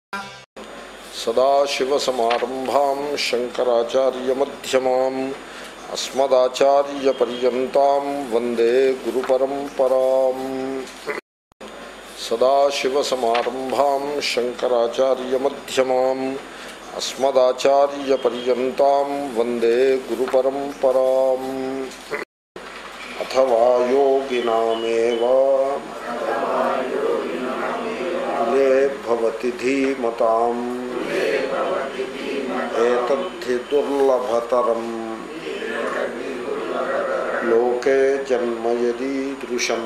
సదాశివసమారంభాం శంకరాచార్యమ్యమాం అస్మదాచార్యపర్యంతం వందే గురుపరంపరాం సదాశివసమారంభాం శంకరాచార్యమ్యమాం అస్మదాచార్యపర్యంతం వందే గురుపరంపరాం అథవా యోగినామేవ ఏ భవతి ధీమతాం ఏతద్ధి దుర్లభతరం లోకే జన్మ యదీదృశం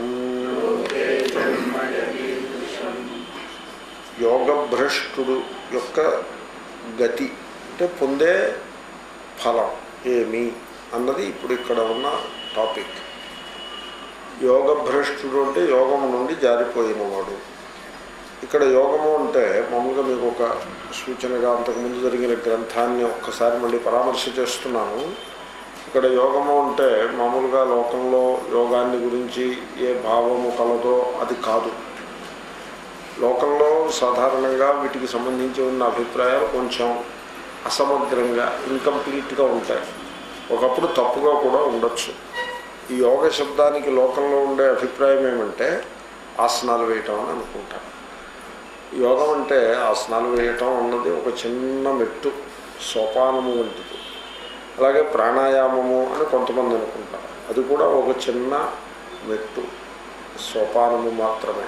యోగభ్రష్టుడు యొక్క గతి అంటే పొందే ఫలం ఏమి అన్నది ఇప్పుడు ఇక్కడ ఉన్న టాపిక్ యోగభ్రష్టుడు అంటే యోగము నుండి జారిపోయినవాడు ఇక్కడ యోగము అంటే మామూలుగా మీకు ఒక సూచనగా అంతకుముందు జరిగిన గ్రంథాన్ని ఒక్కసారి మళ్ళీ పరామర్శ చేస్తున్నాను ఇక్కడ యోగము అంటే మామూలుగా లోకంలో యోగాన్ని గురించి ఏ భావము కలదో అది కాదు లోకంలో సాధారణంగా వీటికి సంబంధించి ఉన్న అభిప్రాయాలు కొంచెం అసమగ్రంగా ఇన్కంప్లీట్గా ఉంటాయి ఒకప్పుడు తప్పుగా కూడా ఉండొచ్చు ఈ యోగ శబ్దానికి లోకంలో ఉండే అభిప్రాయం ఏమంటే ఆసనాలు వేయటం అని అనుకుంటారు యోగం అంటే ఆసనాలు వేయటం అన్నది ఒక చిన్న మెట్టు సోపానము వంటిది అలాగే ప్రాణాయామము అని కొంతమంది అనుకుంటారు అది కూడా ఒక చిన్న మెట్టు సోపానము మాత్రమే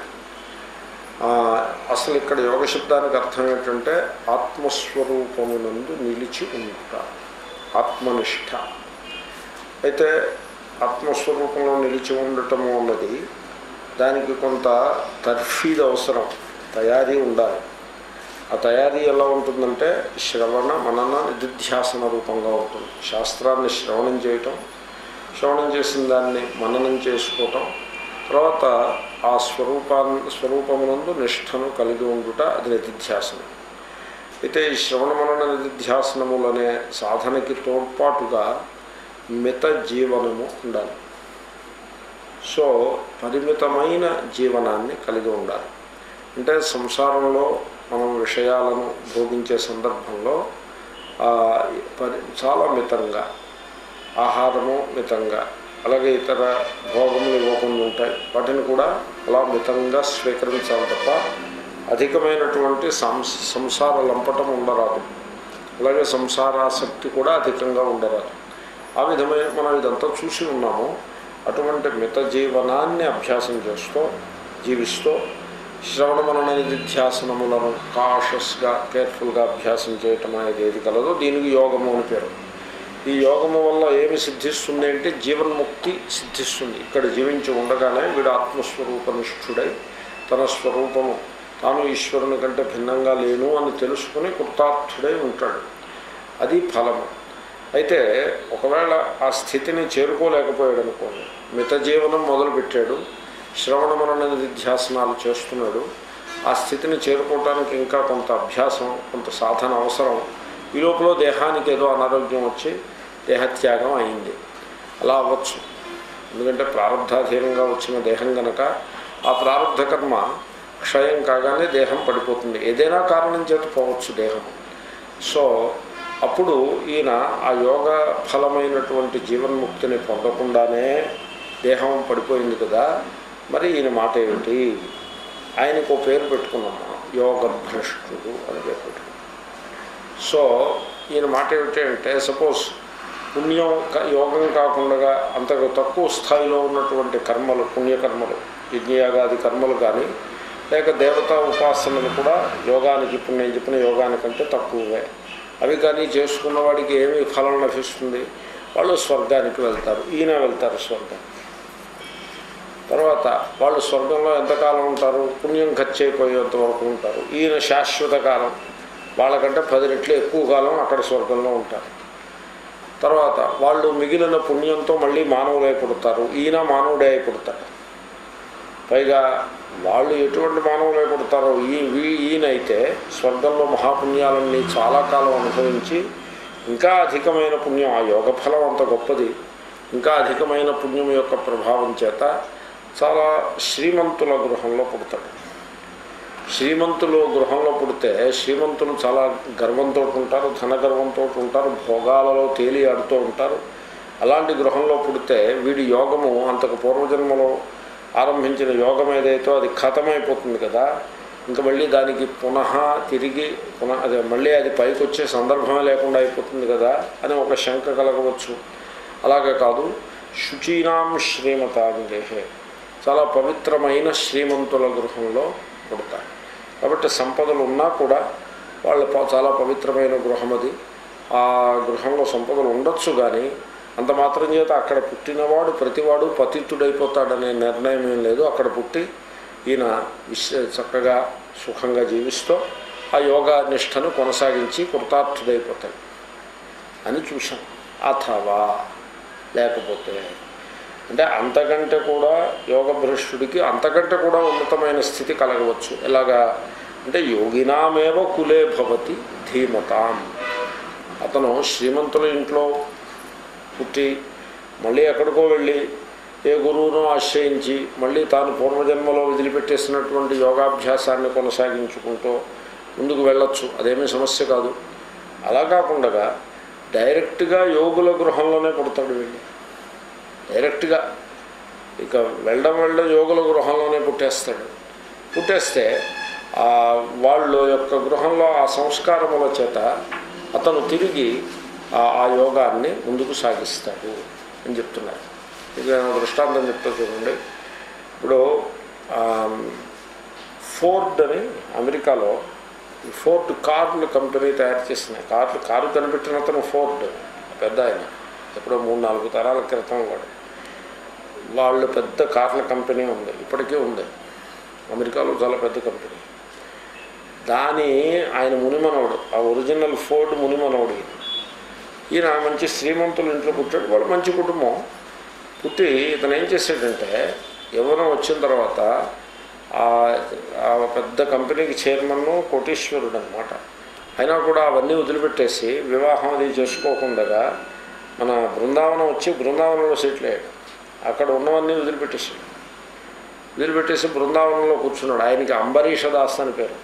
అసలు ఇక్కడ యోగ శబ్దానికి అర్థం ఏంటంటే ఆత్మస్వరూపమునందు నిలిచి ఉంటా ఆత్మనిష్ట అయితే ఆత్మస్వరూపంలో నిలిచి ఉండటము అన్నది దానికి కొంత తర్ఫీద్ అవసరం తయారీ ఉండాలి ఆ తయారీ ఎలా ఉంటుందంటే శ్రవణ మనన నిధిధ్యాసన రూపంగా ఉంటుంది శాస్త్రాన్ని శ్రవణం చేయటం శ్రవణం చేసిన దాన్ని మననం చేసుకోవటం తర్వాత ఆ స్వరూపాన్ని స్వరూపమునందు నిష్ఠను కలిగి ఉండుట అది నిధిధ్యాసనం అయితే ఈ శ్రవణ మనన నిధిధ్యాసనములనే సాధనకి తోడ్పాటుగా మిత జీవనము ఉండాలి సో పరిమితమైన జీవనాన్ని కలిగి ఉండాలి అంటే సంసారంలో మనం విషయాలను భోగించే సందర్భంలో పరి చాలా మితంగా ఆహారము మితంగా అలాగే ఇతర భోగములు ఇవ్వకుండా ఉంటాయి వాటిని కూడా అలా మితంగా స్వీకరించాలి తప్ప అధికమైనటువంటి సంస్ సంసార లంపటం ఉండరాదు అలాగే సంసారాసక్తి కూడా అధికంగా ఉండరాదు ఆ విధమైన మనం ఇదంతా చూసి ఉన్నాము అటువంటి మిత జీవనాన్ని అభ్యాసం చేస్తూ జీవిస్తూ శ్రవణ మనన నిధ్యాసనములను కాషస్గా కేర్ఫుల్గా అభ్యాసం చేయటం అనేది ఏది కలదో దీనికి యోగము అని పేరు ఈ యోగము వల్ల ఏమి సిద్ధిస్తుంది అంటే జీవన్ముక్తి సిద్ధిస్తుంది ఇక్కడ జీవించి ఉండగానే వీడు ఆత్మస్వరూపనిష్ఠుడై తన స్వరూపము తాను ఈశ్వరుని కంటే భిన్నంగా లేను అని తెలుసుకుని కృతార్థుడై ఉంటాడు అది ఫలము అయితే ఒకవేళ ఆ స్థితిని చేరుకోలేకపోయాడు అనుకోండి మిత జీవనం మొదలుపెట్టాడు శ్రవణ మనన నిధ్యాసనాలు చేస్తున్నాడు ఆ స్థితిని చేరుకోవటానికి ఇంకా కొంత అభ్యాసం కొంత సాధన అవసరం ఈ లోపల దేహానికి ఏదో అనారోగ్యం వచ్చి దేహత్యాగం అయింది అలా అవ్వచ్చు ఎందుకంటే ప్రారంధాధీనంగా వచ్చిన దేహం గనక ఆ ప్రారంధ కర్మ క్షయం కాగానే దేహం పడిపోతుంది ఏదైనా కారణం చేత పోవచ్చు దేహం సో అప్పుడు ఈయన ఆ యోగ ఫలమైనటువంటి జీవన్ముక్తిని పొందకుండానే దేహం పడిపోయింది కదా మరి ఈయన మాట ఏమిటి ఆయనకు ఓ పేరు పెట్టుకున్నాం మనం యోగభ్రష్టుడు అని పేరు పెట్టుకున్నాం సో ఈయన మాట ఏమిటి అంటే సపోజ్ పుణ్యం యోగం కాకుండా అంత తక్కువ స్థాయిలో ఉన్నటువంటి కర్మలు పుణ్యకర్మలు యజ్ఞయాగాది కర్మలు కానీ లేక దేవతా ఉపాసనలు కూడా యోగానికి ఇప్పుడు నేను చెప్పిన యోగానికంటే తక్కువే అవి కానీ చేసుకున్న వాడికి ఏమి ఫలం లభిస్తుంది వాళ్ళు స్వర్గానికి వెళ్తారు ఈయన వెళ్తారు స్వర్గానికి తర్వాత వాళ్ళు స్వర్గంలో ఎంతకాలం ఉంటారు పుణ్యం ఖర్చు అయిపోయేంత వరకు ఉంటారు ఈయన శాశ్వత కాలం వాళ్ళకంటే పది రెట్లు ఎక్కువ కాలం అక్కడ స్వర్గంలో ఉంటారు తర్వాత వాళ్ళు మిగిలిన పుణ్యంతో మళ్ళీ మానవులై పుడతారు ఈయన మానవుడే అయి పుడతారు పైగా వాళ్ళు ఎటువంటి మానవులై పుడతారో ఈ ఈయనైతే స్వర్గంలో మహాపుణ్యాలన్నీ చాలా కాలం అనుభవించి ఇంకా అధికమైన పుణ్యం ఆ యోగ ఫలం అంత గొప్పది ఇంకా అధికమైన పుణ్యం యొక్క ప్రభావం చేత చాలా శ్రీమంతుల గృహంలో పుడతాడు శ్రీమంతులు గృహంలో పుడితే శ్రీమంతులు చాలా గర్వంతో ఉంటారు ధన గర్వంతో ఉంటారు భోగాలలో తేలి ఆడుతూ ఉంటారు అలాంటి గృహంలో పుడితే వీడి యోగము అంతకు పూర్వజన్మలో ఆరంభించిన యోగం ఏదైతే అది ఖతమైపోతుంది కదా ఇంకా మళ్ళీ దానికి పునః తిరిగి పునః అదే మళ్ళీ అది పైకి వచ్చే సందర్భమే లేకుండా అయిపోతుంది కదా అని ఒక శంక కలగవచ్చు అలాగే కాదు శుచీనాం శ్రీమతాంగేహే చాలా పవిత్రమైన శ్రీమంతుల గృహంలో పుడతారు కాబట్టి సంపదలు ఉన్నా కూడా వాళ్ళ ప- చాలా పవిత్రమైన గృహం అది ఆ గృహంలో సంపదలు ఉండొచ్చు కానీ అంత మాత్రం చేత అక్కడ పుట్టినవాడు ప్రతివాడు పతితుడైపోతాడనే నిర్ణయం ఏం లేదు అక్కడ పుట్టి ఈయన విశ్వ చక్కగా సుఖంగా జీవిస్తూ ఆ యోగా నిష్టను కొనసాగించి కృతార్థుడైపోతాడు అని చూసాం అథవా లేకపోతే అంటే అంతకంటే కూడా యోగ భ్రష్టుడికి అంతకంటే కూడా ఉన్నతమైన స్థితి కలగవచ్చు ఎలాగా అంటే యోగినామేవ కులే భవతి ధీమతాం అతను శ్రీమంతుల ఇంట్లో పుట్టి మళ్ళీ ఎక్కడికో వెళ్ళి ఏ గురువును ఆశ్రయించి మళ్ళీ తాను పూర్వజన్మలో వదిలిపెట్టేసినటువంటి యోగాభ్యాసాన్ని కొనసాగించుకుంటూ ముందుకు వెళ్ళొచ్చు అదేమీ సమస్య కాదు అలా కాకుండా డైరెక్ట్గా యోగుల గృహంలోనే పుడతాడు వెళ్ళి డైరెక్ట్గా ఇక వెళ్ళడం వెళ్ళడం యోగుల గృహంలోనే పుట్టేస్తాడు పుట్టేస్తే ఆ వాళ్ళ యొక్క గృహంలో ఆ సంస్కారముల చేత అతను తిరిగి ఆ ఆ యోగాన్ని ముందుకు సాగిస్తాడు అని చెప్తున్నారు ఇక నేను దృష్టాంతం చెప్తా చూడండి ఇప్పుడు ఆ, ఫోర్డ్ అని అమెరికాలో ఈ ఫోర్డ్ కార్లు కంపెనీ తయారు చేసిన కార్లు కారు కనిపెట్టిన అతను ఫోర్డ్ పెద్ద ఆయన ఎప్పుడో మూడు నాలుగు తరాల క్రితం వాడు వాళ్ళు పెద్ద కార్ల కంపెనీ ఉంది ఇప్పటికీ ఉంది అమెరికాలో చాలా పెద్ద కంపెనీ దాని ఆయన మునిమనవుడు ఆ ఒరిజినల్ ఫోర్డ్ మునిమనవుడు ఈయన. ఈయన మంచి శ్రీమంతుల ఇంట్లో పుట్టాడు వాడు మంచి కుటుంబం పుట్టి ఇతను ఏం చేశాడంటే యవ్వనం వచ్చిన తర్వాత ఆ ఆ పెద్ద కంపెనీకి చైర్మన్ కోటీశ్వరుడు అనమాట అయినా కూడా అవన్నీ వదిలిపెట్టేసి వివాహం అది చేసుకోకుండా మన బృందావనం వచ్చి బృందావనంలో సెటిల్ అయ్యాడు అక్కడ ఉన్నవన్నీ వదిలిపెట్టేసాడు వదిలిపెట్టేసి బృందావనంలో కూర్చున్నాడు ఆయనకి అంబరీష దాస్ అని పేరు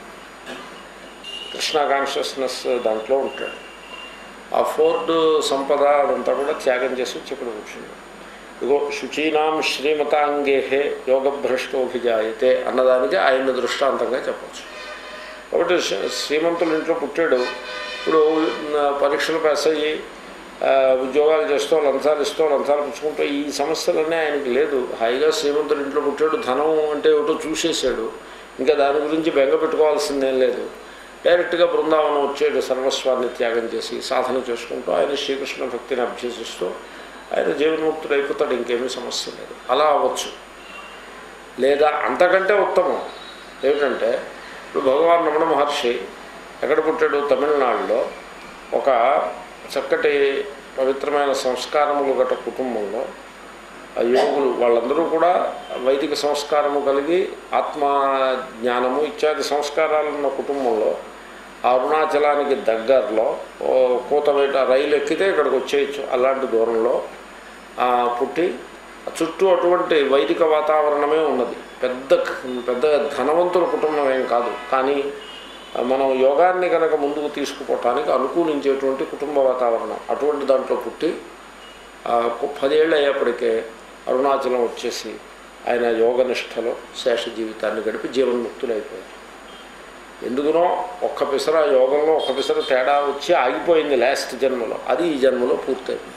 కృష్ణ కాన్షియస్నెస్ దాంట్లో ఉంటాడు ఆ ఫోర్డ్ సంపద అదంతా కూడా త్యాగం చేసి వచ్చి ఇక్కడ కూర్చున్నాడు ఇగో శుచీనాం శ్రీమతాంగేహే యోగభ్రష్టోభిజాయతే అన్నదానికి ఆయన దృష్టాంతంగా చెప్పచ్చు కాబట్టి శ్రీ- శ్రీమంతుల ఇంట్లో పుట్టాడు ఇప్పుడు ఆ, పరీక్షలు పాస్ అయ్యి ఆ, ఉద్యోగాలు చేస్తూ లంచాలు ఇస్తూ లంచాలు పుచ్చుకుంటూ ఈ సమస్యలన్నీ ఆయనకి లేదు హాయిగా శ్రీమంతుల ఇంట్లో పుట్టాడు ధనం అంటే ఏమిటో చూసేసాడు ఇంకా దాని గురించి బెంగ పెట్టుకోవాల్సిందేం లేదు డైరెక్ట్గా బృందావనం వచ్చాడు సర్వస్వాన్ని త్యాగం చేసి సాధన చేసుకుంటూ ఆయన శ్రీకృష్ణ భక్తిని అభ్యసిస్తూ ఆయన జీవన్ముక్తుడు అయిపోతాడు ఇంకేమీ సమస్య లేదు అలా అవ్వచ్చు లేదా అంతకంటే ఉత్తమం ఏమిటంటే ఇప్పుడు భగవాన్ రమణ మహర్షి ఎక్కడ పుట్టాడు తమిళనాడులో ఒక చక్కటి పవిత్రమైన సంస్కారములు గట కుటుంబంలో ఆ యోగులు వాళ్ళందరూ కూడా వైదిక సంస్కారము కలిగి ఆత్మ జ్ఞానము ఇత్యాది సంస్కారాలు ఉన్న కుటుంబంలో ఆ అరుణాచలానికి దగ్గరలో ఓ కూతవేట రైలు ఎక్కితే ఇక్కడికి వచ్చేయచ్చు అలాంటి దూరంలో ఆ, పుట్టి ఆ చుట్టూ అటువంటి వైదిక వాతావరణమే ఉన్నది పెద్ద పెద్ద ధనవంతుల కుటుంబం ఏం కాదు కానీ ఆ, మనం యోగాన్ని కనుక ముందుకు తీసుకుపోవటానికి అనుకూలించేటువంటి కుటుంబ వాతావరణం అటువంటి దాంట్లో పుట్టి ఆ, కు- పదేళ్ళు అయ్యేప్పటికే అరుణాచలం వచ్చేసి ఆయన యోగనిష్టలో శేష జీవితాన్ని గడిపి జీవన్ముక్తులైపోయారు ఎందుకునో ఒక్క పిసర యోగంలో ఒక్క పిసర తేడా వచ్చి ఆగిపోయింది లాస్ట్ జన్మలో అది ఈ జన్మలో పూర్తయింది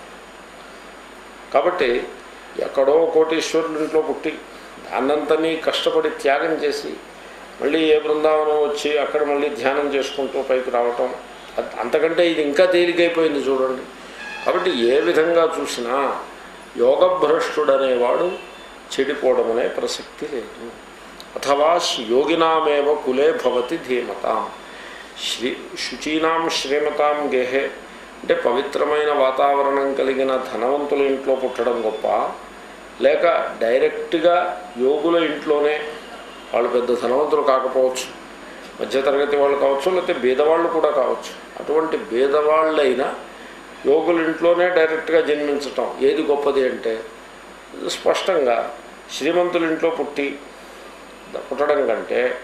కాబట్టి ఎక్కడో కోటీశ్వరుల ఇంట్లో పుట్టి దాన్నంతని కష్టపడి త్యాగం చేసి మళ్ళీ ఏ బృందావనం వచ్చి అక్కడ మళ్ళీ ధ్యానం చేసుకుంటూ పైకి రావటం అ- అంతకంటే ఇది ఇంకా తేలికైపోయింది చూడండి కాబట్టి ఏ విధంగా చూసినా యోగభ్రష్టుడనేవాడు చెడిపోవడం అనే ప్రసక్తి లేదు అథవా యోగినామేవ కులే భవతి ధీమతాం శ్రీ శుచీనాం శ్రీమతాం గేహే అంటే పవిత్రమైన వాతావరణం కలిగిన ధనవంతుల ఇంట్లో పుట్టడం గొప్ప లేక డైరెక్ట్గా యోగుల ఇంట్లోనే వాళ్ళు పెద్ద ధనవంతులు కాకపోవచ్చు మధ్యతరగతి వాళ్ళు కావచ్చు లేకపోతే బీదవాళ్ళు కూడా కావచ్చు అటువంటి బీదవాళ్ళైనా యోగుల ఇంట్లోనే డైరెక్ట్గా జన్మించటం ఏది గొప్పది అంటే స్పష్టంగా శ్రీమంతుల ఇంట్లో పుట్టి పుట్టడం కంటే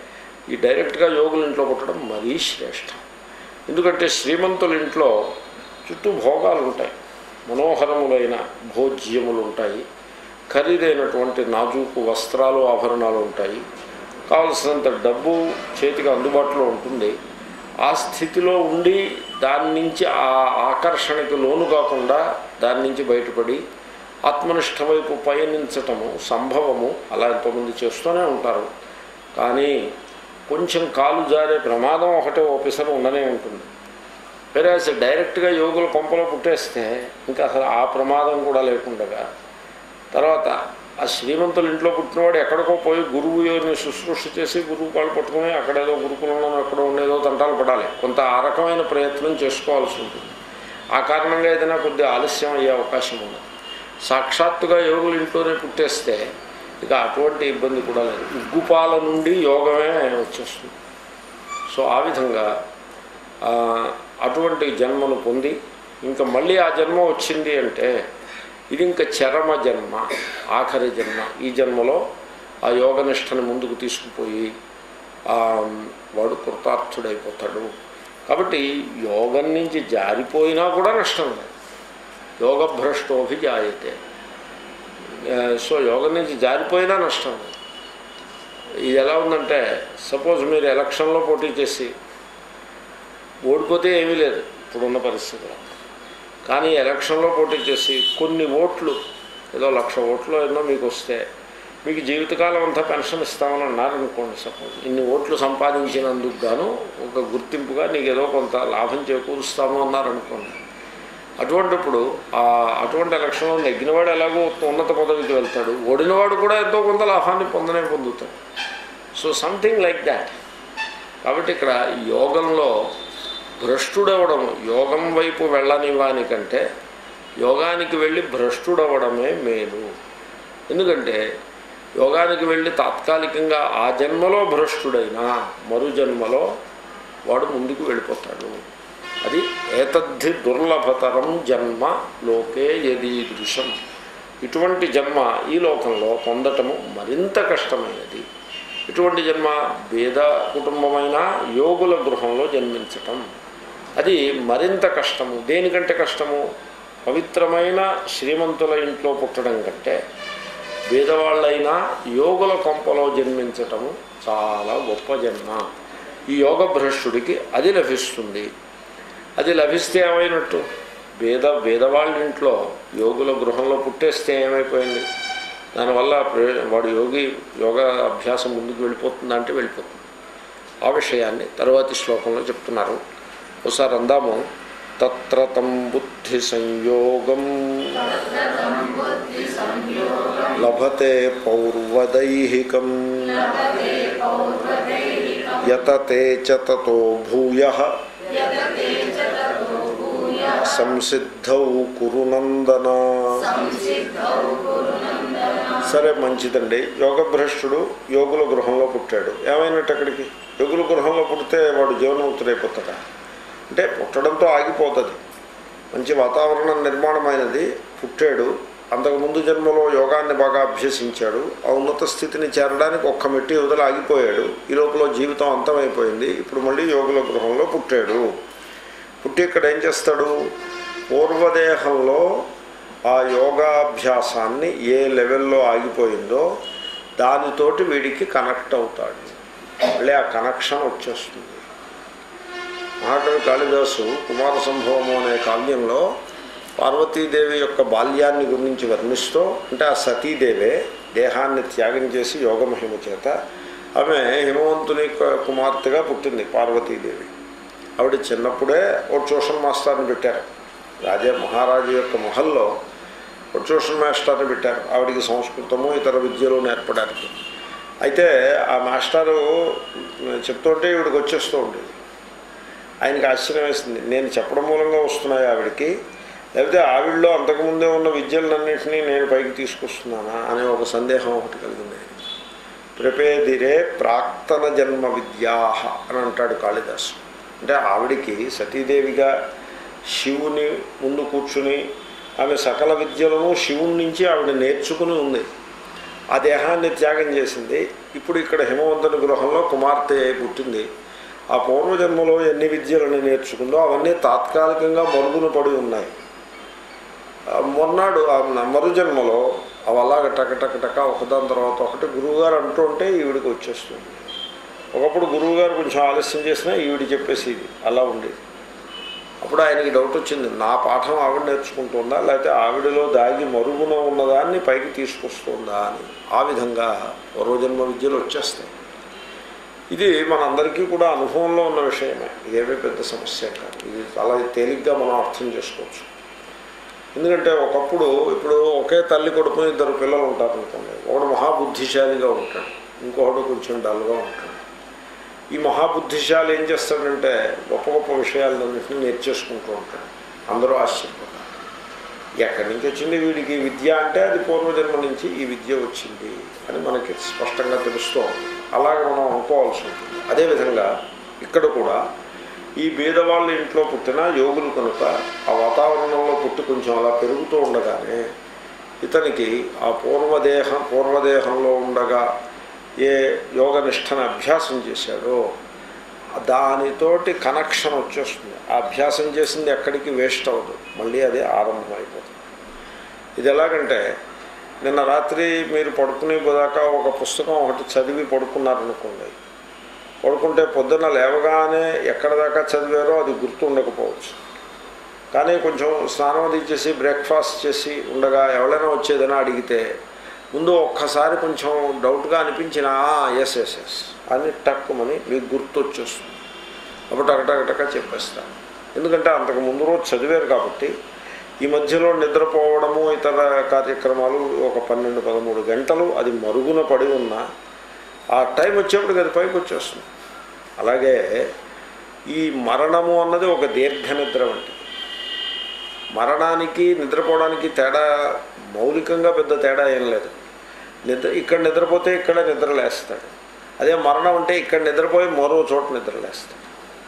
ఈ డైరెక్ట్గా యోగుల ఇంట్లో పుట్టడం మరీ శ్రేష్టం ఎందుకంటే శ్రీమంతుల ఇంట్లో చుట్టూ భోగాలు ఉంటాయి మనోహరములైన భోజ్యములు ఉంటాయి ఖరీదైనటువంటి నాజూకు వస్త్రాలు ఆభరణాలు ఉంటాయి కావలసినంత డబ్బు చేతికి అందుబాటులో ఉంటుంది ఆ స్థితిలో ఉండి దాని నుంచి ఆ ఆకర్షణకి లోను కాకుండా దాని నుంచి బయటపడి ఆత్మనిష్ట వైపు పయనించటము సంభవము అలా ఎంతోమంది చేస్తూనే ఉంటారు కానీ కొంచెం కాలు జారే ప్రమాదం ఒకటే ఓపెసర్ ఉండనే ఉంటుంది వేరే డైరెక్ట్గా యోగుల కొంపలో పుట్టేస్తే ఇంకా అసలు ఆ ప్రమాదం కూడా లేకుండగా తర్వాత ఆ శ్రీమంతుల ఇంట్లో పుట్టినవాడు ఎక్కడికో పోయి గురువు యోని శుశ్రూష చేసి గురువు కాళ్ళు పట్టుకుని అక్కడేదో గురుకులంలో ఎక్కడో ఉండేదో తంటాలు పడాలి కొంత ఆ రకమైన ప్రయత్నం చేసుకోవాల్సి ఉంటుంది ఆ కారణంగా ఏదైనా కొద్దిగా ఆలస్యం అయ్యే అవకాశం ఉంది సాక్షాత్తుగా యోగుల ఇంట్లోనే పుట్టేస్తే ఇక అటువంటి ఇబ్బంది కూడా లేదు ఉగ్గుపాల నుండి యోగమే వచ్చేస్తుంది సో ఆ విధంగా ఆ, అటువంటి జన్మను పొంది ఇంకా మళ్ళీ ఆ జన్మ వచ్చింది అంటే ఇది ఇంకా చరమ జన్మ ఆఖరి జన్మ ఈ జన్మలో ఆ యోగనిష్టని ముందుకు తీసుకుపోయి ఆ, వాడు కృతార్థుడైపోతాడు కాబట్టి యోగం నుంచి జారిపోయినా కూడా నష్టం లేదు యోగభ్రష్టోభిజాయతే ఆ, సో యోగం నుంచి జారిపోయినా నష్టం లేదు ఇది ఎలా ఉందంటే సపోజ్ మీరు ఎలక్షన్లో పోటీ చేసి ఓడిపోతే ఏమీ లేదు ఇప్పుడున్న పరిస్థితిలో కానీ ఎలక్షన్లో పోటీ చేసి కొన్ని ఓట్లు ఏదో లక్ష ఓట్లు ఎన్నో మీకు వస్తే మీకు జీవితకాలం అంతా పెన్షన్ ఇస్తామని అన్నారనుకోండి సపోజ్ ఇన్ని ఓట్లు సంపాదించినందుకు గాను ఒక గుర్తింపుగా నీకు ఏదో కొంత లాభం చేకూరుస్తాము అన్నారనుకోండి అటువంటిప్పుడు ఆ అటువంటి ఎలక్షన్లో నెగ్గినవాడు ఎలాగో ఉన్నత పదవికి వెళ్తాడు ఓడినవాడు కూడా ఎంతో కొంత లాభాన్ని పొందనే పొందుతాడు సో సంథింగ్ లైక్ దాట్ కాబట్టి ఇక్కడ యోగంలో భ్రష్టుడవడం యోగం వైపు వెళ్ళని వానికంటే యోగానికి వెళ్ళి భ్రష్టుడవడమే మేలు ఎందుకంటే యోగానికి వెళ్ళి తాత్కాలికంగా ఆ జన్మలో భ్రష్టుడైనా మరు జన్మలో వాడు ముందుకు వెళ్ళిపోతాడు అది ఏతద్ధి దుర్లభతరం జన్మ లోకే యదీదృశం ఇటువంటి జన్మ ఈ లోకంలో పొందటము మరింత కష్టమైనది ఇటువంటి జన్మ భేద కుటుంబమైన యోగుల గృహంలో జన్మించటం అది మరింత కష్టము దేనికంటే కష్టము పవిత్రమైన శ్రీమంతుల ఇంట్లో పుట్టడం కంటే పేదవాళ్ళైనా యోగుల కొంపలో జన్మించటము చాలా గొప్ప జన్మ ఈ యోగ భ్రష్టుడికి అది లభిస్తుంది అది లభిస్తే ఏమైనట్టు వేద వేదవాళ్ళ ఇంట్లో యోగుల గృహంలో పుట్టేస్తే ఏమైపోయింది దానివల్ల ప్రయోజనం వాడు యోగి యోగా అభ్యాసం ముందుకు వెళ్ళిపోతుందా అంటే వెళ్ళిపోతుంది ఆ విషయాన్ని తర్వాతి శ్లోకంలో చెప్తున్నారు ఒకసారి అందాము తత్ర తం బుద్ధి సంయోగం లభతే పౌర్వదైహికం యతతే చ తతో భూయ సంసిద్ధౌ కురునందన సరే మంచిదండి యోగభ్రష్టుడు యోగుల గృహంలో పుట్టాడు ఏమైనట్టు అక్కడికి యోగుల గృహంలో పుడితే వాడు జీవనముక్తుడైపోతాడా అంటే పుట్టడంతో ఆగిపోతుంది మంచి వాతావరణం నిర్మాణమైనది పుట్టాడు అంతకుముందు జన్మలో యోగాన్ని బాగా అభ్యసించాడు ఆ ఉన్నత స్థితిని చేరడానికి ఒక్క మెట్టి వదిలి ఆగిపోయాడు ఈ లోపల జీవితం అంతమైపోయింది ఇప్పుడు మళ్ళీ యోగుల గృహంలో పుట్టాడు పుట్టి ఇక్కడ ఏం చేస్తాడు పూర్వదేహంలో ఆ యోగాభ్యాసాన్ని ఏ లెవెల్లో ఆగిపోయిందో దానితోటి వీడికి కనెక్ట్ అవుతాడు మళ్ళీ ఆ కనెక్షన్ వచ్చేస్తుంది మహాకవి కాళిదాసు కుమార సంభవము అనే కావ్యంలో పార్వతీదేవి యొక్క బాల్యాన్ని గురించి వర్ణిస్తూ అంటే ఆ సతీదేవే దేహాన్ని త్యాగం చేసి యోగమహిమ చేత ఆమె హిమవంతుని కు- కుమార్తెగా పుట్టింది పార్వతీదేవి ఆవిడ చిన్నప్పుడే ఓ ట్యూషన్ మాస్టర్ని పెట్టారు రాజా మహారాజు యొక్క మహల్లో ఓ ట్యూషన్ మాస్టర్ని పెట్టారు ఆవిడికి సంస్కృతము ఇతర విద్యలు నేర్పడానికి అయితే ఆ మాస్టారు చెప్తుంటే ఈవిడికి వచ్చేస్తూ ఉండేది ఆయనకి ఆశ్చర్యం వేసింది నేను చెప్పడం మూలంగా వస్తున్నాయి ఆవిడకి లేకపోతే ఆవిడలో అంతకుముందే ఉన్న విద్యలన్నింటినీ నేను పైకి తీసుకొస్తున్నానా అనే ఒక సందేహం ఒకటి కలిగింది ఆయనకి. ప్రపేదిరే ప్రాక్తన జన్మ విద్యాహ అని అంటాడు కాళిదాసు అంటే ఆవిడికి సతీదేవిగా శివుని ముందు కూర్చుని ఆమె సకల విద్యలను శివుని నుంచి ఆవిడ నేర్చుకుని ఉంది ఆ దేహాన్ని త్యాగం చేసింది ఇప్పుడు ఇక్కడ హిమవంతుని గృహంలో కుమార్తె పుట్టింది ఆ పూర్వజన్మలో ఎన్ని విద్యలను నేర్చుకుందో అవన్నీ తాత్కాలికంగా మరుగున పడి ఉన్నాయి ఆ మొన్నాడు ఆ మరుజన్మలో అవి అలాగ టక టక టక ఒకదాని తర్వాత ఒకటి గురువుగారు అంటుంటే ఈవిడికి వచ్చేస్తుంది ఒకప్పుడు గురువుగారు కొంచెం ఆలస్యం చేసినా ఈవిడ చెప్పేసేది అలా ఉండేది అప్పుడు ఆయనకి డౌట్ వచ్చింది నా పాఠం ఆవిడ నేర్చుకుంటుందా లేకపోతే ఆవిడలో దాగి మరుగున ఉన్నదాన్ని పైకి తీసుకొస్తుందా అని ఆ విధంగా పూర్వజన్మ విద్యలు వచ్చేస్తాయి ఇది మనందరికీ కూడా అనుభవంలో ఉన్న విషయమే ఇదేమీ పెద్ద సమస్య కాదు ఇది చాలా తేలిగ్గా మనం అర్థం చేసుకోవచ్చు ఎందుకంటే ఒకప్పుడు ఇప్పుడు ఒకే తల్లి కొడుకుని ఇద్దరు పిల్లలు ఉంటారు అనుకోండి ఒకడు మహాబుద్ధిశాలిగా ఉంటాడు ఇంకొకడు కొంచెం డల్గా ఉంటాడు ఈ మహాబుద్ధిశాలి ఏం చేస్తాడంటే గొప్ప గొప్ప విషయాలన్నింటినీ నేర్చేసుకుంటూ ఉంటాడు అందరూ ఆశ్చర్యపోతారు ఎక్కడి నుంచి వచ్చింది వీడికి విద్య అంటే అది పూర్వజన్మ నుంచి ఈ విద్య వచ్చింది అని మనకి స్పష్టంగా తెలుస్తూ ఉంటుంది అలాగే మనం అనుకోవాల్సి ఉంటుంది అదేవిధంగా ఇక్కడ కూడా ఈ బీదవాళ్ళ ఇంట్లో పుట్టిన యోగులు కనుక ఆ వాతావరణంలో పుట్టి కొంచెం అలా పెరుగుతూ ఉండగానే ఇతనికి ఆ పూర్వదేహం పూర్వదేహంలో ఉండగా ఏ యోగ నిష్టను అభ్యాసం చేశాడో దానితోటి కనెక్షన్ వచ్చేస్తుంది ఆ అభ్యాసం చేసింది ఎక్కడికి వేస్ట్ అవ్వదు మళ్ళీ అది ఆరంభం అయిపోతుంది ఇది ఎలాగంటే నిన్న రాత్రి మీరు పడుకునే దాకా ఒక పుస్తకం ఒకటి చదివి పడుకున్నారనుకోండి పడుకుంటే పొద్దున్న లేవగానే ఎక్కడ దాకా చదివారో అది గుర్తు ఉండకపోవచ్చు కానీ కొంచెం స్నానం అది చేసి బ్రేక్ఫాస్ట్ చేసి ఉండగా ఎవరైనా వచ్చేదని అడిగితే ముందు ఒక్కసారి కొంచెం డౌట్గా అనిపించిన ఎస్ ఎస్ ఎస్ అని టక్కుమని మీకు గుర్తు వచ్చేస్తుంది అప్పుడు టకటకటక చెప్పేస్తాను ఎందుకంటే అంతకు ముందు రోజు చదివారు కాబట్టి ఈ మధ్యలో నిద్రపోవడము ఇతర కార్యక్రమాలు ఒక పన్నెండు పదమూడు గంటలు అది మరుగున పడి ఉన్న ఆ టైం వచ్చేప్పటికి అది పైకి వచ్చేస్తుంది అలాగే ఈ మరణము అన్నది ఒక దీర్ఘ నిద్ర వంటి మరణానికి నిద్రపోవడానికి తేడా మౌలికంగా పెద్ద తేడా ఏం లేదు నిద్ర ఇక్కడ నిద్రపోతే ఇక్కడ నిద్ర లేస్తాడు అదే మరణం అంటే ఇక్కడ నిద్రపోయి మరో చోట నిద్ర లేస్తాడు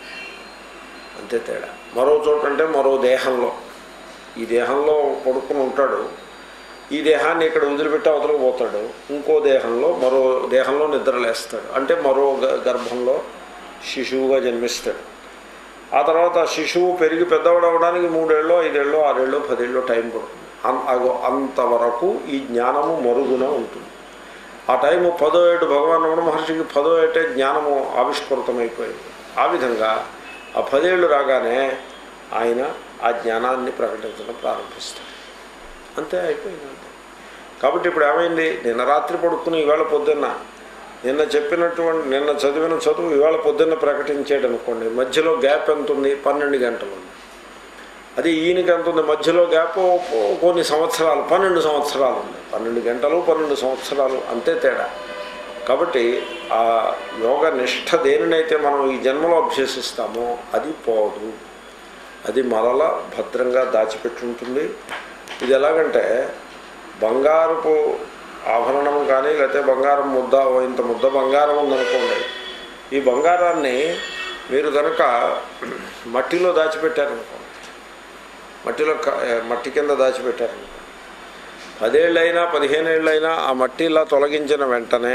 అంతే తేడా మరో చోట అంటే మరో దేహంలో ఈ దేహంలో పడుకుని ఉంటాడు ఈ దేహాన్ని ఇక్కడ వదిలిపెట్టి అవతలకు పోతాడు ఇంకో దేహంలో మరో దేహంలో నిద్రలేస్తాడు అంటే మరో గ- గర్భంలో శిశువుగా జన్మిస్తాడు ఆ తర్వాత ఆ శిశువు పెరిగి పెద్దవాడు అవ్వడానికి మూడేళ్ళు ఐదేళ్ళు ఆరేళ్ళు పదేళ్ళు టైం పడుతుంది అన్- అగో అంతవరకు ఈ జ్ఞానము మరుగున ఉంటుంది ఆ టైము పదో ఏడు భగవాన్ రమణ మహర్షికి పదో ఏటే జ్ఞానము ఆవిష్కృతమైపోయింది ఆ విధంగా ఆ పదేళ్ళు రాగానే ఆయన ఆ జ్ఞానాన్ని ప్రకటించడం ప్రారంభిస్తాడు అంతే అయిపోయింది అంతే కాబట్టి ఇప్పుడు ఏమైంది నిన్న రాత్రి పడుకుని ఇవాళ పొద్దున్న నిన్న చెప్పినటువంటి నిన్న చదివిన చదువు ఇవాళ పొద్దున్న ప్రకటించాడు అనుకోండి మధ్యలో గ్యాప్ ఎంత ఉంది పన్నెండు గంటలు ఉంది అది ఈయనకి ఎంత ఉంది మధ్యలో గ్యాప్ కొన్ని సంవత్సరాలు పన్నెండు సంవత్సరాలు ఉంది పన్నెండు గంటలు పన్నెండు సంవత్సరాలు అంతే తేడా కాబట్టి ఆ యోగ నిష్ఠ దేనినైతే మనం ఈ జన్మలో అభ్యసిస్తామో అది పోదు అది మరల భద్రంగా దాచిపెట్టి ఉంటుంది ఇది ఎలాగంటే బంగారపు ఆభరణం కానీ లేకపోతే బంగారం ముద్ద ఓ ఇంత ముద్ద బంగారం ఉందనుకోండి ఈ బంగారాన్ని మీరు కనుక మట్టిలో దాచిపెట్టారనుకోండి మట్టిలో క- మట్టి కింద దాచిపెట్టారనుకోండి పదేళ్ళైనా పదిహేనేళ్ళైనా ఆ మట్టి ఇలా తొలగించిన వెంటనే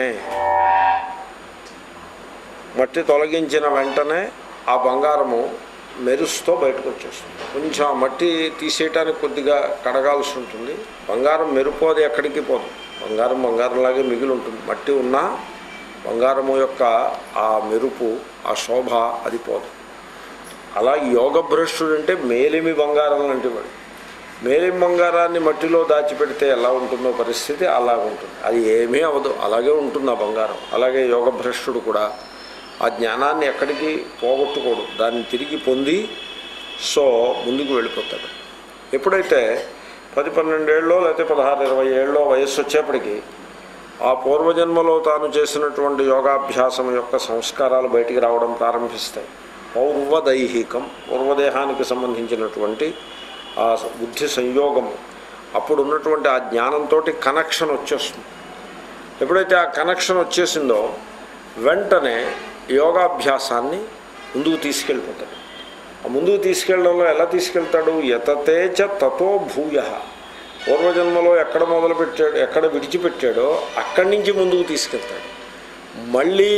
మట్టి తొలగించిన వెంటనే ఆ బంగారము మెరుస్తూ బయటకు వచ్చేస్తుంది కొంచెం ఆ మట్టి తీసేయటానికి కొద్దిగా కడగాల్సి ఉంటుంది బంగారం మెరుపు అది ఎక్కడికి పోదు బంగారం బంగారంలాగే మిగిలి ఉంటుంది మట్టి ఉన్నా బంగారము యొక్క ఆ మెరుపు ఆ శోభ అది పోదు అలా యోగ భ్రష్టుడు అంటే మేలిమి బంగారం లాంటి వాడు మేలిమి బంగారాన్ని మట్టిలో దాచిపెడితే ఎలా ఉంటుందో పరిస్థితి అలా ఉంటుంది అది ఏమీ అవ్వదు అలాగే ఉంటుంది ఆ బంగారం అలాగే యోగ భ్రష్టుడు కూడా ఆ జ్ఞానాన్ని ఎక్కడికి పోగొట్టుకోడు దాన్ని తిరిగి పొంది సో ముందుకు వెళ్ళిపోతాడు ఎప్పుడైతే పది పన్నెండేళ్ళలో లేకపోతే పదహారు ఇరవై ఏళ్ళలో వయస్సు వచ్చేప్పటికి ఆ పూర్వజన్మలో తాను చేసినటువంటి యోగాభ్యాసం యొక్క సంస్కారాలు బయటికి రావడం ప్రారంభిస్తాయి పౌర్వదైహికం పూర్వదేహానికి సంబంధించినటువంటి ఆ బుద్ధి సంయోగము అప్పుడు ఉన్నటువంటి ఆ జ్ఞానంతో కనెక్షన్ వచ్చేస్తుంది ఎప్పుడైతే ఆ కనెక్షన్ వచ్చేసిందో వెంటనే యోగాభ్యాసాన్ని ముందుకు తీసుకెళ్ళిపోతాడు ఆ ముందుకు తీసుకెళ్ళడంలో ఎలా తీసుకెళ్తాడు యతతేచ తతో భూయ పూర్వజన్మలో ఎక్కడ మొదలుపెట్టాడు ఎక్కడ విడిచిపెట్టాడో అక్కడి నుంచి ముందుకు తీసుకెళ్తాడు మళ్ళీ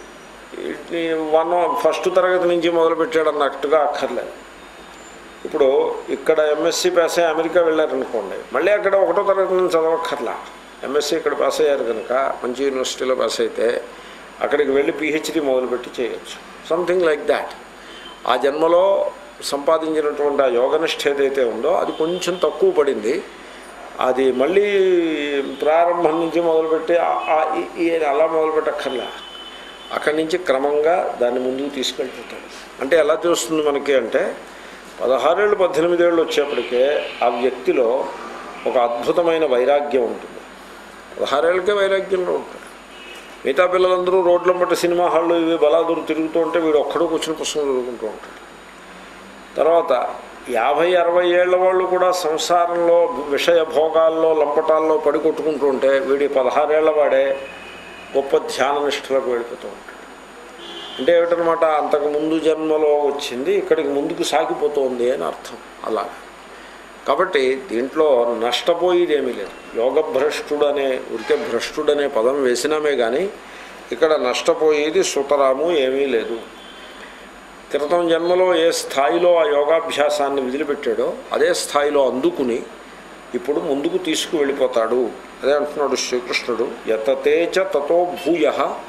వన్ ఫస్ట్ తరగతి నుంచి మొదలుపెట్టాడు అన్నట్టుగా అక్కర్లేదు ఇప్పుడు ఇక్కడ ఎంఎస్సి పాస్ అయ్యి అమెరికా వెళ్ళారనుకోండి మళ్ళీ అక్కడ ఒకటో తరగతి నుంచి చదవక్కర్లా ఎంఎస్సి ఇక్కడ పాస్ అయ్యారు కనుక మంచి యూనివర్సిటీలో పాస్ అయితే అక్కడికి వెళ్ళి పిహెచ్డి మొదలుపెట్టి చేయొచ్చు సంథింగ్ లైక్ దాట్ ఆ జన్మలో సంపాదించినటువంటి ఆ యోగనిష్ట ఏదైతే ఉందో అది కొంచెం తక్కువ పడింది అది మళ్ళీ ప్రారంభం నుంచి మొదలుపెట్టి ఆ- ఆ ఈ- ఈ అని అలా మొదలుపెట్టక్కర్లా అక్కడి నుంచి క్రమంగా దాన్ని ముందుకు తీసుకెళ్ళిపోతాడు అంటే ఎలా చూస్తుంది మనకి అంటే పదహారేళ్ళు పద్దెనిమిదేళ్ళు వచ్చేప్పటికే ఆ వ్యక్తిలో ఒక అద్భుతమైన వైరాగ్యం ఉంటుంది పదహారేళ్ళకే వైరాగ్యంలో ఉంటాడు మిగతా పిల్లలందరూ రోడ్ల మట్టి సినిమా హాళ్ళు ఇవి బలాదూరు తిరుగుతూ ఉంటే వీడు ఒక్కడూ కూర్చుని పుస్తకం చదువుకుంటూ ఉంటాడు తర్వాత యాభై అరవై ఏళ్ల వాళ్ళు కూడా సంసారంలో విషయ భోగాల్లో లంపటాల్లో పడి కొట్టుకుంటూ ఉంటే వీడి పదహారేళ్ల వాడే గొప్ప ధ్యాన నిష్ఠలకు వెళ్ళిపోతూ ఉంటాడు అంటే ఏమిటనమాట అంతకు ముందు జన్మలో వచ్చింది ఇక్కడికి ముందుకు సాగిపోతుంది అని అర్థం అలా కాబట్టి దీంట్లో నష్టపోయేది ఏమీ లేదు యోగ భ్రష్టుడు అనే ఉరికే భ్రష్టుడు అనే పదం వేసినామే కానీ ఇక్కడ నష్టపోయేది సుతరాము ఏమీ లేదు క్రితం జన్మలో ఏ స్థాయిలో ఆ యోగాభ్యాసాన్ని వదిలిపెట్టాడో అదే స్థాయిలో అందుకుని ఇప్పుడు ముందుకు తీసుకువెళ్ళిపోతాడు అదే అంటున్నాడు శ్రీకృష్ణుడు యతతేచ తతో భూయ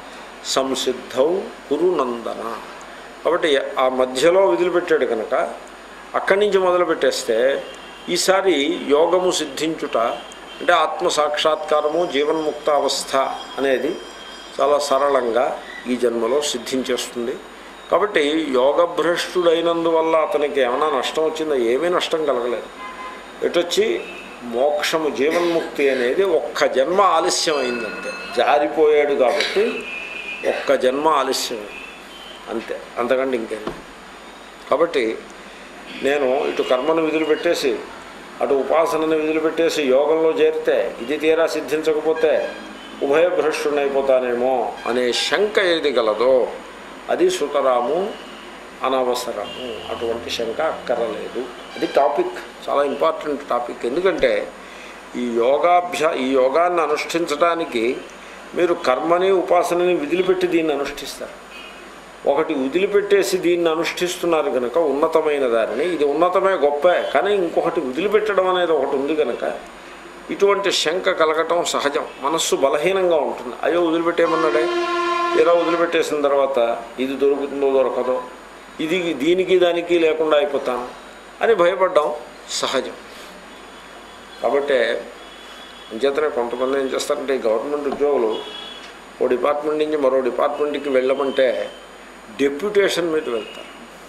సంసిద్ధౌ కురునందన కాబట్టి ఆ మధ్యలో వదిలిపెట్టాడు కనుక అక్కడి నుంచి మొదలు పెట్టేస్తే ఈసారి యోగము సిద్ధించుట అంటే ఆత్మ సాక్షాత్కారము జీవన్ముక్త అవస్థ అనేది చాలా సరళంగా ఈ జన్మలో సిద్ధించేస్తుంది కాబట్టి యోగభ్రష్టుడైనందువల్ల అతనికి ఏమైనా నష్టం వచ్చిందా ఏమీ నష్టం కలగలేదు ఎటొచ్చి మోక్షము జీవన్ముక్తి అనేది ఒక్క జన్మ ఆలస్యం అయిందంతే జారిపోయాడు కాబట్టి ఒక్క జన్మ ఆలస్యం అంతే అంతకంటే ఇంకేం లేదు. కాబట్టి నేను ఇటు కర్మను విధులు పెట్టేసి అటు ఉపాసనని విధులు పెట్టేసి యోగంలో చేరితే ఇది తీరా సిద్ధించకపోతే ఉభయభ్రష్టునైపోతానేమో అనే శంక ఏది గలదో అది సుతరాము అనవసరము అటువంటి శంక అక్కరలేదు అది టాపిక్ చాలా ఇంపార్టెంట్ టాపిక్ ఎందుకంటే ఈ యోగాభ్యా ఈ యోగాన్ని అనుష్ఠించడానికి మీరు కర్మని ఉపాసనని విదిలిపెట్టి దీన్ని అనుష్ఠిస్తారు ఒకటి వదిలిపెట్టేసి దీన్ని అనుష్ఠిస్తున్నారు కనుక ఉన్నతమైన దారిని ఇది ఉన్నతమే గొప్పే కానీ ఇంకొకటి వదిలిపెట్టడం అనేది ఒకటి ఉంది కనుక ఇటువంటి శంక కలగటం సహజం మనస్సు బలహీనంగా ఉంటుంది అయ్యో వదిలిపెట్టేమన్నాడే ఇలా వదిలిపెట్టేసిన తర్వాత ఇది దొరుకుతుందో దొరకదో ఇది దీనికి దానికి లేకుండా అయిపోతాను అని భయపడ్డం సహజం కాబట్టి అంచేతనే కొంతమంది ఏం చేస్తారంటే ఈ గవర్నమెంట్ ఉద్యోగులు ఓ డిపార్ట్మెంట్ నుంచి మరో డిపార్ట్మెంట్కి వెళ్ళమంటే డెప్యుటేషన్ మీద వెళ్తారు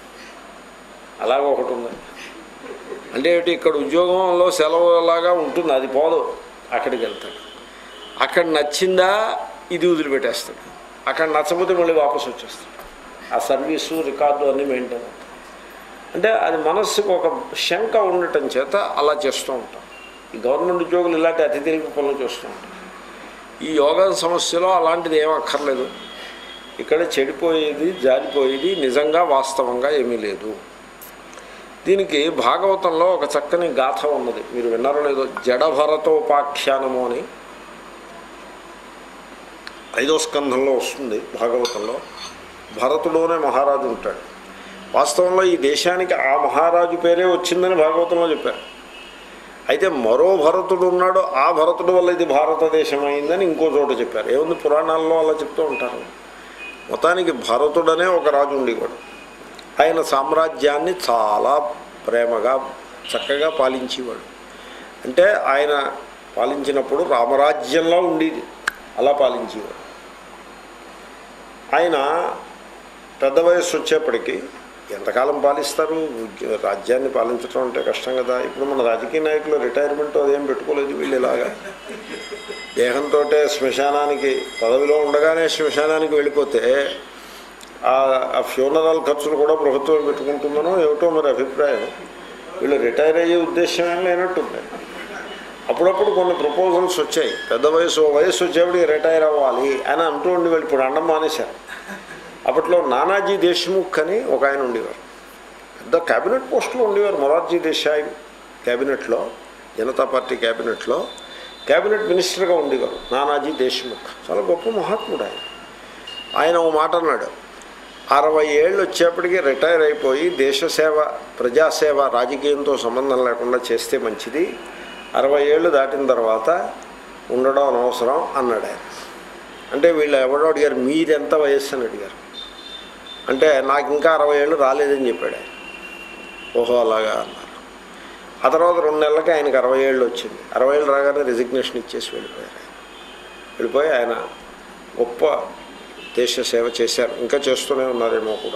అలాగ ఒకటి ఉంది అంటే ఏంటి ఇక్కడ ఉద్యోగంలో సెలవు లాగా ఉంటుంది అది పోదు అక్కడికి వెళ్తాడు అక్కడ నచ్చిందా ఇది వదిలిపెట్టేస్తాడు అక్కడ నచ్చకపోతే మళ్ళీ వాపసు వచ్చేస్తాడు ఆ సర్వీసు రికార్డు అన్నీ మెయింటైన్ అవుతాయి అంటే అది మనస్సుకు ఒక శంక ఉండటం చేత అలా చేస్తూ ఉంటాం ఈ గవర్నమెంట్ ఉద్యోగులు ఇలాంటి అతి తెలివి పనులు చేస్తూ ఉంటారు ఈ యోగా సమస్యలో అలాంటిది ఏం అక్కర్లేదు ఇక్కడ చెడిపోయేది జారిపోయేది నిజంగా వాస్తవంగా ఏమీ లేదు దీనికి భాగవతంలో ఒక చక్కని గాథ ఉన్నది మీరు విన్నారో లేదో జడభరతోపాఖ్యానము అని ఐదో స్కంధంలో వస్తుంది భాగవతంలో భరతుడు అనే మహారాజు ఉంటాడు వాస్తవంలో ఈ దేశానికి ఆ మహారాజు పేరే వచ్చిందని భాగవతంలో చెప్పారు అయితే మరో భరతుడు ఉన్నాడు ఆ భరతుడు వల్ల ఇది భారతదేశం అయిందని ఇంకో చోట చెప్పారు ఏముంది పురాణాల్లో అలా చెప్తూ ఉంటారు మొత్తానికి భరతుడనే ఒక రాజు ఉండేవాడు ఆయన సామ్రాజ్యాన్ని చాలా ప్రేమగా చక్కగా పాలించేవాడు అంటే ఆయన పాలించినప్పుడు రామరాజ్యంలో ఉండేది అలా పాలించేవాడు ఆయన పెద్ద వయస్సు వచ్చేప్పటికీ ఎంతకాలం పాలిస్తారు ఉద్య- రాజ్యాన్ని పాలించడం అంటే కష్టం కదా ఇప్పుడు మన రాజకీయ నాయకులు రిటైర్మెంట్ అదేం పెట్టుకోలేదు వీళ్ళు ఇలాగా దేహంతో శ్మశానానికి పదవిలో ఉండగానే శ్మశానానికి వెళ్ళిపోతే ఆ ఆ ఫ్యూనరల్ ఖర్చులు కూడా ప్రభుత్వం పెట్టుకుంటుందనో ఏమిటో మరి అభిప్రాయం వీళ్ళు రిటైర్ అయ్యే ఉద్దేశం ఏం లేనట్టుంది అప్పుడప్పుడు కొన్ని ప్రపోజల్స్ వచ్చాయి పెద్ద వయసు ఓ వయసు వచ్చేప్పటికి రిటైర్ అవ్వాలి అని అంటూ ఉండేవాళ్ళు ఇప్పుడు అండం మానేశారు అప్పట్లో నానాజీ దేశ్ముఖ్ అని ఒక ఆయన ఉండేవారు పెద్ద క్యాబినెట్ పోస్టులో ఉండేవారు మొరార్జీ దేశాయ్ క్యాబినెట్లో జనతా పార్టీ క్యాబినెట్లో క్యాబినెట్ మినిస్టర్గా ఉండేవారు నానాజీ దేశ్ముఖ్ చాలా గొప్ప మహాత్ముడు ఆయన ఆయన ఓ మాట అన్నాడు అరవై ఏళ్ళు వచ్చేప్పటికి రిటైర్ అయిపోయి దేశసేవ ప్రజాసేవ రాజకీయంతో సంబంధం లేకుండా చేస్తే మంచిది అరవై ఏళ్ళు దాటిన తర్వాత ఉండడం అనవసరం అన్నాడు ఆయన అంటే వీళ్ళు ఎవడో అడిగారు మీరెంత వయస్సు అని అడిగారు అంటే నాకు ఇంకా అరవై ఏళ్ళు రాలేదని చెప్పాడు ఆయన ఓహో అలాగా అన్నారు ఆ తర్వాత రెండు నెలలకి ఆయనకి అరవై ఏళ్ళు వచ్చింది అరవై ఏళ్ళు రాగానే రిజిగ్నేషన్ ఇచ్చేసి వెళ్ళిపోయారు ఆయన వెళ్ళిపోయి ఆయన గొప్ప దేశ సేవ చేశారు ఇంకా చేస్తూనే ఉన్నారేమో కూడా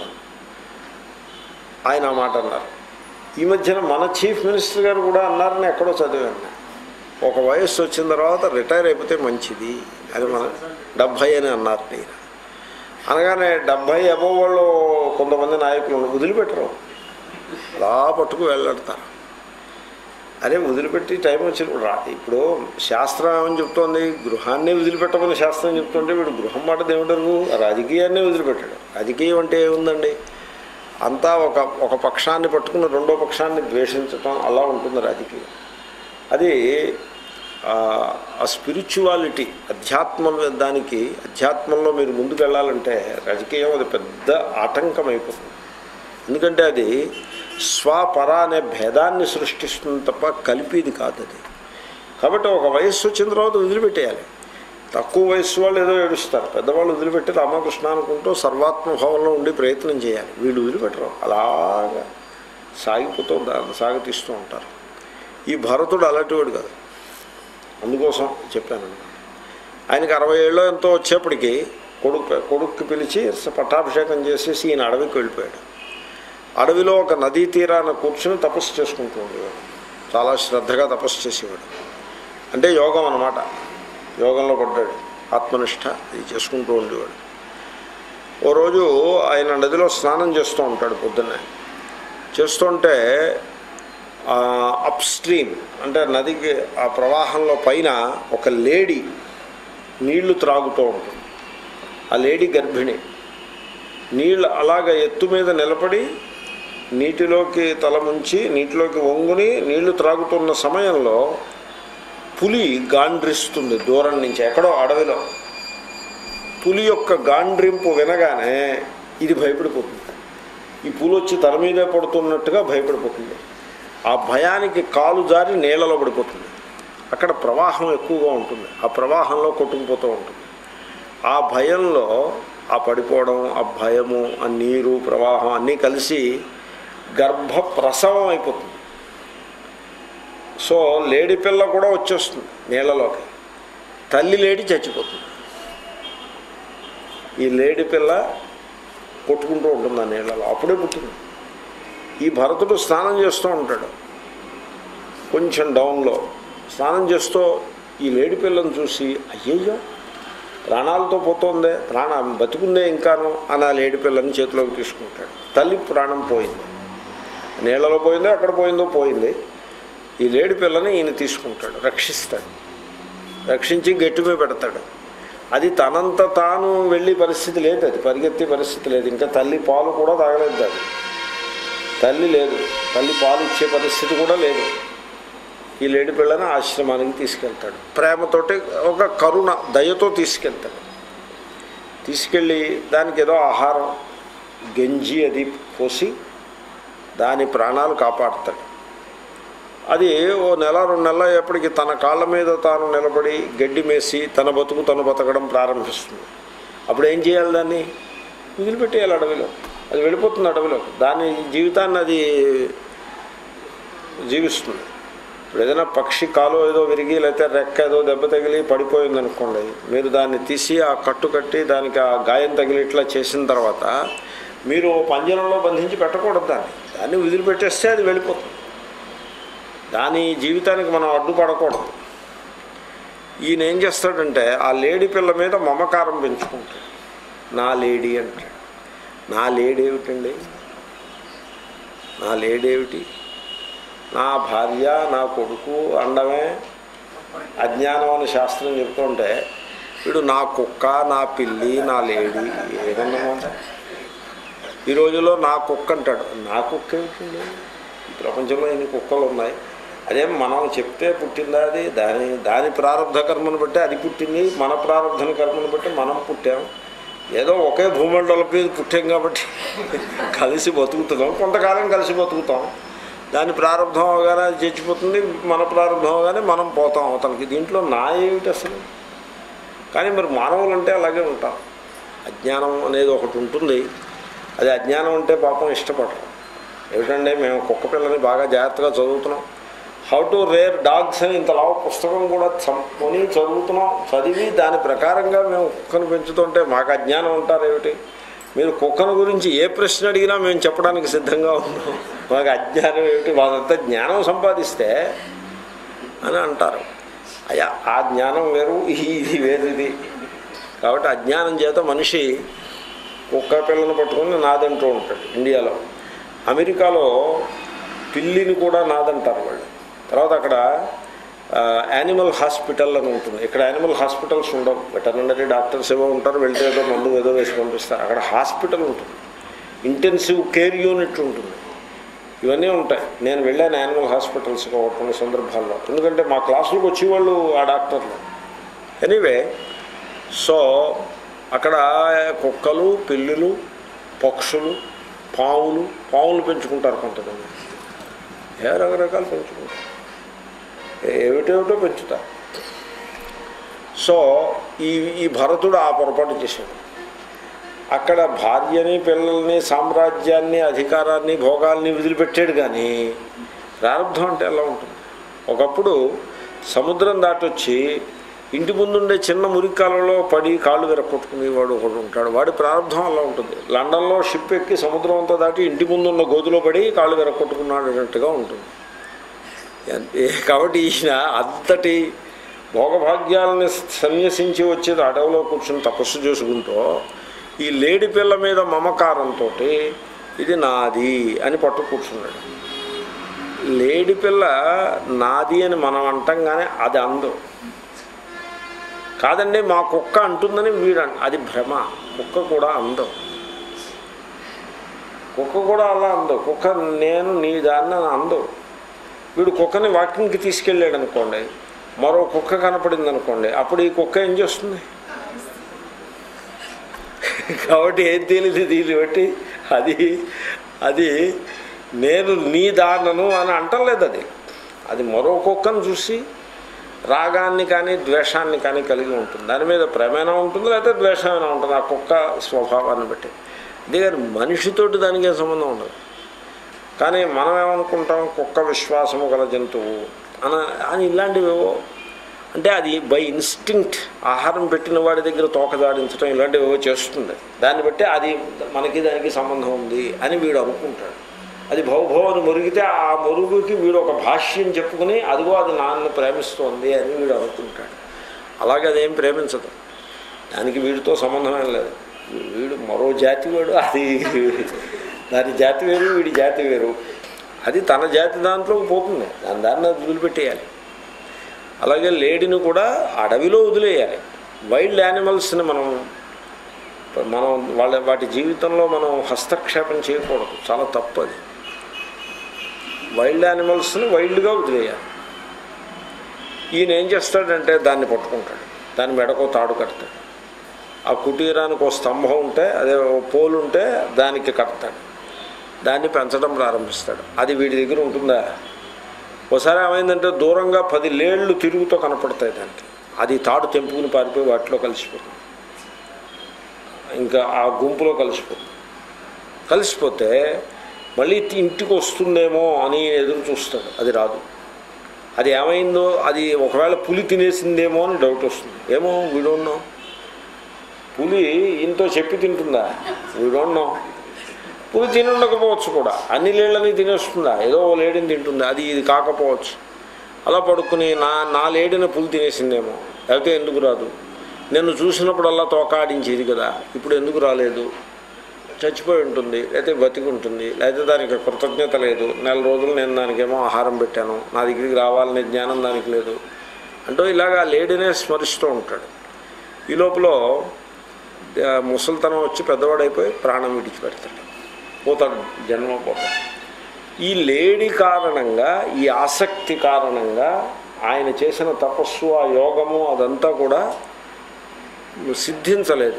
ఆయన ఆ మాట అన్నారు ఈ మధ్యన మన చీఫ్ మినిస్టర్ గారు కూడా అన్నారని ఎక్కడో చదివాను నేను. ఒక వయస్సు వచ్చిన తర్వాత రిటైర్ అయిపోతే మంచిది అది మన డెబ్భై అని అన్నారు నేను అనగానే డెబ్భై అబో వాళ్ళు కొంతమంది నాయకులు వదిలిపెట్టరు అలా పట్టుకు వెళ్ళాడతారు అదే వదిలిపెట్టి టైం వచ్చినప్పుడు రా ఇప్పుడు శాస్త్రం ఏమని చెప్తోంది గృహాన్ని వదిలిపెట్టమని శాస్త్రం చెప్తుంటే వీడు గృహం మాట దేవుడరు రాజకీయాన్ని వదిలిపెట్టాడు రాజకీయం అంటే ఏముందండి అంతా ఒక ఒక పక్షాన్ని పట్టుకుని రెండో పక్షాన్ని ద్వేషించటం అలా ఉంటుంది రాజకీయం అది ఆ, ఆ స్పిరిచువాలిటీ అధ్యాత్మ దానికి అధ్యాత్మంలో మీరు ముందుకు వెళ్ళాలంటే రాజకీయం అది పెద్ద ఆటంకం అయిపోతుంది ఎందుకంటే అది స్వపర అనే భేదాన్ని సృష్టిస్తుంది తప్ప కలిపిది కాదు అది కాబట్టి ఒక వయస్సు వచ్చిన తర్వాత వదిలిపెట్టేయాలి తక్కువ వయస్సు వాళ్ళు ఏదో ఏడుస్తారు పెద్దవాళ్ళు వదిలిపెట్టి రామకృష్ణ అనుకుంటూ సర్వాత్మభావంలో ఉండి ప్రయత్నం చేయాలి వీళ్ళు వదిలిపెట్టరు అలాగా సాగిపోతూ దాన్ని సాగతీస్తూ ఉంటారు ఈ భరతుడు అలాంటివాడు కాదు అందుకోసం చెప్పాను ఆయనకి అరవై ఏళ్ళు ఎంతో వచ్చేప్పటికి కొడుకు కొడుక్కి పిలిచి పట్టాభిషేకం చేసేసి ఈయన అడవికి వెళ్ళిపోయాడు అడవిలో ఒక నదీ తీరాన కూర్చుని తపస్సు చేసుకుంటూ ఉండేవాడు చాలా శ్రద్ధగా తపస్సు చేసేవాడు అంటే యోగం అన్నమాట యోగంలో పడ్డాడు ఆత్మనిష్ట ఇది చేసుకుంటూ ఉండేవాడు ఓ రోజు ఆయన నదిలో స్నానం చేస్తూ ఉంటాడు పొద్దున్నే చేస్తుంటే అప్ స్ట్రీమ్ అంటే నదికి ఆ ప్రవాహంలో పైన ఒక లేడీ నీళ్లు త్రాగుతూ ఉంటుంది ఆ లేడీ గర్భిణి నీళ్ళు అలాగ ఎత్తు మీద నిలబడి నీటిలోకి తల ముంచి నీటిలోకి వంగుని నీళ్లు త్రాగుతున్న సమయంలో పులి గాండ్రిస్తుంది దూరం నుంచి ఎక్కడో అడవిలో పులి యొక్క గాండ్రింపు వినగానే ఇది భయపడిపోతుంది ఈ పులి వచ్చి తల మీదే పడుతున్నట్టుగా భయపడిపోతుంది ఆ భయానికి కాలు జారి నీళ్ళలో పడిపోతుంది అక్కడ ప్రవాహం ఎక్కువగా ఉంటుంది ఆ ప్రవాహంలో కొట్టుకుపోతూ ఉంటుంది ఆ భయంలో ఆ పడిపోవడం ఆ భయము ఆ నీరు ప్రవాహం అన్నీ కలిసి గర్భ ప్రసవం అయిపోతుంది సో లేడి పిల్ల కూడా వచ్చేస్తుంది నీళ్ళలోకి తల్లి లేడి చచ్చిపోతుంది ఈ లేడి పిల్ల కొట్టుకుంటూ ఉంటుంది ఆ నీళ్ళలో అప్పుడే పుట్టింది ఈ భరతుడు స్నానం చేస్తూ ఉంటాడు కొంచెం డౌన్లో స్నానం చేస్తూ ఈ లేడి పిల్లని చూసి అయ్యయ్యో ప్రాణాలతో పోతుందే ప్రాణ బతుకుందే ఇంకాను అని ఆ లేడి పిల్లని చేతిలోకి తీసుకుంటాడు తల్లి ప్రాణం పోయింది నీళ్ళలో పోయిందో ఎక్కడ పోయిందో పోయింది ఈ లేడి పిల్లని ఈయన తీసుకుంటాడు రక్షిస్తాడు రక్షించి గట్టి మీద పెడతాడు అది తనంత తాను వెళ్ళే పరిస్థితి లేదు అది పరిగెత్తే పరిస్థితి లేదు ఇంకా తల్లి పాలు కూడా తాగలేదు అది తల్లి లేదు తల్లి పాలు ఇచ్చే పరిస్థితి కూడా లేదు ఈ లేడి పిల్లని ఆశ్రమానికి తీసుకెళ్తాడు ప్రేమతోటి ఒక కరుణ దయతో తీసుకెళ్తాడు తీసుకెళ్ళి దానికి ఏదో ఆహారం గంజి అది పోసి దాని ప్రాణాలు కాపాడుతాడు అది ఓ నెల రెండు నెలల ఎప్పటికి తన కాళ్ళ మీద తాను నిలబడి గడ్డి మేసి తన బతుకు తను బతకడం ప్రారంభిస్తుంది అప్పుడు ఏం చేయాలి దాన్ని వదిలిపెట్టేయాలి అడవిలో అది వెళ్ళిపోతుంది అడవిలో దాని జీవితాన్ని అది జీవిస్తుంది ఇప్పుడు ఏదైనా పక్షి కాలు ఏదో విరిగి లేకపోతే రెక్క ఏదో దెబ్బ తగిలి పడిపోయింది అనుకోండి మీరు దాన్ని తీసి ఆ కట్టు కట్టి దానికి ఆ గాయం తగిలి ఇట్లా చేసిన తర్వాత మీరు పంజరంలో బంధించి పెట్టకూడదు దాన్ని దాన్ని వదిలిపెట్టేస్తే అది వెళ్ళిపోతుంది దాని జీవితానికి మనం అడ్డుపడకూడదు ఈయన ఏం చేస్తాడంటే ఆ లేడీ పిల్ల మీద మమకారం పెంచుకుంటాడు నా లేడీ అంటాడు నా లేడీ ఏమిటండి నా లేడీ ఏమిటి నా భార్య నా కొడుకు అండమే అజ్ఞానం అని శాస్త్రం చెప్తుంటే వీడు నా కుక్క నా పిల్లి నా లేడీ ఏదన్నమాట ఈ రోజుల్లో నా కుక్క అంటాడు నా కుక్క ఏమిటండి ఈ ప్రపంచంలో ఎన్ని కుక్కలు ఉన్నాయి అదేం మనం చెప్తే పుట్టిందా అది దాని దాని ప్రారంభ కర్మను బట్టి అది పుట్టింది మన ప్రారంభన కర్మను బట్టి మనం పుట్టాం ఏదో ఒకే భూమండలం మీద పుట్టాం కాబట్టి కలిసి బతుకుతున్నాం కొంతకాలం కలిసి బతుకుతాం దాని ప్రారంభం అవగానే అది చచ్చిపోతుంది మన ప్రారంభం అవగానే మనం పోతాం అవతలకి దీంట్లో నా ఏమిటి అసలు కానీ మరి మానవులు అంటే అలాగే ఉంటారు అజ్ఞానం అనేది ఒకటి ఉంటుంది అది అజ్ఞానం అంటే పాపం ఇష్టపడరు ఏమిటంటే మేము కుక్క పిల్లని బాగా జాగ్రత్తగా చదువుతున్నాం హౌ టు రేర్ డాగ్స్ అని ఇంత లావు పుస్తకం కూడా కొని చదువుతున్నాం చదివి దాని ప్రకారంగా మేము కుక్కను పెంచుతుంటే మాకు అజ్ఞానం ఉంటారు ఏమిటి మీరు కుక్కను గురించి ఏ ప్రశ్న అడిగినా మేము చెప్పడానికి సిద్ధంగా ఉన్నాం మాకు అజ్ఞానం ఏమిటి వాళ్ళంతా జ్ఞానం సంపాదిస్తే అని అంటారు అయ్యా ఆ జ్ఞానం వేరు ఇది వేరు ఇది కాబట్టి అజ్ఞానం చేత మనిషి కుక్క పిల్లను పట్టుకుని నాదంటూ ఉంటాడు ఇండియాలో అమెరికాలో పిల్లిని కూడా నాదంటారు వాళ్ళు తర్వాత అక్కడ యానిమల్ హాస్పిటల్ అని ఉంటుంది ఇక్కడ యానిమల్ హాస్పిటల్స్ ఉండవు వెటర్నరీ డాక్టర్స్ ఏవో ఉంటారు వెళ్తే ఏదో మందు ఏదో వేసి పంపిస్తారు అక్కడ హాస్పిటల్ ఉంటుంది ఇంటెన్సివ్ కేర్ యూనిట్ ఉంటుంది ఇవన్నీ ఉంటాయి నేను వెళ్ళాను యానిమల్ హాస్పిటల్స్కి ఒక కొన్ని సందర్భాల్లో ఎందుకంటే మా క్లాసులకు వచ్చేవాళ్ళు ఆ డాక్టర్లు ఎనీవే సో అక్కడ కుక్కలు పిల్లులు పక్షులు పావులు పావులు పెంచుకుంటారు కొంతమంది ఏ రకరకాలు పెంచుకుంటారు ఏమిటేమిటో పెంచుతారు సో ఈ ఈ భరతుడు ఆ పొరపాటు చేశాడు అక్కడ భార్యని పిల్లల్ని సామ్రాజ్యాన్ని అధికారాన్ని భోగాల్ని వదిలిపెట్టాడు కానీ ప్రారంభం అంటే ఎలా ఉంటుంది ఒకప్పుడు సముద్రం దాటొచ్చి ఇంటి ముందుండే చిన్న మురికాలలో పడి కాళ్ళు విరక్కొట్టుకునేవాడు ఒకడు ఉంటాడు వాడి ప్రారంభం అలా ఉంటుంది లండన్లో షిప్ ఎక్కి సముద్రం అంతా దాటి ఇంటి ముందున్న గోతులో పడి కాళ్ళు విరక్కొట్టుకున్నాడు అన్నట్టుగా ఉంటుంది కాబట్టి ఈయన అంతటి భోగభాగ్యాలని సన్యసించి వచ్చేది అడవిలో కూర్చుని తపస్సు చేసుకుంటూ ఈ లేడి పిల్ల మీద మమకారంతో ఇది నాది అని పట్టు కూర్చున్నాడు లేడి పిల్ల నాది అని మనం అంటాం కానీ అది అందు కాదండి మా కుక్క అంటుందని వీడు అది భ్రమ కుక్క కూడా అందం కుక్క కూడా అలా అందు కుక్క నేను నీ దాన్ని అని అందు వీడు కుక్కని వాకింగ్కి తీసుకెళ్ళాడు అనుకోండి మరో కుక్క కనపడింది అనుకోండి అప్పుడు ఈ కుక్క ఏం చేస్తుంది కాబట్టి ఏం తేలిది దీన్ని బట్టి అది అది నేను నీ దానను అని అంటలేదు అది అది మరో కుక్కను చూసి రాగాన్ని కానీ ద్వేషాన్ని కానీ కలిగి ఉంటుంది దాని మీద ప్రేమైనా ఉంటుంది లేకపోతే ద్వేషమైనా ఉంటుంది ఆ కుక్క స్వభావాన్ని బట్టి అంతేగాని మనిషితోటి దానికి ఏం సంబంధం ఉండదు కానీ మనం ఏమనుకుంటాం కుక్క విశ్వాసము గల జంతువు అని అని ఇలాంటివేవో అంటే అది బై ఇన్స్టింక్ట్ ఆహారం పెట్టిన వాడి దగ్గర తోక దాడించడం ఇలాంటివేవో చేస్తుంది దాన్ని బట్టి అది మనకి దానికి సంబంధం ఉంది అని వీడు అనుకుంటాడు అది భవభవని మురిగితే ఆ మురుగుకి వీడు ఒక భాష్యం చెప్పుకుని అదిగో అది నాన్న ప్రేమిస్తోంది అని వీడు అనుకుంటాడు అలాగే అదేం ప్రేమించదు దానికి వీడితో సంబంధమేం లేదు వీడు మరో జాతి వాడు అది దాని జాతి వేరు వీడి జాతి వేరు అది తన జాతి దాంట్లోకి పోతుంది దాని దాన్ని అది వదిలిపెట్టేయాలి అలాగే లేడీని కూడా అడవిలో వదిలేయాలి వైల్డ్ యానిమల్స్ని మనం మనం వాళ్ళ వాటి జీవితంలో మనం హస్తక్షేపం చేయకూడదు చాలా తప్పు అది వైల్డ్ యానిమల్స్ని వైల్డ్గా వదిలేయాలి ఈయన ఏం చేస్తాడంటే దాన్ని పట్టుకుంటాడు దాని మెడకో తాడు కడతాడు ఆ కుటీరానికి ఒక స్తంభం ఉంటే అదే ఓ పోలు ఉంటే దానికి కడతాడు దాన్ని పెంచడం ప్రారంభిస్తాడు అది వీడి దగ్గర ఉంటుందా ఒకసారి ఏమైందంటే దూరంగా పది లేళ్ళు తిరుగుతూ కనపడతాయి దానికి అది తాడు తెంపుకుని పారిపోయి వాటిలో కలిసిపోతుంది ఇంకా ఆ గుంపులో కలిసిపోతుంది కలిసిపోతే మళ్ళీ ఇంటికి వస్తుందేమో అని ఎదురు చూస్తాడు అది రాదు అది ఏమైందో అది ఒకవేళ పులి తినేసిందేమో అని డౌట్ వస్తుంది ఏమో వీడున్నో పులి ఇంతో చెప్పి తింటుందా వీడున్నో పులి తిని ఉండకపోవచ్చు కూడా అన్ని లేళ్ళని తినేస్తుందా ఏదో ఓ లేడిని తింటుందా అది ఇది కాకపోవచ్చు అలా పడుకుని నా నా లేడిని పులి తినేసిందేమో లేకపోతే ఎందుకు రాదు నేను చూసినప్పుడల్లా తోకాడించేది కదా ఇప్పుడు ఎందుకు రాలేదు చచ్చిపోయి ఉంటుంది లేకపోతే బతికి ఉంటుంది లేకపోతే దానికి కృతజ్ఞత లేదు నెల రోజులు నేను దానికేమో ఆహారం పెట్టాను నా దగ్గరికి రావాలనే జ్ఞానం దానికి లేదు అంటూ ఇలాగా లేడీనే స్మరిస్తూ ఉంటాడు ఈ లోపల ఆ, ముసలితనం వచ్చి పెద్దవాడైపోయి ప్రాణం విడిచిపెడతాడు పోతాడు జన్మ పోతాడు ఈ లేడీ కారణంగా ఈ ఆసక్తి కారణంగా ఆయన చేసిన తపస్సు ఆ యోగము అదంతా కూడా సిద్ధించలేదు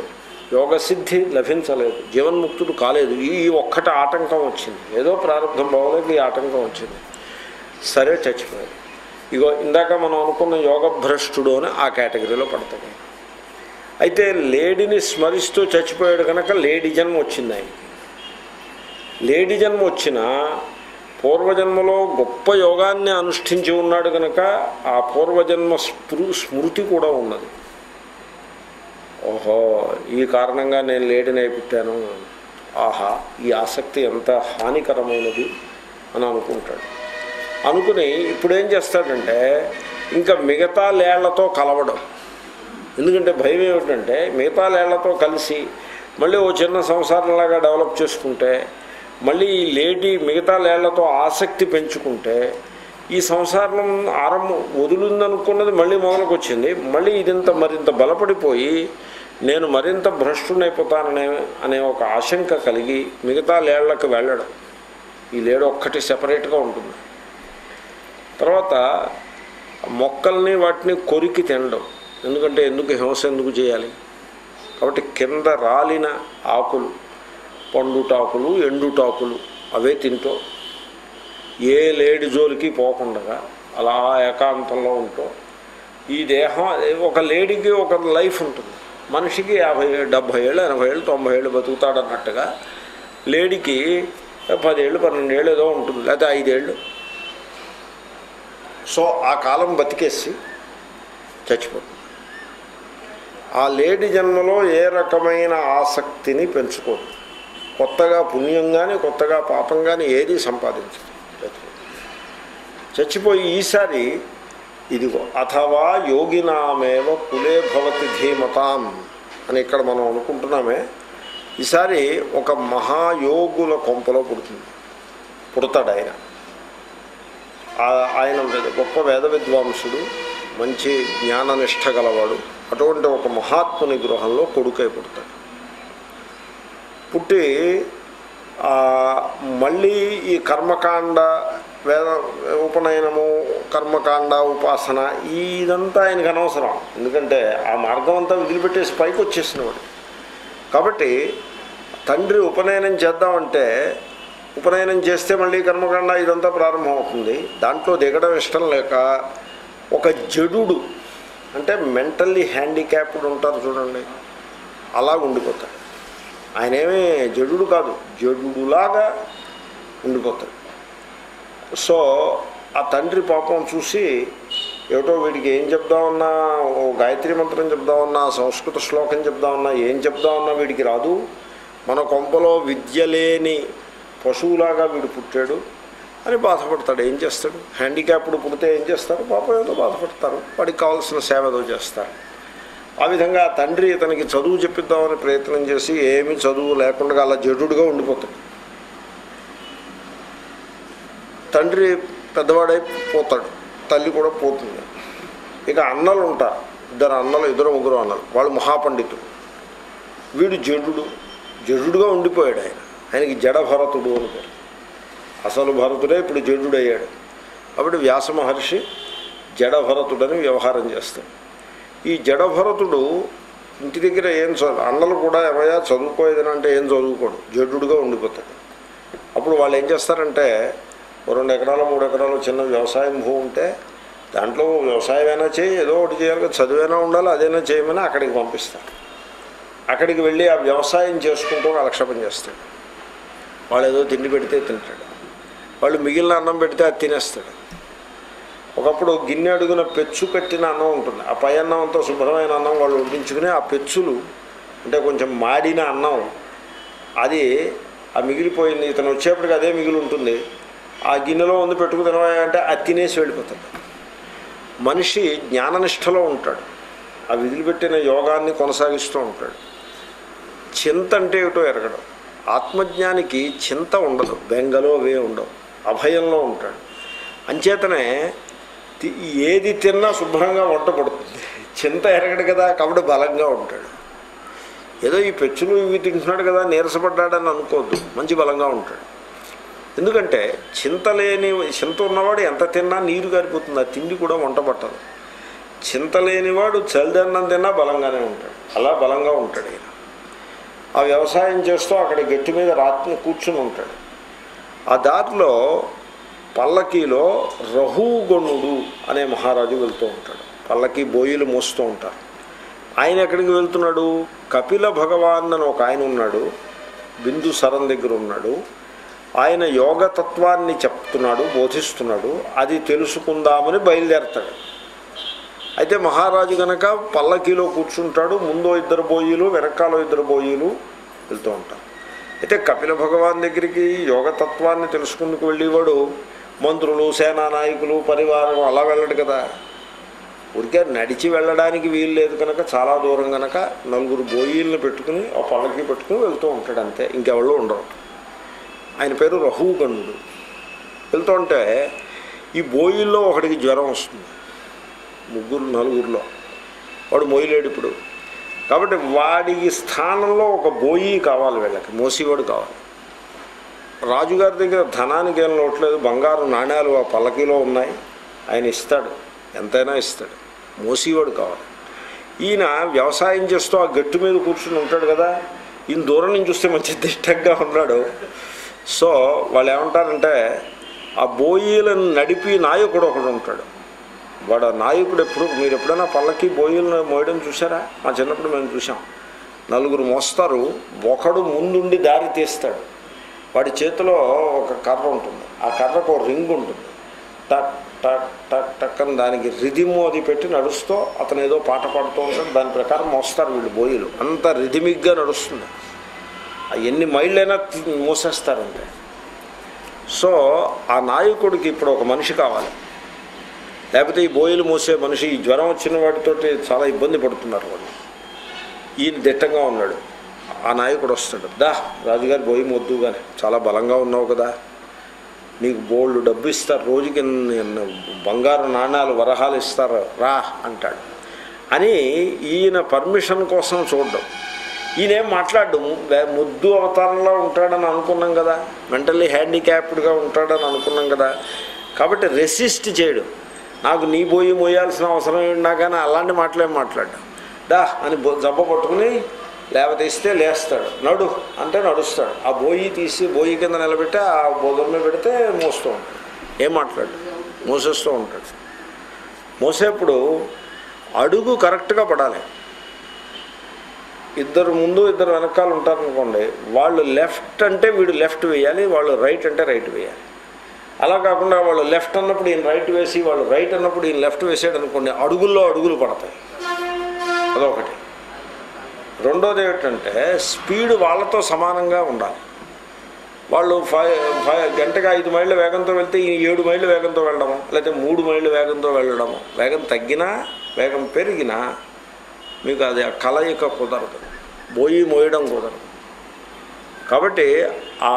యోగసిద్ధి లభించలేదు జీవన్ముక్తుడు కాలేదు ఈ ఒక్కటి ఆటంకం వచ్చింది ఏదో ప్రారంభం బాగోలేదు ఈ ఆటంకం వచ్చింది సరే చచ్చిపోయాడు ఇగో ఇందాక మనం అనుకున్న యోగభ్రష్టుడు అని ఆ కేటగిరీలో పడతాడు అయితే లేడీని స్మరిస్తూ చచ్చిపోయాడు కనుక లేడీ జన్మ వచ్చింది ఆయనకి లేడీ జన్మ వచ్చిన పూర్వజన్మలో గొప్ప యోగాన్ని అనుష్ఠించి ఉన్నాడు కనుక ఆ పూర్వజన్మ స్మృ స్మృతి కూడా ఉన్నది ఓహో ఈ కారణంగా నేను లేడీని పుట్టాను ఆహా ఈ ఆసక్తి ఎంత హానికరమైనది అని అనుకుంటాడు అనుకుని ఇప్పుడేం చేస్తాడంటే ఇంకా మిగతా లేళ్లతో కలవడం ఎందుకంటే భయం ఏమిటంటే మిగతా లేళ్లతో కలిసి మళ్ళీ ఓ చిన్న సంసారంలాగా డెవలప్ చేసుకుంటే మళ్ళీ ఈ లేడీ మిగతా లేళ్లతో ఆసక్తి పెంచుకుంటే ఈ సంసారం ఆరంభం వదులుందనుకున్నది మళ్ళీ మొదలుకు వచ్చింది మళ్ళీ ఇదింత మరింత బలపడిపోయి నేను మరింత భ్రష్టునైపోతాననే అనే ఒక ఆశంక కలిగి మిగతా లేళ్లకు వెళ్ళడం ఈ లేడు ఒక్కటి సెపరేట్గా ఉంటుంది తర్వాత మొక్కల్ని వాటిని కొరికి తినడం ఎందుకంటే ఎందుకు హింస ఎందుకు చేయాలి కాబట్టి కింద రాలిన ఆకులు పండుటాకులు ఎండుటాకులు అవే తింటూ ఏ లేడి జోలికి పోకుండా అలా ఏకాంతంలో ఉంటూ ఈ దేహం ఒక లేడీకి ఒక లైఫ్ ఉంటుంది మనిషికి యాభై డెబ్భై ఏళ్ళు ఎనభై ఏళ్ళు తొంభై ఏళ్ళు బతుకుతాడన్నట్టుగా లేడీకి పదేళ్ళు పన్నెండేళ్ళు ఏదో ఉంటుంది లేకపోతే ఐదేళ్ళు సో ఆ కాలం బతికేసి చచ్చిపోతుంది ఆ లేడి జన్మలో ఏ రకమైన ఆసక్తిని పెంచుకోదు కొత్తగా పుణ్యం కానీ కొత్తగా పాపం కానీ ఏది సంపాదించదు చచ్చిపోయి ఈసారి ఇదిగో అథవా యోగినామేవ కులే భవతి ధీమతాం అని ఇక్కడ మనం అనుకుంటున్నామే ఈసారి ఒక మహాయోగుల కొంపలో పుడుతుంది పుడతాడు ఆయన ఆ- ఆయన వేద- గొప్ప వేద విద్వాంసుడు మంచి జ్ఞాననిష్ట గలవాడు అటువంటి ఒక మహాత్ముని గృహంలో కొడుకై పుడతాడు పుట్టి ఆ, మళ్ళీ ఈ కర్మకాండ వేద ఉపనయనము కర్మకాండ ఉపాసన ఇదంతా ఆయనకు అనవసరం ఎందుకంటే ఆ మార్గం అంతా వదిలిపెట్టేసి పైకి వచ్చేసిన వాడు కాబట్టి తండ్రి ఉపనయనం చేద్దామంటే ఉపనయనం చేస్తే మళ్ళీ కర్మకాండ ఇదంతా ప్రారంభం అవుతుంది దాంట్లో దిగడం ఇష్టం లేక ఒక జడుడు అంటే మెంటల్లీ హ్యాండిక్యాప్డ్ ఉంటారు చూడండి అలా ఉండిపోతాడు ఆయన ఏమీ జడుడు కాదు జడుడులాగా ఉండిపోతాడు సో ఆ తండ్రి పాపం చూసి ఏమిటో వీడికి ఏం చెప్దామన్నా ఓ గాయత్రి మంత్రం చెప్దామన్నా సంస్కృత శ్లోకం చెప్దామన్నా ఏం చెప్దామన్నా వీడికి రాదు మన కొంపలో విద్య లేని పశువులాగా వీడు పుట్టాడు అని బాధపడతాడు ఏం చేస్తాడు హ్యాండిక్యాప్డ్ పుడితే ఏం చేస్తారు పాపం ఏదో బాధపడతారు వాడికి కావాల్సిన సేవ ఏదో చేస్తారు ఆ విధంగా ఆ తండ్రి ఇతనికి చదువు చెప్పిద్దామని ప్రయత్నం చేసి ఏమీ చదువు లేకుండా అలా జడుడుగా ఉండిపోతాడు తండ్రి పెద్దవాడై పోతాడు తల్లి కూడా పోతుంది ఇక అన్నలు ఉంటారు ఇద్దరు అన్నలు ఇద్దరు ముగ్గురు అన్నలు వాళ్ళు మహాపండితులు వీడు జడుడు జడుడుగా ఉండిపోయాడు ఆయన ఆయనకి జడ భరతుడు అని పేరు అసలు భరతుడే ఇప్పుడు జడుడు అయ్యాడు కాబట్టి వ్యాస మహర్షి జడ భరతుడని వ్యవహారం చేస్తాడు ఈ జడ భరతుడు ఇంటి దగ్గర ఏం చదువు అన్నలు కూడా ఏమయ్యా చదువుకోలేదని అంటే ఏం చదువుకోడు జడుడుగా ఉండిపోతాడు అప్పుడు వాళ్ళు ఏం చేస్తారంటే ఓ రెండు ఎకరాలు మూడు ఎకరాలు చిన్న వ్యవసాయం భూమి ఉంటే దాంట్లో వ్యవసాయమైనా చేయి ఏదో ఒకటి చేయాలి కదా, చదువైనా ఉండాలి అదైనా చేయమని అక్కడికి పంపిస్తారు అక్కడికి వెళ్ళి ఆ వ్యవసాయం చేసుకుంటూ కాలక్షేపం చేస్తాడు వాళ్ళు ఏదో తిండి పెడితే తింటాడు వాళ్ళు మిగిలిన అన్నం పెడితే అది తినేస్తాడు ఒకప్పుడు గిన్నె అడుగున పెచ్చు కట్టిన అన్నం ఉంటుంది ఆ పై అన్నం అంతా శుభ్రమైన అన్నం వాళ్ళు వడ్డించుకుని ఆ పెచ్చులు అంటే కొంచెం మాడిన అన్నం అది ఆ మిగిలిపోయింది ఇతను వచ్చేప్పటికి అదే మిగిలి ఉంటుంది ఆ గిన్నెలో ఉంది పెట్టుకు తినవా అంటే అది తినేసి వెళ్ళిపోతాడు మనిషి జ్ఞాననిష్టలో ఉంటాడు ఆ విదిలిపెట్టిన యోగాన్ని కొనసాగిస్తూ ఉంటాడు చింత అంటే ఏమిటో ఎరగడం ఆత్మజ్ఞానికి చింత ఉండదు బెంగలో అవే ఉండవు అభయంలో ఉంటాడు అంచేతనే తి- ఏది తిన్నా శుభ్రంగా వంట పడుతుంది చింత ఎరగడు కదా కాబట్టి బలంగా ఉంటాడు ఏదో ఈ పెచ్చులు ఇవి తింటున్నాడు కదా నీరసపడ్డాడని అనుకోవద్దు మంచి బలంగా ఉంటాడు ఎందుకంటే చింత లేని చింత ఉన్నవాడు ఎంత తిన్నా నీరు గారిపోతుంది ఆ తిండి కూడా వంట పట్టదు చింత లేనివాడు చలిదన్నం తిన్నా బలంగానే ఉంటాడు అలా బలంగా ఉంటాడు ఈయన ఆ వ్యవసాయం చేస్తూ అక్కడ గట్టి మీద రాత్రి కూర్చుని ఉంటాడు ఆ దారిలో పల్లకీలో రహుగణుడు అనే మహారాజు వెళ్తూ ఉంటాడు పల్లకి బోయిలు మోస్తూ ఉంటారు ఆయన ఎక్కడికి వెళ్తున్నాడు కపిల భగవాన్ అని ఒక ఆయన ఉన్నాడు బిందు సరం దగ్గర ఉన్నాడు ఆయన యోగ తత్వాన్ని చెప్తున్నాడు బోధిస్తున్నాడు అది తెలుసుకుందామని బయలుదేరతాడు అయితే మహారాజు గనక పల్లకీలో కూర్చుంటాడు ముందో ఇద్దరు బోయిలు వెనకాలో ఇద్దరు బోయిలు వెళ్తూ ఉంటారు అయితే కపిల భగవాన్ దగ్గరికి యోగతత్వాన్ని తెలుసుకుందుకు వెళ్ళేవాడు మంత్రులు సేనా నాయకులు పరివారం అలా వెళ్ళడు కదా ఊరికే నడిచి వెళ్ళడానికి వీలు లేదు కనుక చాలా దూరం కనుక నలుగురు బోయిల్ని పెట్టుకుని ఆ పల్లకి పెట్టుకుని వెళ్తూ ఉంటాడు అంతే ఇంకెవళ్ళు ఉండరు ఆయన పేరు రహుగణుడు వెళ్తూ ఉంటే ఈ బోయిల్లో ఒకడికి జ్వరం వస్తుంది ముగ్గురు నలుగురిలో వాడు మోయలేడు ఇప్పుడు కాబట్టి వాడికి స్థానంలో ఒక బోయి కావాలి వీళ్ళకి మోసేవాడు కావాలి రాజుగారి దగ్గర ధనానికి ఏం లోట్లేదు బంగారు నాణ్యాలు ఆ పల్లకీలో ఉన్నాయి ఆయన ఇస్తాడు ఎంతైనా ఇస్తాడు మోసేవాడు కావాలి ఈయన వ్యవసాయం చేస్తూ ఆ గట్టు మీద కూర్చుని ఉంటాడు కదా ఈయన దూరం నుంచి చూస్తే మంచి దిష్టంగా ఉన్నాడు సో వాళ్ళు ఏమంటారంటే ఆ బోయిలను నడిపి నాయకుడు ఒకడు ఉంటాడు వాడు ఆ నాయకుడు ఎప్పుడు మీరు ఎప్పుడైనా పల్లకి బోయిలను మోయడం చూసారా మా చిన్నప్పుడు మేము చూసాం నలుగురు మోస్తారు ఒకడు ముందుండి దారి తీస్తాడు వాడి చేతిలో ఒక కర్ర ఉంటుంది ఆ కర్రకు ఒక రింగ్ ఉంటుంది టక్ టక్ టక్ టక్ అని దానికి రిధిము అది పెట్టి నడుస్తూ అతను ఏదో పాట పాడుతూ ఉంటాడు దాని ప్రకారం మోస్తారు వీళ్ళు బోయిలు అంత రిధిమిక్గా నడుస్తుంది ఆ ఎన్ని మైళ్ళైనా తీ- మోసేస్తారంటే సో ఆ నాయకుడికి ఇప్పుడు ఒక మనిషి కావాలి లేకపోతే ఈ బోయిలు మోసే మనిషి ఈ జ్వరం వచ్చిన వాటితోటి చాలా ఇబ్బంది పడుతున్నారు వాళ్ళు ఈయన దిట్టంగా ఉన్నాడు ఆ నాయకుడు వస్తాడు దా రాజుగారి బోయి మొద్దు కానీ చాలా బలంగా ఉన్నావు కదా నీకు బోల్డ్ డబ్బు ఇస్తారు రోజుకి ఇన్ని- ఇన్ని బంగారు నాణ్యాలు వరహాలు ఇస్తారు రా అంటాడు అని ఈయన పర్మిషన్ కోసం చూడడం ఈయనేం మాట్లాడడం వే- ముద్దు అవతారంలో ఉంటాడని అనుకున్నాం కదా మెంటల్లీ హ్యాండిక్యాప్డ్గా ఉంటాడని అనుకున్నాం కదా కాబట్టి రెసిస్ట్ చేయడు నాకు నీ బోయి మోయాల్సిన అవసరం ఏంటా కానీ అలాంటి మాటలేం మాట్లాడ్డాం దా అని బొ- జబ్బ పట్టుకుని లేకపోతే ఇస్తే లేస్తాడు నడు అంటే నడుస్తాడు ఆ బోయి తీసి బోయి కింద నిలబెట్టి ఆ బోధం మీద పెడితే మోస్తూ ఉంటాడు ఏం మాట్లాడు మోసేస్తూ ఉంటాడు మోసేప్పుడు అడుగు కరెక్ట్గా పడాలి ఇద్దరు ముందు ఇద్దరు వెనకాల ఉంటారనుకోండి వాళ్ళు లెఫ్ట్ అంటే వీడు లెఫ్ట్ వేయాలి వాళ్ళు రైట్ అంటే రైట్ వేయాలి అలా కాకుండా వాళ్ళు లెఫ్ట్ అన్నప్పుడు ఈయన రైట్ వేసి వాళ్ళు రైట్ అన్నప్పుడు ఈయన లెఫ్ట్ వేసాడు అనుకోండి అడుగుల్లో అడుగులు పడతాయి అదొకటి రెండోది ఏమిటంటే స్పీడ్ వాళ్ళతో సమానంగా ఉండాలి వాళ్ళు ఫైవ్ ఫైవ్ గంటకి ఐదు మైళ్ళ వేగంతో వెళ్తే ఈ ఏడు మైళ్ళ వేగంతో వెళ్ళడము లేకపోతే మూడు మైళ్ళ వేగంతో వెళ్ళడము వేగం తగ్గినా వేగం పెరిగినా మీకు అది ఆ కలయిక కుదరదు బోయి మోయడం కుదరదు కాబట్టి ఆ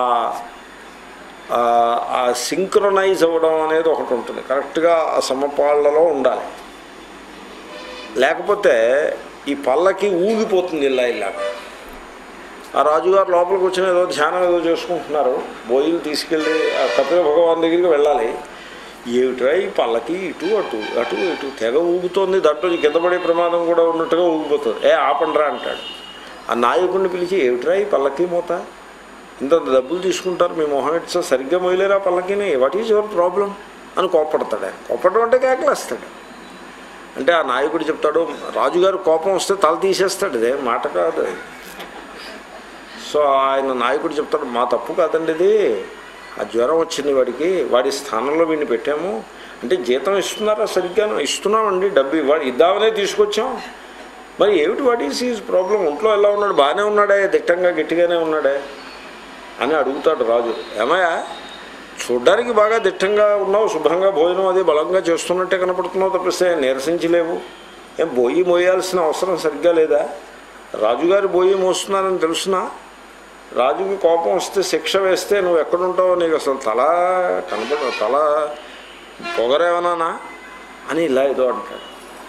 ఆ- ఆ సింక్రొనైజ్ అవ్వడం అనేది ఒకటి ఉంటుంది కరెక్ట్గా ఆ సమపాళ్లలో ఉండాలి లేకపోతే ఈ పల్లకి ఊగిపోతుంది ఇలా ఇలా ఆ రాజుగారు లోపలికి వచ్చిన ఏదో ధ్యానం ఏదో చేసుకుంటున్నారు బోయిలు తీసుకెళ్ళి ఆ కపిల భగవాన్ దగ్గరికి వెళ్ళాలి ఏమిట్రా ఈ పల్లకి ఇటు అటు అటు ఇటు తెగ ఊగుతోంది దాంట్లో కింద పడే ప్రమాదం కూడా ఉన్నట్టుగా ఊగిపోతుంది ఏ ఆపండ్రా అంటాడు ఆ నాయకుడిని పిలిచి ఏమిట్రా ఈ పల్లకి మూత ఇంత డబ్బులు తీసుకుంటారు మీ మొహం ఇట్స్ సరిగ్గా మొయలేరా పల్లకిని వాట్ ఈజ్ యువర్ ప్రాబ్లం అని కోప్పడతాడు ఆయన కోప్పడడం అంటే కేకలేస్తాడు అంటే ఆ నాయకుడు చెప్తాడు రాజుగారు కోపం వస్తే తల తీసేస్తాడు ఇదే మాట కాదు సో ఆయన నాయకుడు చెప్తాడు మా తప్పు కాదండి ఇది ఆ జ్వరం వచ్చింది వాడికి వాడి స్థానంలో వీడిని పెట్టాము అంటే జీతం ఇస్తున్నారా సరిగ్గాను ఇస్తున్నామండి డబ్బు ఇవ్వాలి ఇద్దామనే తీసుకొచ్చాం మరి ఏమిటి వాట్ ఈస్ ఈజ్ ప్రాబ్లం ఒంట్లో ఎలా ఉన్నాడు బాగానే ఉన్నాడే దిట్టంగా గట్టిగానే ఉన్నాడే అని అడుగుతాడు రాజు ఏమయ్యా చూడ్డానికి బాగా దిట్టంగా ఉన్నావు శుభ్రంగా భోజనం అది బలంగా చేస్తున్నట్టే కనపడుతున్నావు తప్పిస్తే నీరసించలేవు ఏం బోయి మోయాల్సిన అవసరం సరిగ్గా లేదా రాజుగారి బోయి మోస్తున్నానని తెలుసునా రాజుకి కోపం వస్తే శిక్ష వేస్తే నువ్వు ఎక్కడుంటావో నీకు అసలు తల కనపడ తల పొగరేమన్నానా అని ఇలా ఏదో అంటాడు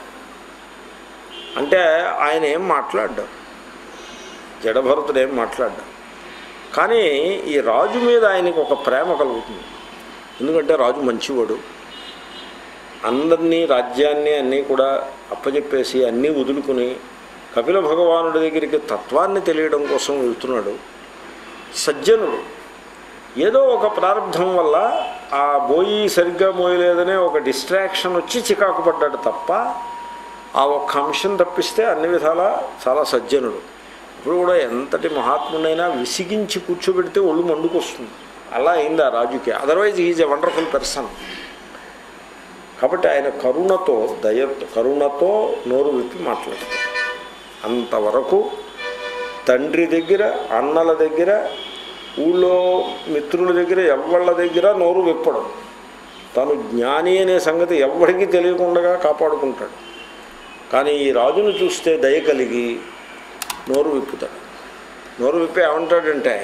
అంటే ఆయన ఏం మాట్లాడ్డాడు జడభరతుడు ఏం మాట్లాడ్డాడు కానీ ఈ రాజు మీద ఆయనకి ఒక ప్రేమ కలుగుతుంది ఎందుకంటే రాజు మంచివాడు అందరినీ రాజ్యాన్ని అన్నీ కూడా అప్పచెప్పేసి అన్నీ వదులుకుని కపిల భగవానుడి దగ్గరికి తత్వాన్ని తెలియడం కోసం వెళ్తున్నాడు సజ్జనుడు ఏదో ఒక ప్రారంభం వల్ల ఆ బోయి సరిగ్గా మోయలేదనే ఒక డిస్ట్రాక్షన్ వచ్చి చికాకు పడ్డాడు తప్ప ఆ ఒక్క అంశం తప్పిస్తే అన్ని విధాలా చాలా సజ్జనుడు ఇప్పుడు కూడా ఎంతటి మహాత్ముడైనా విసిగించి కూర్చోబెడితే ఒళ్ళు మండుకొస్తుంది అలా అయింది ఆ రాజుకి otherwise is a wonderful person కాబట్టి ఆయన కరుణతో దయ కరుణతో నోరు విప్పి మాట్లాడతాడు అంతవరకు తండ్రి దగ్గర అన్నల దగ్గర ఊళ్ళో మిత్రుల దగ్గర ఎవళ్ళ దగ్గర నోరు విప్పడం తను జ్ఞాని అనే సంగతి ఎవ్వడికి తెలియకుండా కాపాడుకుంటాడు కానీ ఈ రాజును చూస్తే దయ కలిగి నోరు విప్పుతాడు నోరు విప్పి ఏమంటాడంటే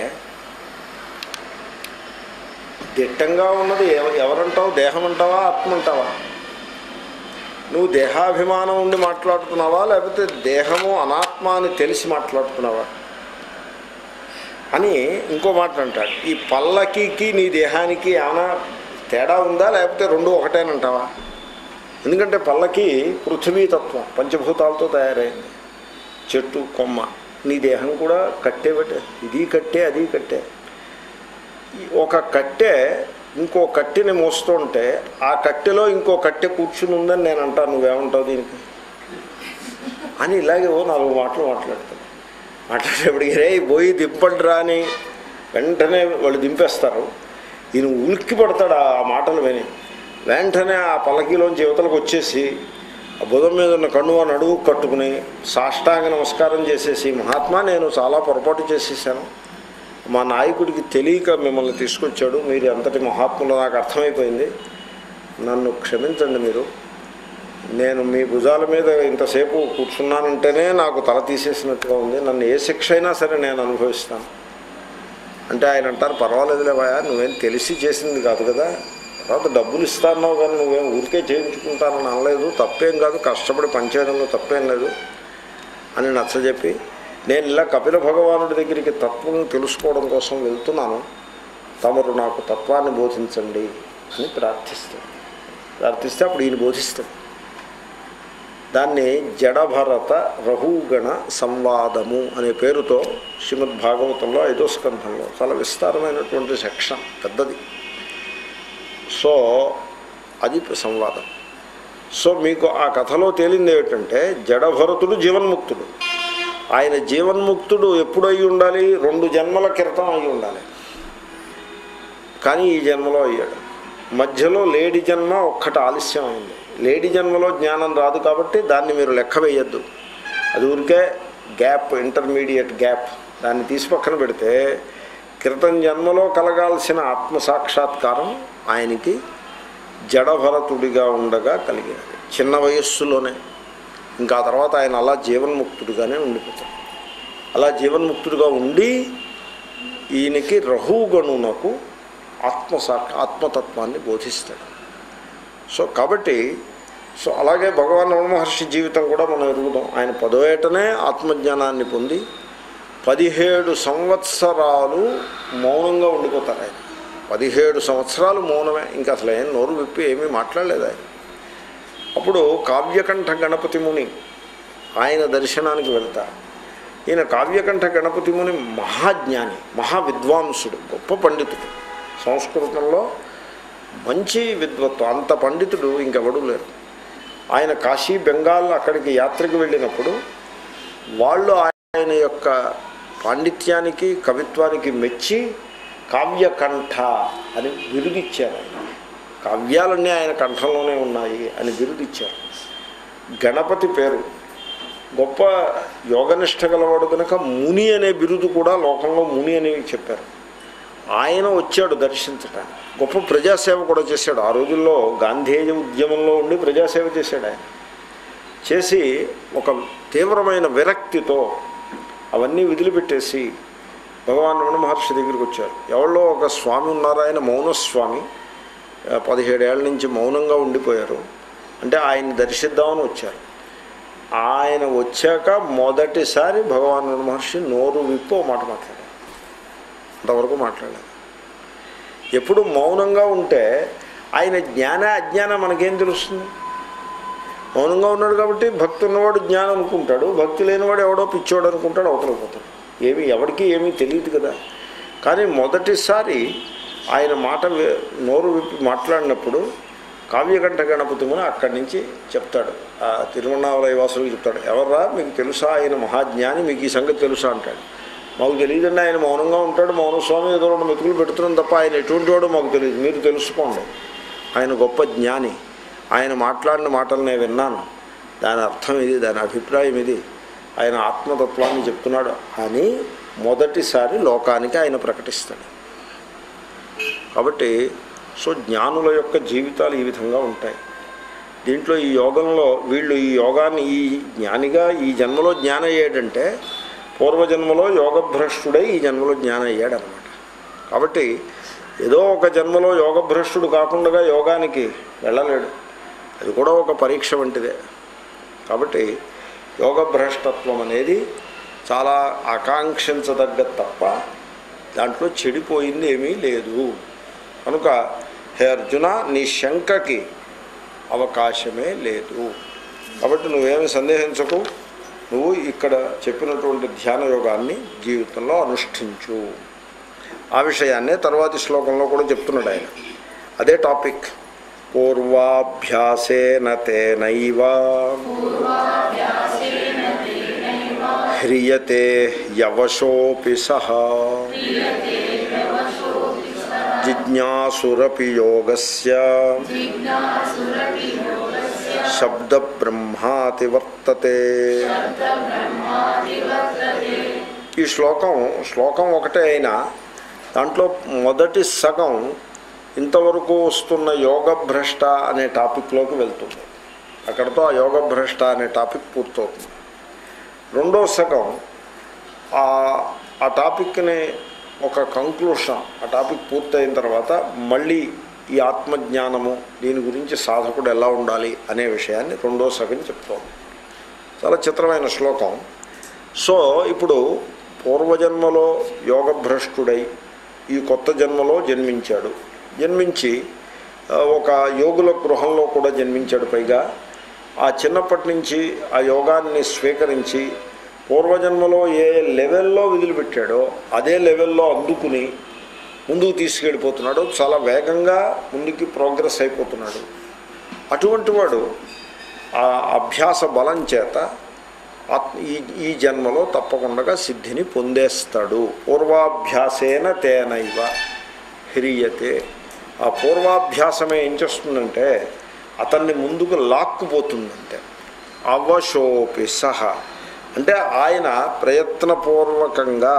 దిట్టంగా ఉన్నది ఎవ- ఎవరంటావు దేహం అంటావా ఆత్మ అంటావా నువ్వు దేహాభిమానం ఉండి మాట్లాడుతున్నావా లేకపోతే దేహము అనాత్మ అని తెలిసి మాట్లాడుతున్నావా అని ఇంకో మాట అంటాడు ఈ పల్లకి నీ దేహానికి ఏమైనా తేడా ఉందా లేకపోతే రెండు ఒకటేనంటావా ఎందుకంటే పల్లకి పృథ్వీతత్వం పంచభూతాలతో తయారైంది చెట్టు కొమ్మ నీ దేహం కూడా కట్టే బట్టే ఇది కట్టే అది కట్టే ఈ ఒక కట్టె ఇంకో కట్టెని మోస్తుంటే ఆ కట్టెలో ఇంకో కట్టె కూర్చుని ఉందని నేను అంటాను నువ్వేమంటావు దీనికి అని ఇలాగే ఓ నాలుగు మాటలు మాట్లాడతాను మాట్లాడేప్పటికి రే పోయి దింపండిరా అని వెంటనే వాళ్ళు దింపేస్తారు ఈయన ఉలిక్కి పడతాడు ఆ మాటలు విని వెంటనే ఆ పల్లకీలోంచి యువతలకు వచ్చేసి ఆ బుధం మీద ఉన్న కన్నువ నడువు కట్టుకుని సాష్టాంగ నమస్కారం చేసేసి మహాత్మా నేను చాలా పొరపాటు చేసేసాను మా నాయకుడికి తెలియక మిమ్మల్ని తీసుకొచ్చాడు మీరు ఎంతటి మహాత్ములు నాకు అర్థమైపోయింది నన్ను క్షమించండి మీరు నేను మీ భుజాల మీద ఇంతసేపు కూర్చున్నానంటేనే నాకు తల తీసేసినట్టుగా ఉంది నన్ను ఏ శిక్ష అయినా సరే నేను అనుభవిస్తాను అంటే ఆయన అంటారు పర్వాలేదులే భయ నువ్వేం తెలిసి చేసింది కాదు కదా తర్వాత డబ్బులు ఇస్తాన్నావు కానీ నువ్వేం ఊరికే చేయించుకుంటానని అనలేదు తప్పేం కాదు కష్టపడి పనిచేయడంలో తప్పేం లేదు అని నచ్చజెప్పి నేను ఇలా కపిల భగవానుడి దగ్గరికి తత్వం తెలుసుకోవడం కోసం వెళ్తున్నాను తమరు నాకు తత్వాన్ని బోధించండి అని ప్రార్థిస్తాడు ప్రార్థిస్తే అప్పుడు ఈయన బోధిస్తాడు దాన్ని జడభరత రహుగణ సంవాదము అనే పేరుతో శ్రీమద్ భాగవతంలో ఐదో స్కంధంలో చాలా విస్తారమైనటువంటి సెక్షన్ పెద్దది సో అది సంవాదం సో మీకు ఆ కథలో తేలింది ఏమిటంటే జడభరతుడు జీవన్ముక్తుడు ఆయన జీవన్ముక్తుడు ఎప్పుడు అయి ఉండాలి రెండు జన్మల క్రితం అయి ఉండాలి కానీ ఈ జన్మలో అయ్యాడు మధ్యలో లేడి జన్మ ఒక్కటి ఆలస్యం అయింది లేడి జన్మలో జ్ఞానం రాదు కాబట్టి దాన్ని మీరు లెక్క వేయద్దు అది ఊరికే గ్యాప్ ఇంటర్మీడియట్ గ్యాప్ దాన్ని తీసి పక్కన పెడితే క్రితం జన్మలో కలగాల్సిన ఆత్మ సాక్షాత్కారం ఆయనకి జడభరతుడిగా ఉండగా కలిగినది చిన్న వయస్సులోనే ఇంకా ఆ తర్వాత ఆయన అలా జీవన్ముక్తుడిగానే ఉండిపోతాడు అలా జీవన్ముక్తుడిగా ఉండి ఈయనకి రహుగణునకు ఆత్మసా ఆత్మతత్వాన్ని బోధిస్తాడు సో కాబట్టి సో అలాగే భగవాన్ రమణ మహర్షి జీవితం కూడా మనం ఎరుగుదాం ఆయన పదో ఏటనే ఆత్మజ్ఞానాన్ని పొంది పదిహేడు సంవత్సరాలు మౌనంగా ఉండిపోతారు ఆయన పదిహేడు సంవత్సరాలు మౌనమే ఇంకా అసలు ఏం నోరు విప్పి ఏమీ మాట్లాడలేదు ఆయన అప్పుడు కావ్యకంఠ గణపతి ముని ఆయన దర్శనానికి వెళ్తారు ఈయన కావ్యకంఠ గణపతి ముని మహాజ్ఞాని మహావిద్వాంసుడు గొప్ప పండితుడు సంస్కృతంలో మంచి విద్వత్వం అంత పండితుడు ఇంకెవడూ లేరు ఆయన కాశీ బెంగాల్ అక్కడికి యాత్రకు వెళ్ళినప్పుడు వాళ్ళు ఆయన యొక్క పాండిత్యానికి కవిత్వానికి మెచ్చి కావ్యకంఠ అని బిరుదిచ్చారు ఆయన కావ్యాలన్నీ ఆయన కంఠంలోనే ఉన్నాయి అని బిరుదిచ్చారు గణపతి పేరు గొప్ప యోగనిష్ట గలవాడు కనుక ముని అనే బిరుదు కూడా లోకంలో ముని అని చెప్పారు ఆయన వచ్చాడు దర్శించడానికి గొప్ప ప్రజాసేవ కూడా చేశాడు ఆ రోజుల్లో గాంధేయ ఉద్యమంలో ఉండి ప్రజాసేవ చేశాడు ఆయన చేసి ఒక తీవ్రమైన విరక్తితో అవన్నీ వదిలిపెట్టేసి భగవాన్ రమణ మహర్షి దగ్గరికి వచ్చారు ఎవరో ఒక స్వామి ఉన్నారు ఆయన మౌనస్వామి ఆ, పదిహేడేళ్ల నుంచి మౌనంగా ఉండిపోయారు అంటే ఆయన్ని దర్శిద్దామని వచ్చారు ఆయన వచ్చాక మొదటిసారి భగవాన్ రమణ మహర్షి నోరు విప్పు ఓ మాట మాట్లాడారు అంతవరకు మాట్లాడలేదు ఎప్పుడు మౌనంగా ఉంటే ఆయన జ్ఞాన అజ్ఞానం మనకేం తెలుస్తుంది మౌనంగా ఉన్నాడు కాబట్టి భక్తి ఉన్నవాడు జ్ఞానం అనుకుంటాడు భక్తి లేనివాడు ఎవడో పిచ్చోడు అనుకుంటాడు అవతల పోతాడు ఏమి ఎవరికి ఏమీ తెలియదు కదా కానీ మొదటిసారి ఆయన మాట వే- నోరు విప్పి మాట్లాడినప్పుడు కావ్యకంఠ గణపతిముని అక్కడి నుంచి చెప్తాడు ఆ తిరువണ്ണామలయ వాసులకు చెప్తాడు ఎవర్రా మీకు తెలుసా ఆయన మహాజ్ఞాని మీకు ఈ సంగతి తెలుసా అంటాడు మాకు తెలియదండి ఆయన మౌనంగా ఉంటాడు మౌన స్వామి ఏదో రెండు మెతుకులు పెడుతున్నాం తప్ప ఆయన ఎటువంటి వాడో మాకు తెలియదు మీరు తెలుసుకోండి ఆయన గొప్ప జ్ఞాని ఆయన మాట్లాడిన మాటలు నేను విన్నాను దాని అర్థం ఇది దాని అభిప్రాయం ఇది ఆయన ఆత్మతత్వాన్ని చెప్తున్నాడు అని మొదటిసారి లోకానికి ఆయన ప్రకటిస్తాడు కాబట్టి సో జ్ఞానుల యొక్క జీవితాలు ఈ విధంగా ఉంటాయి దీంట్లో ఈ యోగంలో వీళ్ళు ఈ యోగాన్ని ఈ జ్ఞానిగా ఈ జన్మలో జ్ఞానం అయ్యాడంటే పూర్వజన్మలో యోగభ్రష్టుడై ఈ జన్మలో జ్ఞానం అయ్యాడు అనమాట కాబట్టి ఏదో ఒక జన్మలో యోగభ్రష్టుడు కాకుండా యోగానికి వెళ్ళలేడు అది కూడా ఒక పరీక్ష వంటిదే కాబట్టి యోగభ్రష్టత్వం అనేది చాలా ఆకాంక్షించదగ్గ తప్ప దాంట్లో చెడిపోయింది ఏమీ లేదు కనుక హే అర్జున నీ శంకకి అవకాశమే లేదు కాబట్టి నువ్వేమి సందేహించకు నువ్వు ఇక్కడ చెప్పినటువంటి ధ్యాన యోగాన్ని జీవితంలో అనుష్ఠించు ఆ విషయాన్నే తర్వాతి శ్లోకంలో కూడా చెప్తున్నాడు ఆయన అదే టాపిక్ పూర్వాభ్యాసేన తేనైవ హ్రియతే యవశోపి సహ జిజ్ఞాసురపి యోగస్య శబ్ద బ్రహ్మాతి వర్తతే ఈ శ్లోకం శ్లోకం ఒకటే అయినా దాంట్లో మొదటి సగం ఇంతవరకు వస్తున్న యోగ భ్రష్ట అనే టాపిక్లోకి వెళ్తుంది అక్కడతో ఆ యోగ భ్రష్ట అనే టాపిక్ పూర్తవుతుంది రెండో సగం ఆ ఆ టాపిక్ని ఒక కంక్లూషన్ ఆ టాపిక్ పూర్తయిన తర్వాత మళ్ళీ ఈ ఆత్మజ్ఞానము దీని గురించి సాధకుడు ఎలా ఉండాలి అనే విషయాన్ని రెండో సగం చెప్తోంది చాలా చిత్రమైన శ్లోకం సో ఇప్పుడు పూర్వజన్మలో యోగభ్రష్టుడై ఈ కొత్త జన్మలో జన్మించాడు జన్మించి ఆ, ఒక యోగుల గృహంలో కూడా జన్మించాడు పైగా ఆ చిన్నప్పటి నుంచి ఆ యోగాన్ని స్వీకరించి పూర్వజన్మలో ఏ లెవెల్లో విధులుపెట్టాడో అదే లెవెల్లో అందుకుని ముందుకు తీసుకెళ్ళిపోతున్నాడు చాలా వేగంగా ముందుకి ప్రోగ్రెస్ అయిపోతున్నాడు అటువంటి వాడు ఆ అభ్యాస బలం చేత ఆత్మ ఈ ఈ జన్మలో తప్పకుండా సిద్ధిని పొందేస్తాడు పూర్వాభ్యాసేన తేనైవ హ్రియతే ఆ పూర్వాభ్యాసమే ఏం చేస్తుందంటే అతన్ని ముందుకు లాక్కుపోతుందంటే అవశోపి సహ అంటే ఆయన ప్రయత్నపూర్వకంగా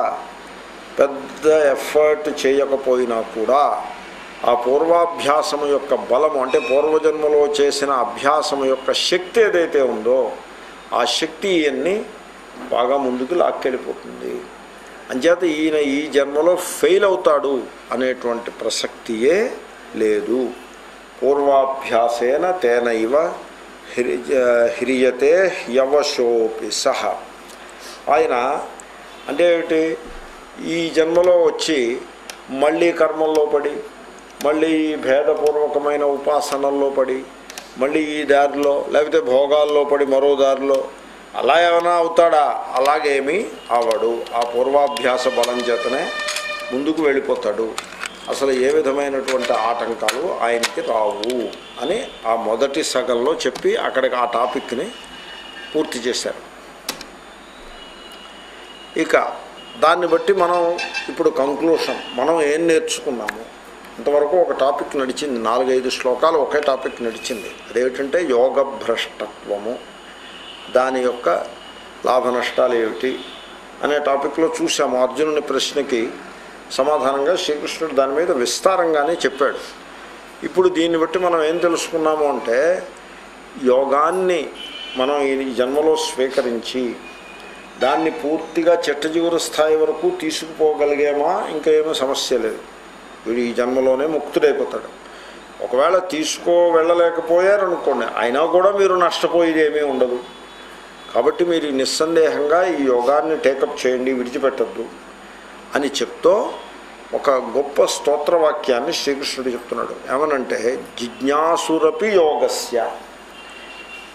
పెద్ద ఎఫర్ట్ చేయకపోయినా కూడా ఆ పూర్వాభ్యాసము యొక్క బలము అంటే పూర్వజన్మలో చేసిన అభ్యాసము యొక్క శక్తి ఏదైతే ఉందో ఆ శక్తి ఈయన్ని బాగా ముందుకు లాక్కెళ్ళిపోతుంది అంచేత ఈయన ఈ జన్మలో ఫెయిల్ అవుతాడు అనేటువంటి ప్రసక్తియే లేదు పూర్వాభ్యాసేన తేనైవ హ్రి హ్రియతే యవశోపి సహ ఆయన అంటే ఏమిటి ఈ జన్మలో వచ్చి మళ్ళీ కర్మల్లో పడి మళ్ళీ ఈ భేదపూర్వకమైన ఉపాసనల్లో పడి మళ్ళీ ఈ దారిలో లేకపోతే భోగాల్లో పడి మరో దారిలో అలా ఏమైనా అవుతాడా అలాగేమీ అవడు ఆ పూర్వాభ్యాస బలం చేతనే ముందుకు వెళ్ళిపోతాడు అసలు ఏ విధమైనటువంటి ఆటంకాలు ఆయనకి రావు అని ఆ మొదటి సగంలో చెప్పి అక్కడికి ఆ టాపిక్ని పూర్తి చేశారు ఇక దాన్ని బట్టి మనం ఇప్పుడు కంక్లూషన్ మనం ఏం నేర్చుకున్నాము ఇంతవరకు ఒక టాపిక్ నడిచింది నాలుగైదు శ్లోకాలు ఒకే టాపిక్ నడిచింది అదేమిటంటే యోగ భ్రష్టత్వము దాని యొక్క లాభ నష్టాలు ఏమిటి అనే టాపిక్లో చూసాము అర్జునుని ప్రశ్నకి సమాధానంగా శ్రీకృష్ణుడు దాని మీద విస్తారంగానే చెప్పాడు ఇప్పుడు దీన్ని బట్టి మనం ఏం తెలుసుకున్నాము అంటే యోగాన్ని మనం ఈ జన్మలో స్వీకరించి దాన్ని పూర్తిగా చిట్టజిగురు స్థాయి వరకు తీసుకుపోగలిగామా ఇంకా ఏమీ సమస్య లేదు వీడు ఈ జన్మలోనే ముక్తుడైపోతాడు ఒకవేళ తీసుకో వెళ్ళలేకపోయారనుకోండి అయినా కూడా మీరు నష్టపోయేది ఏమీ ఉండదు కాబట్టి మీరు నిస్సందేహంగా ఈ యోగాన్ని టేకప్ చేయండి విడిచిపెట్టద్దు అని చెప్తూ ఒక గొప్ప స్తోత్రవాక్యాన్ని శ్రీకృష్ణుడు చెప్తున్నాడు ఏమనంటే జిజ్ఞాసురపి యోగస్య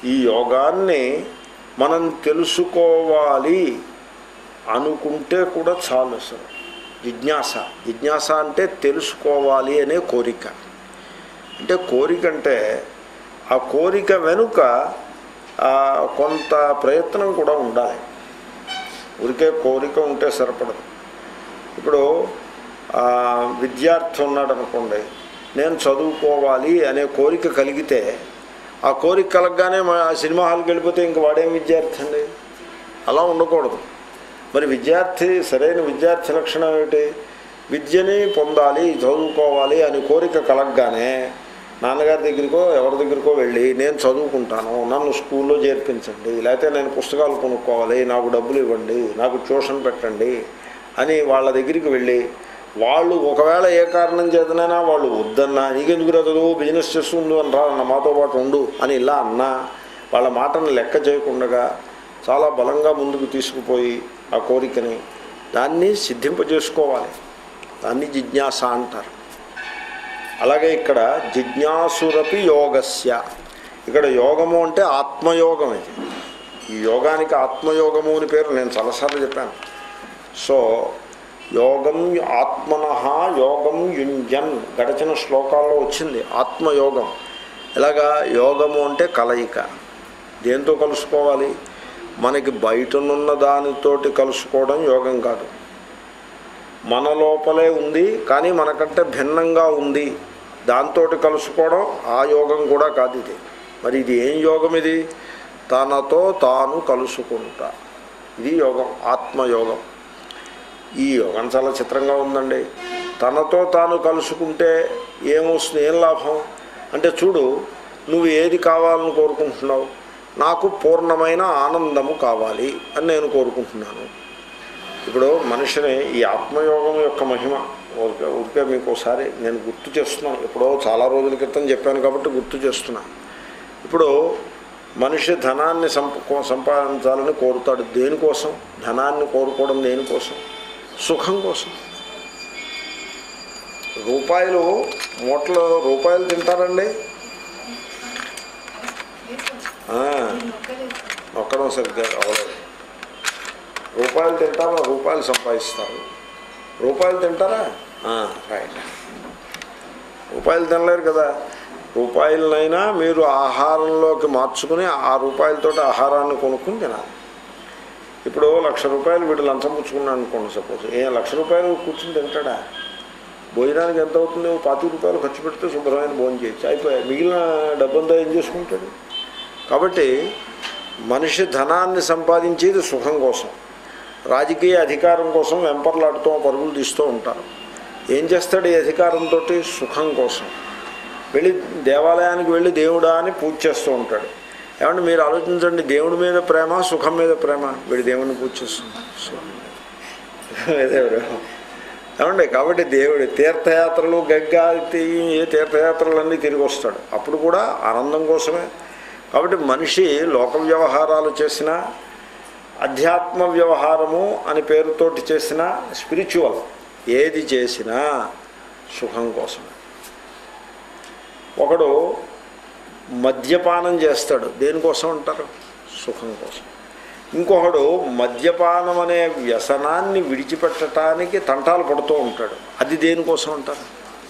ఈ యోగాన్ని మనం తెలుసుకోవాలి అనుకుంటే కూడా చాలు అసలు జిజ్ఞాస జిజ్ఞాస అంటే తెలుసుకోవాలి అనే కోరిక అంటే కోరిక అంటే ఆ కోరిక వెనుక ఆ, కొంత ప్రయత్నం కూడా ఉండాలి ఊరికే కోరిక ఉంటే సరిపడదు ఇప్పుడు ఆ, విద్యార్థి ఉన్నాడు అనుకోండి నేను చదువుకోవాలి అనే కోరిక కలిగితే ఆ కోరిక కలగగానే మా సినిమా హాల్కి వెళ్ళిపోతే ఇంక వాడేం విద్యార్థి అండి అలా ఉండకూడదు మరి విద్యార్థి సరైన విద్యార్థి లక్షణం ఏమిటి విద్యని పొందాలి చదువుకోవాలి అని కోరిక కలగగానే నాన్నగారి దగ్గరికో ఎవరి దగ్గరికో వెళ్ళి నేను చదువుకుంటాను నన్ను స్కూల్లో చేర్పించండి లేకపోతే నేను పుస్తకాలు కొనుక్కోవాలి నాకు డబ్బులు ఇవ్వండి నాకు ట్యూషన్ పెట్టండి అని వాళ్ళ దగ్గరికి వెళ్ళి వాళ్ళు ఒకవేళ ఏ కారణం చేతనైనా వాళ్ళు వద్దన్నా నీకెందుకు చదువు బిజినెస్ చేస్తుండు అని రా నా మాతో పాటు ఉండు అని ఇలా అన్నా వాళ్ళ మాటను లెక్క చేయకుండా చాలా బలంగా ముందుకు తీసుకుపోయి ఆ కోరికని దాన్ని సిద్ధింపజేసుకోవాలి దాన్ని జిజ్ఞాస అంటారు అలాగే ఇక్కడ జిజ్ఞాసురపి యోగస్య ఇక్కడ యోగము అంటే ఆత్మయోగం ఇది ఈ యోగానికి ఆత్మయోగము అని పేరు నేను చాలాసార్లు చెప్పాను సో యోగం ఆత్మన యోగం యుంజన్ గడిచిన శ్లోకాల్లో వచ్చింది ఆత్మయోగం ఎలాగా యోగము అంటే కలయిక దేంతో కలుసుకోవాలి మనకి బయటనున్న దానితోటి కలుసుకోవడం యోగం కాదు మన లోపలే ఉంది కానీ మనకంటే భిన్నంగా ఉంది దాంతో కలుసుకోవడం ఆ యోగం కూడా కాదు ఇది మరి ఇది ఏం యోగం ఇది తనతో తాను కలుసుకుంటా ఇది యోగం ఆత్మయోగం ఈ యోగం చాలా చిత్రంగా ఉందండి తనతో తాను కలుసుకుంటే ఏమొస్తుంది ఏం లాభం అంటే చూడు నువ్వు ఏది కావాలని కోరుకుంటున్నావు నాకు పూర్ణమైన ఆనందము కావాలి అని నేను కోరుకుంటున్నాను ఇప్పుడు మనిషిని ఈ ఆత్మయోగం యొక్క మహిమ ఊరికే ఊరికే మీకు ఒకసారి నేను గుర్తు చేస్తున్నాను ఎప్పుడో చాలా రోజుల క్రితం చెప్పాను కాబట్టి గుర్తు చేస్తున్నా ఇప్పుడు మనిషి ధనాన్ని సంప సంపాదించాలని కోరుతాడు దేనికోసం ధనాన్ని కోరుకోవడం దేనికోసం సుఖం కోసం రూపాయలు మూటలు రూపాయలు తింటారండి ఆ, నొక్కడం సరిగ్గా అవ్వలేదు రూపాయలు తింటారా రూపాయలు సంపాదిస్తారు రూపాయలు తింటారా ఆ, రైట్ రూపాయలు తినలేరు కదా రూపాయలనైనా మీరు ఆహారంలోకి మార్చుకుని ఆ రూపాయలతో ఆహారాన్ని కొనుక్కుని తినాలి ఇప్పుడు లక్ష రూపాయలు వీడు లంచం పుచ్చుకున్నాడు అనుకోండి సపోజ్ ఏ లక్ష రూపాయలు కూర్చుని తింటాడా భోజనానికి ఎంత అవుతుంది ఓ పాతిక రూపాయలు ఖర్చు పెడితే శుభ్రమైన భోజనం చేయొచ్చు అయిపోయాయి మిగిలిన డబ్బంతా ఏం చేసుకుంటాడు కాబట్టి మనిషి ధనాన్ని సంపాదించేది సుఖం కోసం రాజకీయ అధికారం కోసం వెంపర్లాడుతూ పరుగులు తీస్తూ ఉంటారు ఏం చేస్తాడు ఈ అధికారంతో సుఖం కోసం వెళ్ళి దేవాలయానికి వెళ్ళి దేవుడా అని పూజ చేస్తూ ఉంటాడు ఏమంటే మీరు ఆలోచించండి దేవుడి మీద ప్రేమ సుఖం మీద ప్రేమ వీడి దేవుడిని పూజ చేస్తుంది దేవుడు ఏమండి కాబట్టి దేవుడి తీర్థయాత్రలు గంగా ఈ తీర్థయాత్రలన్నీ తిరిగి వస్తాడు అప్పుడు కూడా ఆనందం కోసమే కాబట్టి మనిషి లోక వ్యవహారాలు చేసిన అధ్యాత్మ వ్యవహారము అని పేరుతోటి చేసిన స్పిరిచువల్ ఏది చేసినా సుఖం కోసమే ఒకడు మద్యపానం చేస్తాడు దేనికోసం అంటారు సుఖం కోసం ఇంకొకడు మద్యపానం అనే వ్యసనాన్ని విడిచిపెట్టడానికి తంటాలు పడుతూ ఉంటాడు అది దేనికోసం అంటారు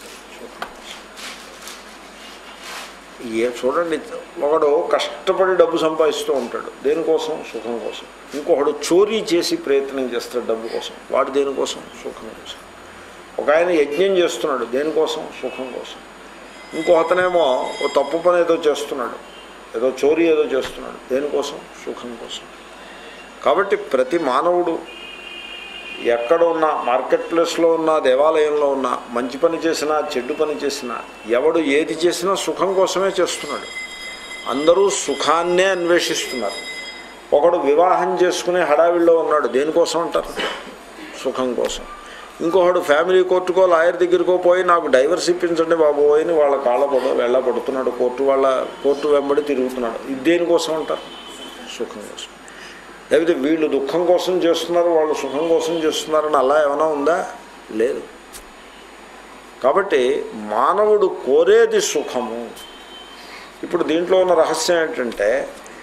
ఏ చూడండి ఒకడు కష్టపడి డబ్బు సంపాదిస్తూ ఉంటాడు దేనికోసం సుఖం కోసం ఇంకొకడు చోరీ చేసి ప్రయత్నం చేస్తాడు డబ్బు కోసం వాడు దేనికోసం సుఖం కోసం ఒక ఆయన యజ్ఞం చేస్తున్నాడు దేనికోసం సుఖం కోసం ఇంకో అతనేమో ఓ తప్పు పని ఏదో చేస్తున్నాడు ఏదో చోరీ ఏదో చేస్తున్నాడు దేనికోసం సుఖం కోసం కాబట్టి ప్రతి మానవుడు ఎక్కడ ఉన్నా మార్కెట్ ప్లేస్లో ఉన్నా దేవాలయంలో ఉన్నా మంచి పని చేసినా చెడ్డు పని చేసినా ఎవడు ఏది చేసినా సుఖం కోసమే చేస్తున్నాడు అందరూ సుఖాన్నే అన్వేషిస్తున్నారు ఒకడు వివాహం చేసుకునే హడావిడిలో ఉన్నాడు దేనికోసం అంటారు సుఖం కోసం ఇంకొకడు ఫ్యామిలీ కోర్టుకో లాయర్ దగ్గరికో పోయి నాకు డైవర్స్ ఇప్పించండి బాబు అని వాళ్ళ కాళ్ళ పడ వెళ్ళబడుతున్నాడు కోర్టు వాళ్ళ కోర్టు వెంబడి తిరుగుతున్నాడు ఇది దేనికోసం అంటారు సుఖం కోసం లేకపోతే వీళ్ళు దుఃఖం కోసం చేస్తున్నారు వాళ్ళు సుఖం కోసం చేస్తున్నారని అలా ఏమైనా ఉందా లేదు కాబట్టి మానవుడు కోరేది సుఖము ఇప్పుడు దీంట్లో ఉన్న రహస్యం ఏంటంటే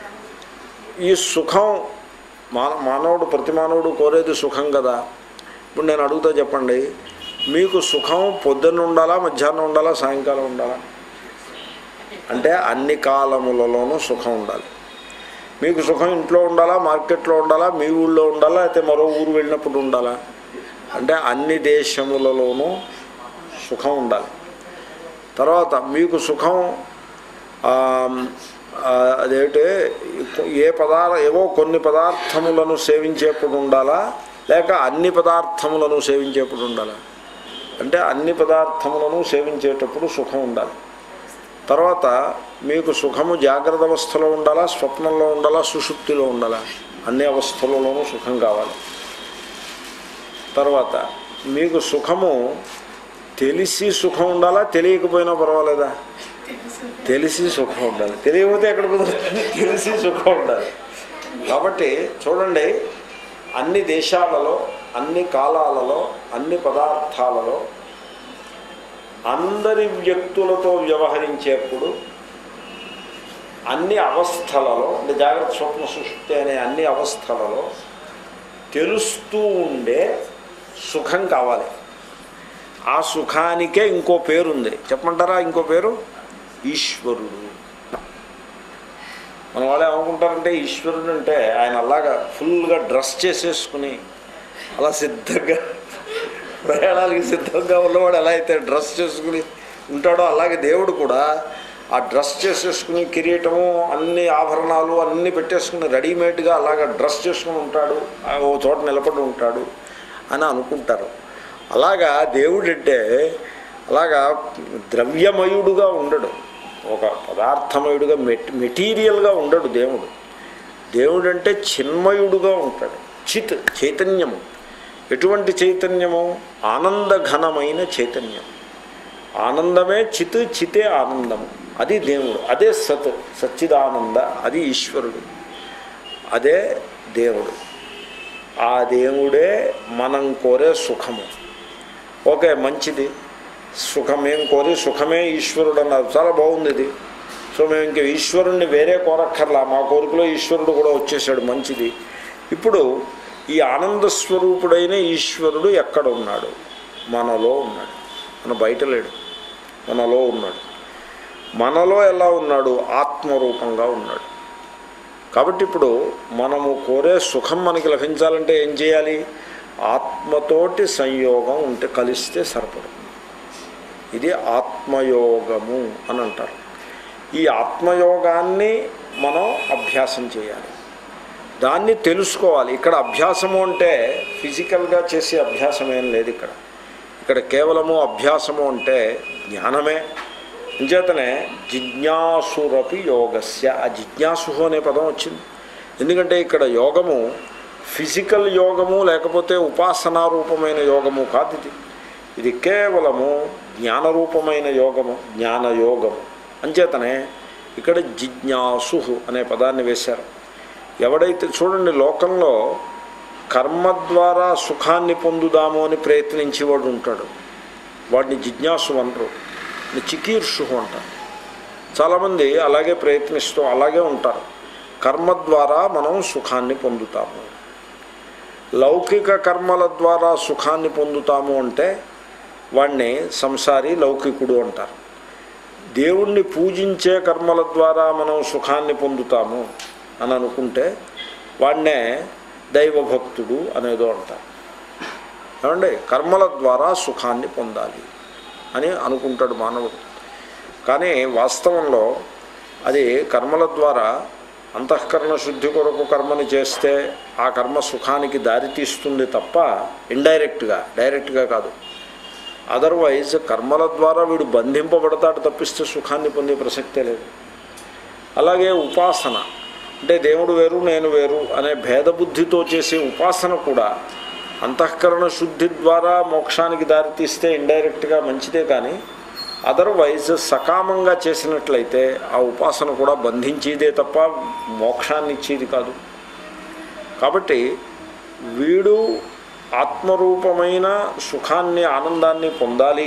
ఈ సుఖం మా మానవుడు ప్రతి మానవుడు కోరేది సుఖం కదా ఇప్పుడు నేను అడుగుతా చెప్పండి మీకు సుఖం పొద్దున్న ఉండాలా మధ్యాహ్నం ఉండాలా సాయంకాలం ఉండాలా అంటే అన్ని కాలములలోనూ సుఖం ఉండాలి మీకు సుఖం ఇంట్లో ఉండాలా మార్కెట్లో ఉండాలా మీ ఊళ్ళో ఉండాలా అయితే మరో ఊరు వెళ్ళినప్పుడు ఉండాలా అంటే అన్ని దేశములలోనూ సుఖం ఉండాలి తర్వాత మీకు సుఖం ఆ, ఆ, అదేంటి ఏ పదార్థ ఏవో కొన్ని పదార్థములను సేవించేప్పుడు ఉండాలా లేక అన్ని పదార్థములను సేవించేప్పుడు ఉండాలా అంటే అన్ని పదార్థములను సేవించేటప్పుడు సుఖం ఉండాలి తర్వాత మీకు సుఖము జాగ్రత్త అవస్థలో ఉండాలా స్వప్నంలో ఉండాలా సుషుప్తిలో ఉండాలా అన్ని అవస్థలలోనూ సుఖం కావాలి తర్వాత మీకు సుఖము తెలిసి సుఖం ఉండాలా తెలియకపోయినా పర్వాలేదా తెలిసి సుఖం ఉండాలి తెలియకపోతే ఎక్కడ కుదురుతుంది తెలిసి సుఖం ఉండాలి కాబట్టి చూడండి అన్ని దేశాలలో అన్ని కాలాలలో అన్ని పదార్థాలలో అందరి వ్యక్తులతో వ్యవహరించేప్పుడు అన్ని అవస్థలలో అంటే జాగ్రత్త స్వప్న సృష్టి అనే అన్ని అవస్థలలో తెలుస్తూ ఉండే సుఖం కావాలి ఆ సుఖానికే ఇంకో పేరుంది చెప్పమంటారా ఇంకో పేరు ఈశ్వరుడు మన వాళ్ళు ఏమనుకుంటారంటే ఈశ్వరుడు అంటే ఆయన అలాగా ఫుల్గా డ్రెస్ చేసేసుకుని అలా సిద్ధంగా ప్రయాణాలకి సిద్ధంగా ఉన్నవాడు ఎలా అయితే డ్రెస్ చేసుకుని ఉంటాడో అలాగే దేవుడు కూడా ఆ డ్రెస్ చేసేసుకుని కిరీటము అన్ని ఆభరణాలు అన్నీ పెట్టేసుకుని రెడీమేడ్గా అలాగా డ్రెస్ చేసుకుని ఉంటాడు ఆ ఓ చోట నిలబడి ఉంటాడు అని అనుకుంటారు అలాగా దేవుడు అంటే అలాగా ద్రవ్యమయుడుగా ఉండడు ఒక పదార్థమయుడుగా మెట్ మెటీరియల్గా ఉండడు దేవుడు దేవుడు అంటే చిన్మయుడుగా ఉంటాడు చిత్ చైతన్యము ఎటువంటి చైతన్యము ఆనందఘనమైన చైతన్యం ఆనందమే చిత్ చితే ఆనందము అది దేవుడు అదే సత్ సచ్చిదానంద అది ఈశ్వరుడు అదే దేవుడు ఆ దేవుడే మనం కోరే సుఖము ఓకే మంచిది సుఖమేం కోరి సుఖమే ఈశ్వరుడు అన్నారు చాలా బాగుంది ఇది సో మేము ఇంక ఈశ్వరుణ్ణి వేరే కోరక్కర్లా మా కోరికలో ఈశ్వరుడు కూడా వచ్చేసాడు మంచిది ఇప్పుడు ఈ ఆనంద స్వరూపుడైన ఈశ్వరుడు ఎక్కడ ఉన్నాడు మనలో ఉన్నాడు మన బయట లేడు మనలో ఉన్నాడు మనలో ఎలా ఉన్నాడు ఆత్మరూపంగా ఉన్నాడు కాబట్టి ఇప్పుడు మనము కోరే సుఖం మనకి లభించాలంటే ఏం చేయాలి ఆత్మతోటి సంయోగం ఉంటే కలిస్తే సరిపడుతుంది ఇది ఆత్మయోగము అని అంటారు ఈ ఆత్మయోగాన్ని మనం అభ్యాసం చేయాలి దాన్ని తెలుసుకోవాలి ఇక్కడ అభ్యాసము అంటే ఫిజికల్గా చేసే అభ్యాసం ఏం లేదు ఇక్కడ ఇక్కడ కేవలము అభ్యాసము అంటే జ్ఞానమే అంచేతనే జిజ్ఞాసురపి యోగస్య ఆ జిజ్ఞాసు అనే పదం వచ్చింది ఎందుకంటే ఇక్కడ యోగము ఫిజికల్ యోగము లేకపోతే ఉపాసనారూపమైన యోగము కాదు ఇది ఇది కేవలము జ్ఞానరూపమైన యోగము జ్ఞానయోగము అంచేతనే ఇక్కడ జిజ్ఞాసు అనే పదాన్ని వేశారు ఎవడైతే చూడండి లోకంలో కర్మ ద్వారా సుఖాన్ని పొందుదాము అని ప్రయత్నించేవాడు ఉంటాడు వాడిని జిజ్ఞాసు అనరు చికీర్షు అంటారు చాలామంది అలాగే ప్రయత్నిస్తూ అలాగే ఉంటారు కర్మ ద్వారా మనం సుఖాన్ని పొందుతాము లౌకిక కర్మల ద్వారా సుఖాన్ని పొందుతాము అంటే వాడిని సంసారి లౌకికుడు అంటారు దేవుణ్ణి పూజించే కర్మల ద్వారా మనం సుఖాన్ని పొందుతాము అని అనుకుంటే వాడినే దైవభక్తుడు అనేదో అంటారు ఏమండి కర్మల ద్వారా సుఖాన్ని పొందాలి అని అనుకుంటాడు మానవుడు కానీ వాస్తవంలో అది కర్మల ద్వారా అంతఃకరణ శుద్ధి కొరకు కర్మని చేస్తే ఆ కర్మ సుఖానికి దారితీస్తుంది తప్ప ఇండైరెక్ట్గా డైరెక్ట్గా కాదు అదర్వైజ్ కర్మల ద్వారా వీడు బంధింపబడతాడు తప్పిస్తే సుఖాన్ని పొందే ప్రసక్తే లేదు అలాగే ఉపాసన అంటే దేవుడు వేరు నేను వేరు అనే భేదబుద్ధితో చేసే ఉపాసన కూడా అంతఃకరణ శుద్ధి ద్వారా మోక్షానికి దారితీస్తే ఇండైరెక్ట్గా మంచిదే కానీ అదర్వైజ్ సకామంగా చేసినట్లయితే ఆ ఉపాసన కూడా బంధించేదే తప్ప మోక్షాన్ని ఇచ్చేది కాదు కాబట్టి వీడు ఆత్మరూపమైన సుఖాన్ని ఆనందాన్ని పొందాలి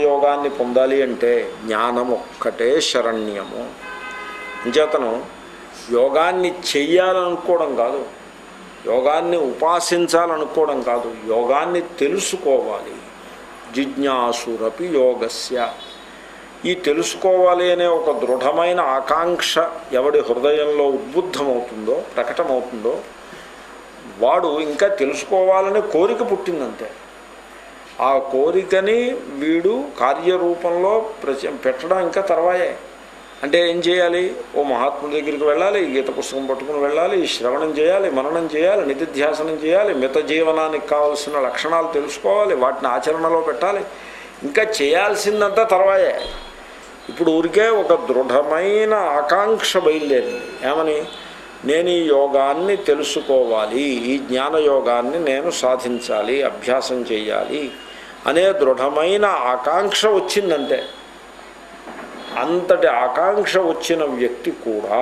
ఆత్మయోగాన్ని పొందాలి అంటే జ్ఞానం ఒక్కటే శరణ్యము అంచేతను యోగాన్ని చెయ్యాలనుకోవడం కాదు యోగాన్ని ఉపాసించాలనుకోవడం కాదు యోగాన్ని తెలుసుకోవాలి జిజ్ఞాసురపి యోగస్య ఈ తెలుసుకోవాలి అనే ఒక దృఢమైన ఆకాంక్ష ఎవడి హృదయంలో ఉద్బుద్ధమవుతుందో ప్రకటమవుతుందో వాడు ఇంకా తెలుసుకోవాలనే కోరిక పుట్టిందంతే ఆ కోరికని వీడు కార్యరూపంలో ప్రచ పెట్టడం ఇంకా తర్వాయే అంటే ఏం చేయాలి ఓ మహాత్ముడి దగ్గరికి వెళ్ళాలి గీత పుస్తకం పట్టుకుని వెళ్ళాలి శ్రవణం చేయాలి మననం చేయాలి నిధిధ్యాసనం చేయాలి మిత జీవనానికి కావలసిన లక్షణాలు తెలుసుకోవాలి వాటిని ఆచరణలో పెట్టాలి ఇంకా చేయాల్సిందంతా తర్వాయే ఇప్పుడు ఊరికే ఒక దృఢమైన ఆకాంక్ష బయలుదేరింది ఏమని నేను ఈ యోగాన్ని తెలుసుకోవాలి ఈ జ్ఞాన యోగాన్ని నేను సాధించాలి అభ్యాసం చేయాలి అనే దృఢమైన ఆకాంక్ష వచ్చిందంటే అంతటి ఆకాంక్ష వచ్చిన వ్యక్తి కూడా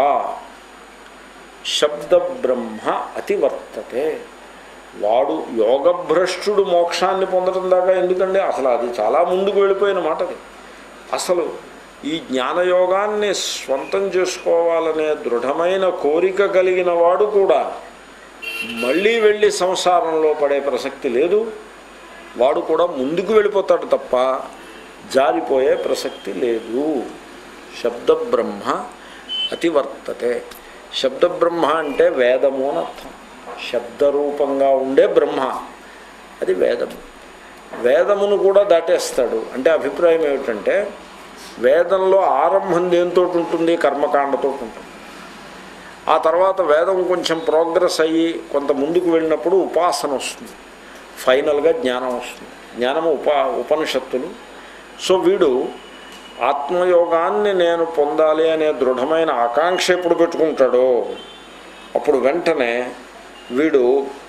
శబ్ద బ్రహ్మ అతివర్తతే వాడు యోగభ్రష్టుడు మోక్షాన్ని పొందడం దాకా ఎందుకండి అసలు అది చాలా ముందుకు వెళ్ళిపోయిన మాట అది అసలు ఈ జ్ఞానయోగాన్ని స్వంతం చేసుకోవాలనే దృఢమైన కోరిక కలిగిన వాడు కూడా మళ్ళీ వెళ్ళి సంసారంలో పడే ప్రసక్తి లేదు వాడు కూడా ముందుకు వెళ్ళిపోతాడు తప్ప జారిపోయే ప్రసక్తి లేదు శబ్ద బ్రహ్మ అతివర్తతే శబ్ద బ్రహ్మ అంటే వేదము అని అర్థం శబ్దరూపంగా ఉండే బ్రహ్మ అది వేదము వేదమును కూడా దాటేస్తాడు అంటే అభిప్రాయం ఏమిటంటే వేదంలో ఆరంభం దేంతో ఉంటుంది కర్మకాండతో ఉంటుంది ఆ తర్వాత వేదం కొంచెం ప్రోగ్రెస్ అయ్యి కొంత ముందుకు వెళ్ళినప్పుడు ఉపాసన వస్తుంది ఫైనల్గా జ్ఞానం వస్తుంది జ్ఞానము ఉపా ఉపనిషత్తులు సో వీడు ఆత్మయోగాన్ని నేను పొందాలి అనే దృఢమైన ఆకాంక్ష ఎప్పుడు పెట్టుకుంటాడో అప్పుడు వెంటనే వీడు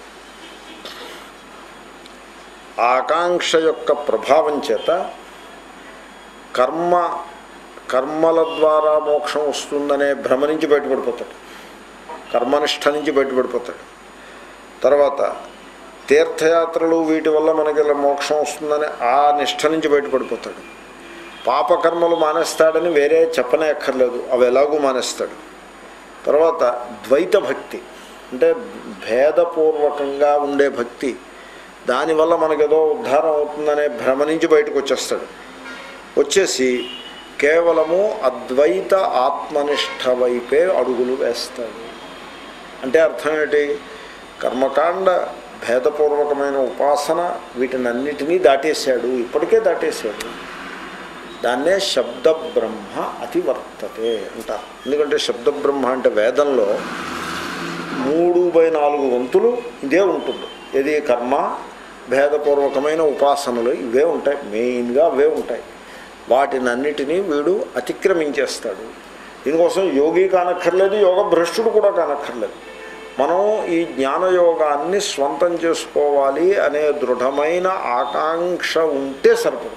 ఆకాంక్ష యొక్క ప్రభావం చేత కర్మ కర్మల ద్వారా మోక్షం వస్తుందనే భ్రమ నుంచి బయటపడిపోతాడు కర్మనిష్ట నుంచి బయటపడిపోతాడు తర్వాత తీర్థయాత్రలు వీటి వల్ల మనకి ఇలా మోక్షం వస్తుందని ఆ నిష్ట నుంచి బయటపడిపోతాడు పాపకర్మలు మానేస్తాడని వేరే చెప్పనే అక్కర్లేదు అవి ఎలాగూ మానేస్తాడు తర్వాత ద్వైత భక్తి అంటే భేదపూర్వకంగా ఉండే భక్తి దానివల్ల మనకేదో ఉద్ధారం అవుతుందనే భ్రమ నుంచి బయటకు వచ్చేస్తాడు వచ్చేసి కేవలము అద్వైత ఆత్మనిష్ట వైపే అడుగులు వేస్తాడు అంటే అర్థం ఏంటి కర్మకాండ భేదపూర్వకమైన ఉపాసన వీటినన్నిటినీ దాటేశాడు ఇప్పటికే దాటేశాడు దాన్నే శబ్ద బ్రహ్మ అతివర్తతే అంటారు ఎందుకంటే శబ్ద బ్రహ్మ అంటే వేదంలో మూడు బై నాలుగు వంతులు ఇదే ఉంటుంది ఇది కర్మ భేదపూర్వకమైన ఉపాసనలు ఇవే ఉంటాయి మెయిన్గా అవే ఉంటాయి వాటినన్నిటినీ వీడు అతిక్రమించేస్తాడు దీనికోసం యోగి కానక్కర్లేదు యోగ భ్రష్టుడు కూడా కానక్కర్లేదు మనం ఈ జ్ఞానయోగాన్ని స్వంతం చేసుకోవాలి అనే దృఢమైన ఆకాంక్ష ఉంటే సరిపడుతుంది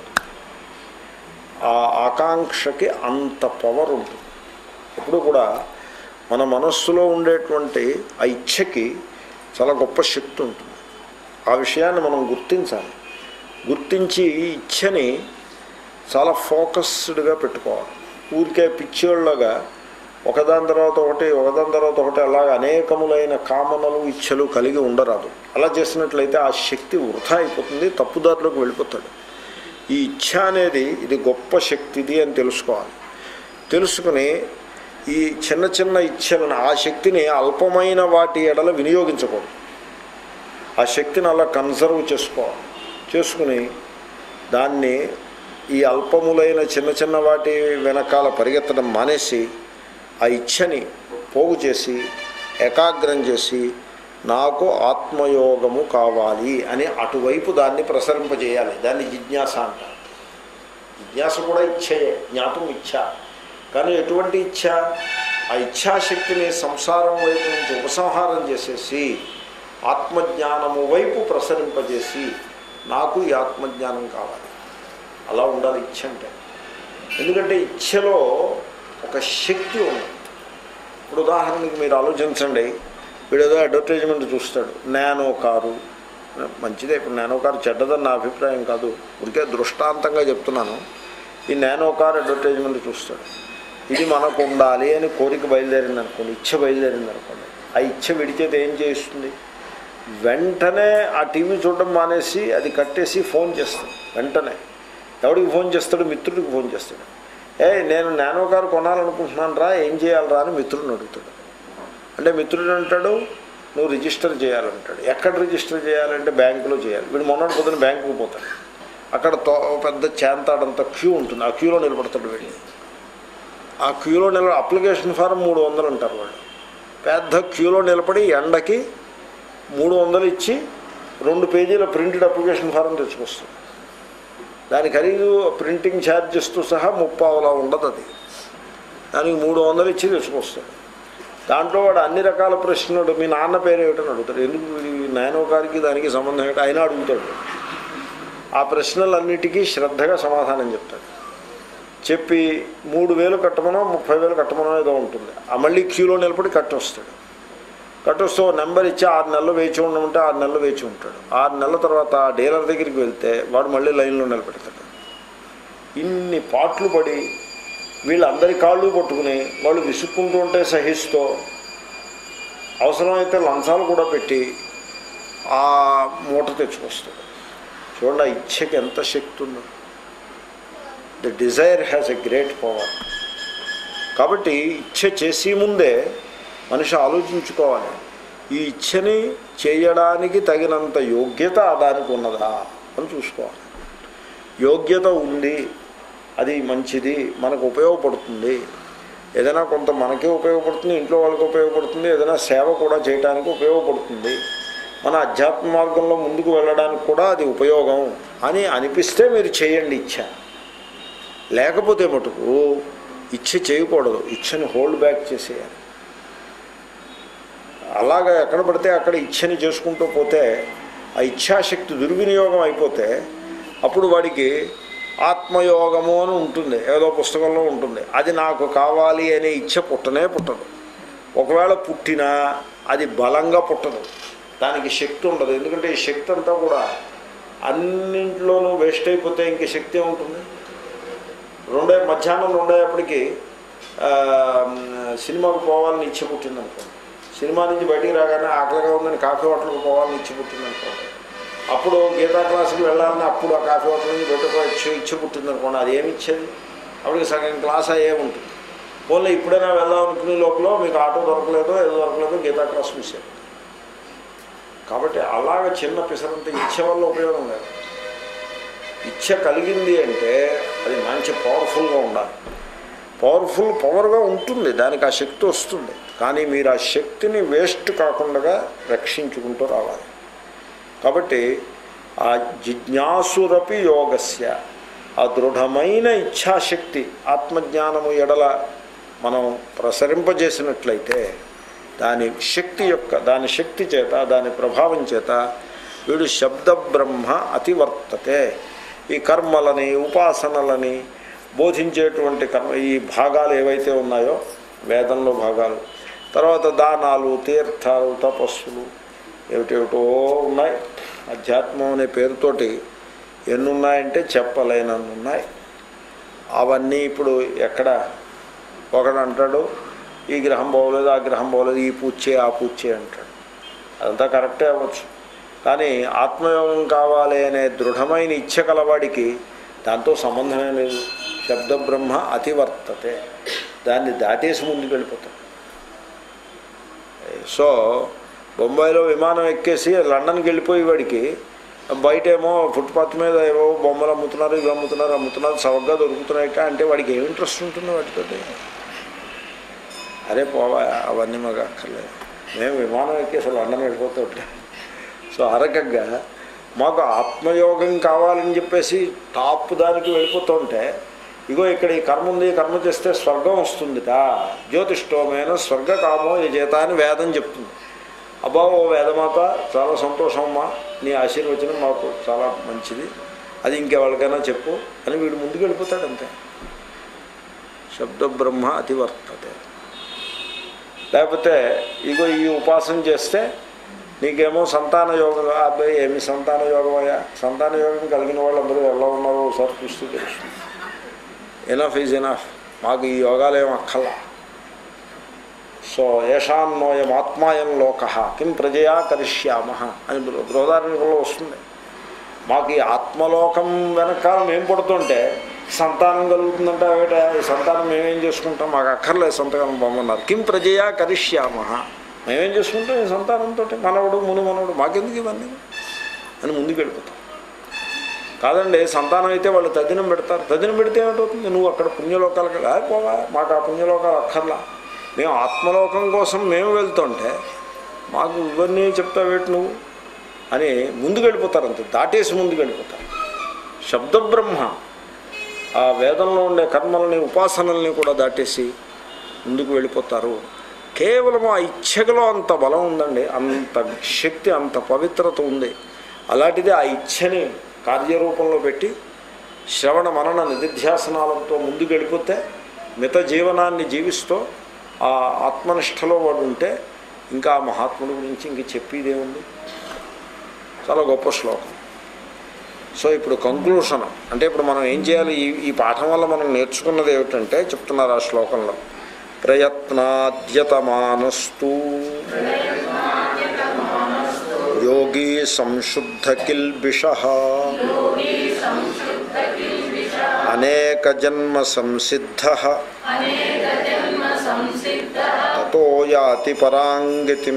ఆ ఆకాంక్షకి అంత పవర్ ఉంటుంది ఎప్పుడు కూడా మన మనస్సులో ఉండేటువంటి ఆ ఇచ్ఛకి చాలా గొప్ప శక్తి ఉంటుంది ఆ విషయాన్ని మనం గుర్తించాలి గుర్తించి ఈ ఇచ్ఛని చాలా ఫోకస్డ్గా పెట్టుకోవాలి ఊరికే పిచ్చోళ్ళగా ఒకదాని తర్వాత ఒకటి ఒకదాని తర్వాత ఒకటి అలాగ అనేకములైన కామనలు ఇచ్చలు కలిగి ఉండరాదు అలా చేసినట్లయితే ఆ శక్తి వృధా అయిపోతుంది తప్పుదారిలోకి వెళ్ళిపోతాడు ఈ ఇచ్ఛ అనేది ఇది గొప్ప శక్తిది అని తెలుసుకోవాలి తెలుసుకుని ఈ చిన్న చిన్న ఇచ్ఛలను ఆ శక్తిని అల్పమైన వాటి ఎడల వినియోగించకూడదు ఆ శక్తిని అలా కన్సర్వ్ చేసుకోవాలి చేసుకుని దాన్ని ఈ అల్పములైన చిన్న చిన్న వాటి వెనకాల పరిగెత్తడం మానేసి ఆ ఇచ్ఛని పోగు చేసి ఏకాగ్రం చేసి నాకు ఆత్మయోగము కావాలి అని అటువైపు దాన్ని ప్రసరింపజేయాలి దాన్ని జిజ్ఞాస అంటారు జిజ్ఞాస కూడా ఇచ్ఛయే జ్ఞాతం ఇచ్ఛ కానీ ఎటువంటి ఇచ్ఛ ఆ ఇచ్ఛాశక్తిని సంసారం వైపు నుంచి ఉపసంహారం చేసేసి ఆత్మజ్ఞానము వైపు ప్రసరింపజేసి నాకు ఈ ఆత్మజ్ఞానం కావాలి అలా ఉండాలి ఇచ్ఛ అంటే ఎందుకంటే ఇచ్ఛలో ఒక శక్తి ఉంది ఇప్పుడు ఉదాహరణకి మీరు ఆలోచించండి వీడు ఏదో అడ్వర్టైజ్మెంట్ చూస్తాడు నానో కారు మంచిదే ఇప్పుడు నానో కారు చెడ్డదని నా అభిప్రాయం కాదు ఉడికే దృష్టాంతంగా చెప్తున్నాను ఈ నానో కార్ అడ్వర్టైజ్మెంట్ చూస్తాడు ఇది మనకు ఉండాలి అని కోరిక బయలుదేరింది అనుకోండి ఇచ్చ బయలుదేరింది అనుకోండి ఆ ఇచ్చ విడిచేది ఏం చేస్తుంది వెంటనే ఆ టీవీ చూడడం మానేసి అది కట్టేసి ఫోన్ చేస్తాడు వెంటనే ఎవడికి ఫోన్ చేస్తాడు మిత్రుడికి ఫోన్ చేస్తాడు ఏ నేను నానో కారు కొనాలనుకుంటున్నాను రా ఏం చేయాలరా అని మిత్రుడిని అడుగుతాడు అంటే మిత్రుడు అంటాడు నువ్వు రిజిస్టర్ చేయాలంటాడు ఎక్కడ రిజిస్టర్ చేయాలంటే బ్యాంకులో చేయాలి వీడు మొన్నటి పొద్దున బ్యాంకుకు పోతాడు అక్కడ తో పెద్ద చేంతాడంత క్యూ ఉంటుంది ఆ క్యూలో నిలబడతాడు వెళ్ళి ఆ క్యూలో నిలబడి అప్లికేషన్ ఫారం మూడు వందలు అంటారు వాళ్ళు పెద్ద క్యూలో నిలబడి ఎండకి మూడు వందలు ఇచ్చి రెండు పేజీల ప్రింటెడ్ అప్లికేషన్ ఫారం తెచ్చుకొస్తుంది దాని ఖరీదు ప్రింటింగ్ ఛార్జెస్తో సహా ముప్పావులా ఉండదు అది దానికి మూడు వందలు ఇచ్చి తెచ్చుకొస్తాడు దాంట్లో వాడు అన్ని రకాల ప్రశ్నలు మీ నాన్న పేరు ఏమిటని అడుగుతాడు ఎందుకు ఈ నాయనో గారికి దానికి సంబంధం ఏంటి అయినా అడుగుతాడు ఆ ప్రశ్నలన్నిటికీ శ్రద్ధగా సమాధానం చెప్తాడు చెప్పి మూడు వేలు కట్టమనో ముప్పై వేలు కట్టమనో ఏదో ఉంటుంది ఆ మళ్ళీ క్యూలో నిలబడి కట్టొస్తాడు కట్టొస్తూ ఓ నెంబర్ ఇచ్చి ఆరు నెలలు వేచి ఉండమంటే ఆరు నెలలు వేచి ఉంటాడు ఆరు నెలల తర్వాత ఆ డీలర్ దగ్గరికి వెళ్తే వాడు మళ్ళీ లైన్లో నిలబెడతాడు ఇన్ని పాటలు పడి వీళ్ళందరి కాళ్ళు పట్టుకుని వాళ్ళు విసుక్కుంటూ ఉంటే సహిస్తూ అవసరమైతే లంచాలు కూడా పెట్టి ఆ మూట తెచ్చుకొస్తాడు చూడండి ఆ ఇచ్చకి ఎంత శక్తి ఉందో the desire has a great power కాబట్టి ఇచ్చ చేసే ముందే మనిషి ఆలోచించుకోవాలి ఈ ఇచ్చని చేయడానికి తగినంత యోగ్యత దానికి ఉన్నదా అని చూసుకోవాలి యోగ్యత ఉంది అది మంచిది మనకు ఉపయోగపడుతుంది ఏదైనా కొంత మనకే ఉపయోగపడుతుంది ఇంట్లో వాళ్ళకి ఉపయోగపడుతుంది ఏదైనా సేవ కూడా చేయడానికి ఉపయోగపడుతుంది మన అధ్యాత్మ మార్గంలో ముందుకు వెళ్ళడానికి కూడా అది ఉపయోగం అని అనిపిస్తే మీరు చేయండి ఇచ్చ లేకపోతే మటుకు ఇచ్చ చేయకూడదు ఇచ్చని హోల్డ్ బ్యాక్ చేసేయాలి అలాగా ఎక్కడ పడితే అక్కడ ఇచ్చని చేసుకుంటూ పోతే ఆ ఇచ్ఛాశక్తి దుర్వినియోగం అయిపోతే అప్పుడు వాడికి ఆత్మయోగము అని ఉంటుంది ఏదో పుస్తకంలో ఉంటుంది అది నాకు కావాలి అనే ఇచ్చ పుట్టనే పుట్టదు ఒకవేళ పుట్టినా అది బలంగా పుట్టదు దానికి శక్తి ఉండదు ఎందుకంటే ఈ శక్తి అంతా కూడా అన్నింట్లోనూ వేస్ట్ అయిపోతే ఇంక శక్తి ఏముంటుంది రెండే మధ్యాహ్నం రెండేపటికి ఆ, సినిమాకు పోవాలని ఇచ్చి పుట్టింది అనుకోండి సినిమా నుంచి బయటికి రాగానే ఆకలిగా ఉందని కాఫీ హోటల్కి పోవాలని ఇచ్చి పుట్టింది అనుకోండి అప్పుడు గీతా క్లాసుకి వెళ్ళాలని అప్పుడు ఆ కాఫీ హోటల్ నుంచి బయటకు ఇచ్చి ఇచ్చి పుట్టింది అనుకోండి అది ఏమి ఇచ్చేది అప్పటికి సగం క్లాస్ అయ్యే ఉంటుంది పోలే ఇప్పుడైనా వెళ్దాం అనుకునే లోపల మీకు ఆటో దొరకలేదో ఏదో దొరకలేదో గీతా క్లాస్ మిస్ అయ్యింది కాబట్టి అలాగ చిన్న పిసరంత ఇచ్చ వల్ల ఉపయోగం లేదు ఇచ్చ కలిగింది అంటే అది మంచి పవర్ఫుల్గా ఉండాలి పవర్ఫుల్ పవర్గా ఉంటుంది దానికి ఆ శక్తి వస్తుంది కానీ మీరు ఆ శక్తిని వేస్ట్ కాకుండా రక్షించుకుంటూ రావాలి కాబట్టి ఆ జిజ్ఞాసురపి యోగస్య ఆ దృఢమైన ఇచ్ఛాశక్తి ఆత్మజ్ఞానము ఎడల మనం ప్రసరింపజేసినట్లయితే దాని శక్తి యొక్క దాని శక్తి చేత దాని ప్రభావం చేత వీడు శబ్ద బ్రహ్మ అతివర్తతే ఈ కర్మలని ఉపాసనలని బోధించేటువంటి కర్మ ఈ భాగాలు ఏవైతే ఉన్నాయో వేదంలో భాగాలు తర్వాత దానాలు తీర్థాలు తపస్సులు ఏమిటేమిటో ఉన్నాయి అధ్యాత్మం అనే పేరుతోటి ఎన్ని ఉన్నాయంటే చెప్పలేనన్ని ఉన్నాయి అవన్నీ ఇప్పుడు ఎక్కడ ఒకడు అంటాడు ఈ గ్రహం బాగోలేదు ఆ గ్రహం బాగోలేదు ఈ పూచే ఆ పూచే అంటాడు అదంతా కరెక్టే అవ్వచ్చు కానీ ఆత్మయోగం కావాలి అనే దృఢమైన ఇచ్చ కలవాడికి దాంతో సంబంధమే లేదు శబ్ద బ్రహ్మ అతివర్తతే దాన్ని దాటేసి ముందుకు వెళ్ళిపోతాడు సో బొంబాయిలో విమానం ఎక్కేసి లండన్కి వెళ్ళిపోయి వాడికి బయట ఏమో ఫుట్పాత్ మీద ఏవో బొమ్మలు అమ్ముతున్నారు ఇవి అమ్ముతున్నారు అమ్ముతున్నారు సవగ్గా దొరుకుతున్నాయట అంటే వాడికి ఏం ఇంట్రెస్ట్ ఉంటుంది వాటితోటి అరే పోవా అవన్నీ మాకు అక్కర్లేదు మేము విమానం ఎక్కేసి లండన్ వెళ్ళిపోతూ ఉంటాం సో ఆ రకంగా మాకు ఆత్మయోగం కావాలని చెప్పేసి టాప్ దానికి వెళ్ళిపోతుంటే ఇగో ఇక్కడ ఈ కర్మ ఉంది ఈ కర్మ చేస్తే స్వర్గం వస్తుందిట జ్యోతిష్టోమైన స్వర్గకామో యజేత అని వేదం చెప్తుంది అబ్బా ఓ వేదమాత చాలా సంతోషం అమ్మా నీ ఆశీర్వచనం మాకు చాలా మంచిది అది ఇంకెవరికైనా చెప్పు అని వీడు ముందుకు వెళ్ళిపోతాడు అంతే శబ్ద బ్రహ్మ అతివర్తతే లేకపోతే ఇగో ఈ ఉపాసన చేస్తే నీకేమో సంతాన యోగం అబ్బాయి ఏమి సంతాన యోగం అయ్యా సంతాన యోగం కలిగిన వాళ్ళందరూ ఎలా ఉన్నారో ఒకసారి చూస్తూ తెలుస్తుంది ఎనఫ్ ఈజ్ ఎనఫ్ మాకు ఈ యోగాలు ఏం అక్కల్లా సో ఏషాన్నోయం ఆత్మాయం లోక కిం ప్రజయా కరిష్యామ అని బృహదారణ్యంలో వస్తుంది మాకు ఈ ఆత్మలోకం వెనకాల మేము పుడుతుంటే సంతానం కలుగుతుందంటే ఏమిటా ఈ సంతానం మేమేం చేసుకుంటాం మాకు అక్కర్లేదు సంతానం పొమ్మన్నారు కిం ప్రజయా కరిష్యామ మేమేం చేసుకుంటాం ఈ సంతానంతో మనవడు మును మనవడు మాకెందుకు ఇవన్నీ అని ముందుకు వెళ్ళిపోతాం కాదండి సంతానం అయితే వాళ్ళు తద్దినం పెడతారు తద్దినం పెడితే ఏమిటవుతుంది నువ్వు అక్కడ పుణ్యలోకాలకు "ఆ, పోవా మాకు ఆ పుణ్యలోకాలు అక్కర్లా మేము ఆత్మలోకం కోసం మేము వెళ్తుంటే మాకు ఇవన్నీ చెప్తావేటి నువ్వు అని ముందుకు వెళ్ళిపోతారు అంతే దాటేసి ముందుకు వెళ్ళిపోతారు శబ్దబ్రహ్మ ఆ వేదంలో ఉండే కర్మల్ని ఉపాసనల్ని కూడా దాటేసి ముందుకు వెళ్ళిపోతారు కేవలం ఆ ఇచ్ఛలో అంత బలం ఉందండి అంత శక్తి అంత పవిత్రత ఉంది అలాంటిది ఆ ఇచ్ఛని కార్యరూపంలో పెట్టి శ్రవణ మనన నిధిధ్యాసనాలతో ముందుకు వెళ్ళిపోతే మిత జీవనాన్ని జీవిస్తూ ఆ ఆత్మనిష్టలో వాడు ఉంటే ఇంకా ఆ మహాత్ముడి గురించి ఇంక చెప్పేదేముంది చాలా గొప్ప శ్లోకం సో ఇప్పుడు కంక్లూషన్ అంటే ఇప్పుడు మనం ఏం చేయాలి ఈ ఈ పాఠం వల్ల మనం నేర్చుకున్నది ఏమిటంటే చెప్తున్నారు ఆ శ్లోకంలో ప్రయత్నాద్యతమానస్తు యోగి సంశుద్ధ కిల్బిష అనేక జన్మ సంసిద్ధ తతో యాతి పరాంగతిం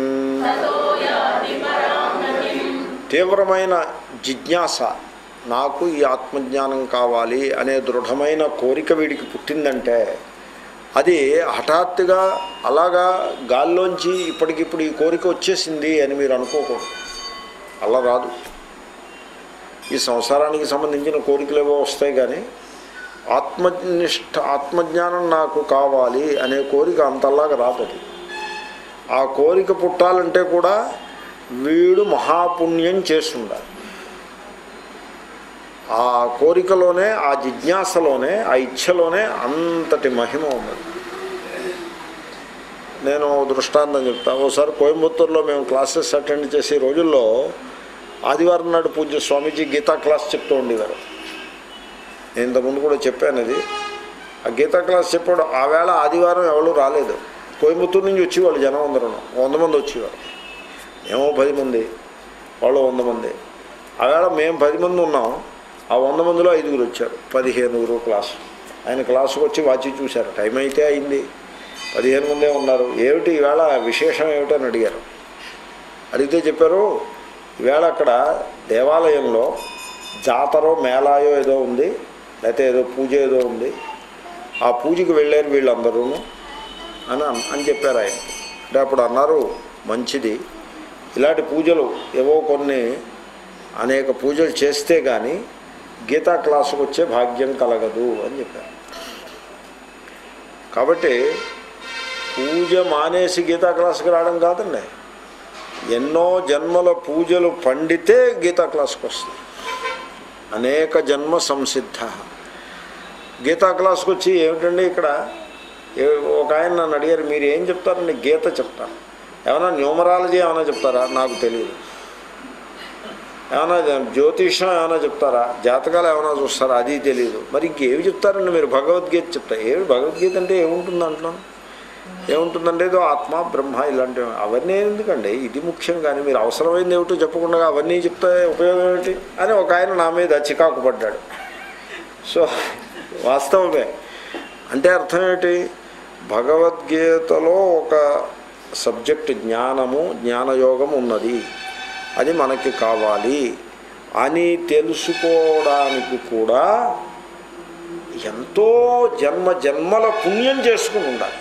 తీవ్రమైన జిజ్ఞాస నాకు ఈ ఆత్మజ్ఞానం కావాలి అనే దృఢమైన కోరిక వీడికి పుట్టిందంటే అది హఠాత్తుగా అలాగా గాల్లోంచి ఇప్పటికిప్పుడు ఈ కోరిక వచ్చేసింది అని మీరు అనుకోకూడదు అలా రాదు ఈ సంసారానికి సంబంధించిన కోరికలు ఏవో వస్తాయి కానీ ఆత్మనిష్ట ఆత్మజ్ఞానం నాకు కావాలి అనే కోరిక అంతలాగా రాదు అది ఆ కోరిక పుట్టాలంటే కూడా వీడు మహాపుణ్యం చేస్తుండాలి ఆ కోరికలోనే ఆ జిజ్ఞాసలోనే ఆ ఇచ్ఛలోనే అంతటి మహిమ ఉన్నది నేను దృష్టాంతం చెప్తా ఓసారి కోయంబత్తూరులో మేము క్లాసెస్ అటెండ్ చేసే రోజుల్లో ఆదివారం నాడు పూజ్య స్వామీజీ గీతా క్లాస్ చెప్తూ ఉండేవారు నేను ఇంతకుముందు కూడా చెప్పాను అది ఆ గీతా క్లాస్ చెప్పాడు ఆ వేళ ఆదివారం ఎవరు రాలేదు కోయంబత్తూరు నుంచి వచ్చేవాళ్ళు జనం అందరూ వంద మంది వచ్చేవారు ఏమో పది మంది వాళ్ళు వంద మంది ఆవేళ మేము పది మంది ఉన్నాం ఆ వంద మందిలో ఐదుగురు వచ్చారు పదిహేనుగురు క్లాసు ఆయన క్లాసుకు వచ్చి వాచి చూశారు టైం అయితే అయింది పదిహేను మందే ఉన్నారు ఏమిటి ఈవేళ విశేషం ఏమిటని అడిగారు అడిగితే చెప్పారు ఈవేళ అక్కడ దేవాలయంలో జాతరో మేళాయో ఏదో ఉంది లేకపోతే ఏదో పూజ ఏదో ఉంది ఆ పూజకి వెళ్ళారు వీళ్ళందరూ అని అన్- అని చెప్పారు ఆయన అంటే అప్పుడు అన్నారు మంచిది ఇలాంటి పూజలు ఏవో కొన్ని అనేక పూజలు చేస్తే కానీ గీతా క్లాసుకు వచ్చే భాగ్యం కలగదు అని చెప్పారు కాబట్టి పూజ మానేసి గీతా క్లాసుకి రావడం కాదండి ఎన్నో జన్మల పూజలు పండితే గీతా క్లాస్కి వస్తుంది అనేక జన్మ సంసిద్ధ గీతా క్లాస్కి వచ్చి ఏమిటండి ఇక్కడ ఏ- ఒక ఆయన నన్ను అడిగారు మీరు ఏం చెప్తారండి గీత చెప్తారు ఏమైనా న్యూమరాలజీ ఏమైనా చెప్తారా నాకు తెలియదు ఏమైనా జ్యోతిషం ఏమైనా చెప్తారా జాతకాలు ఏమైనా చూస్తారా అది తెలియదు మరి ఇంకేమి చెప్తారండి మీరు భగవద్గీత చెప్తారు ఏమి భగవద్గీత అంటే ఏముంటుంది అంటున్నాను ఏముంటుందంటే ఏదో ఆత్మ బ్రహ్మ ఇలాంటివి అవన్నీ ఎందుకండి ఇది ముఖ్యం కానీ మీరు అవసరమైంది ఏమిటో చెప్పకుండా అవన్నీ చెప్తే ఉపయోగం ఏమిటి అని ఒక ఆయన నా మీద చికాకు పడ్డాడు సో వాస్తవమే అంటే అర్థం ఏంటి భగవద్గీతలో ఒక సబ్జెక్ట్ జ్ఞానము జ్ఞానయోగం ఉన్నది అది మనకి కావాలి అని తెలుసుకోవడానికి కూడా ఎంతో జన్మ జన్మల పుణ్యం చేసుకుని ఉండాలి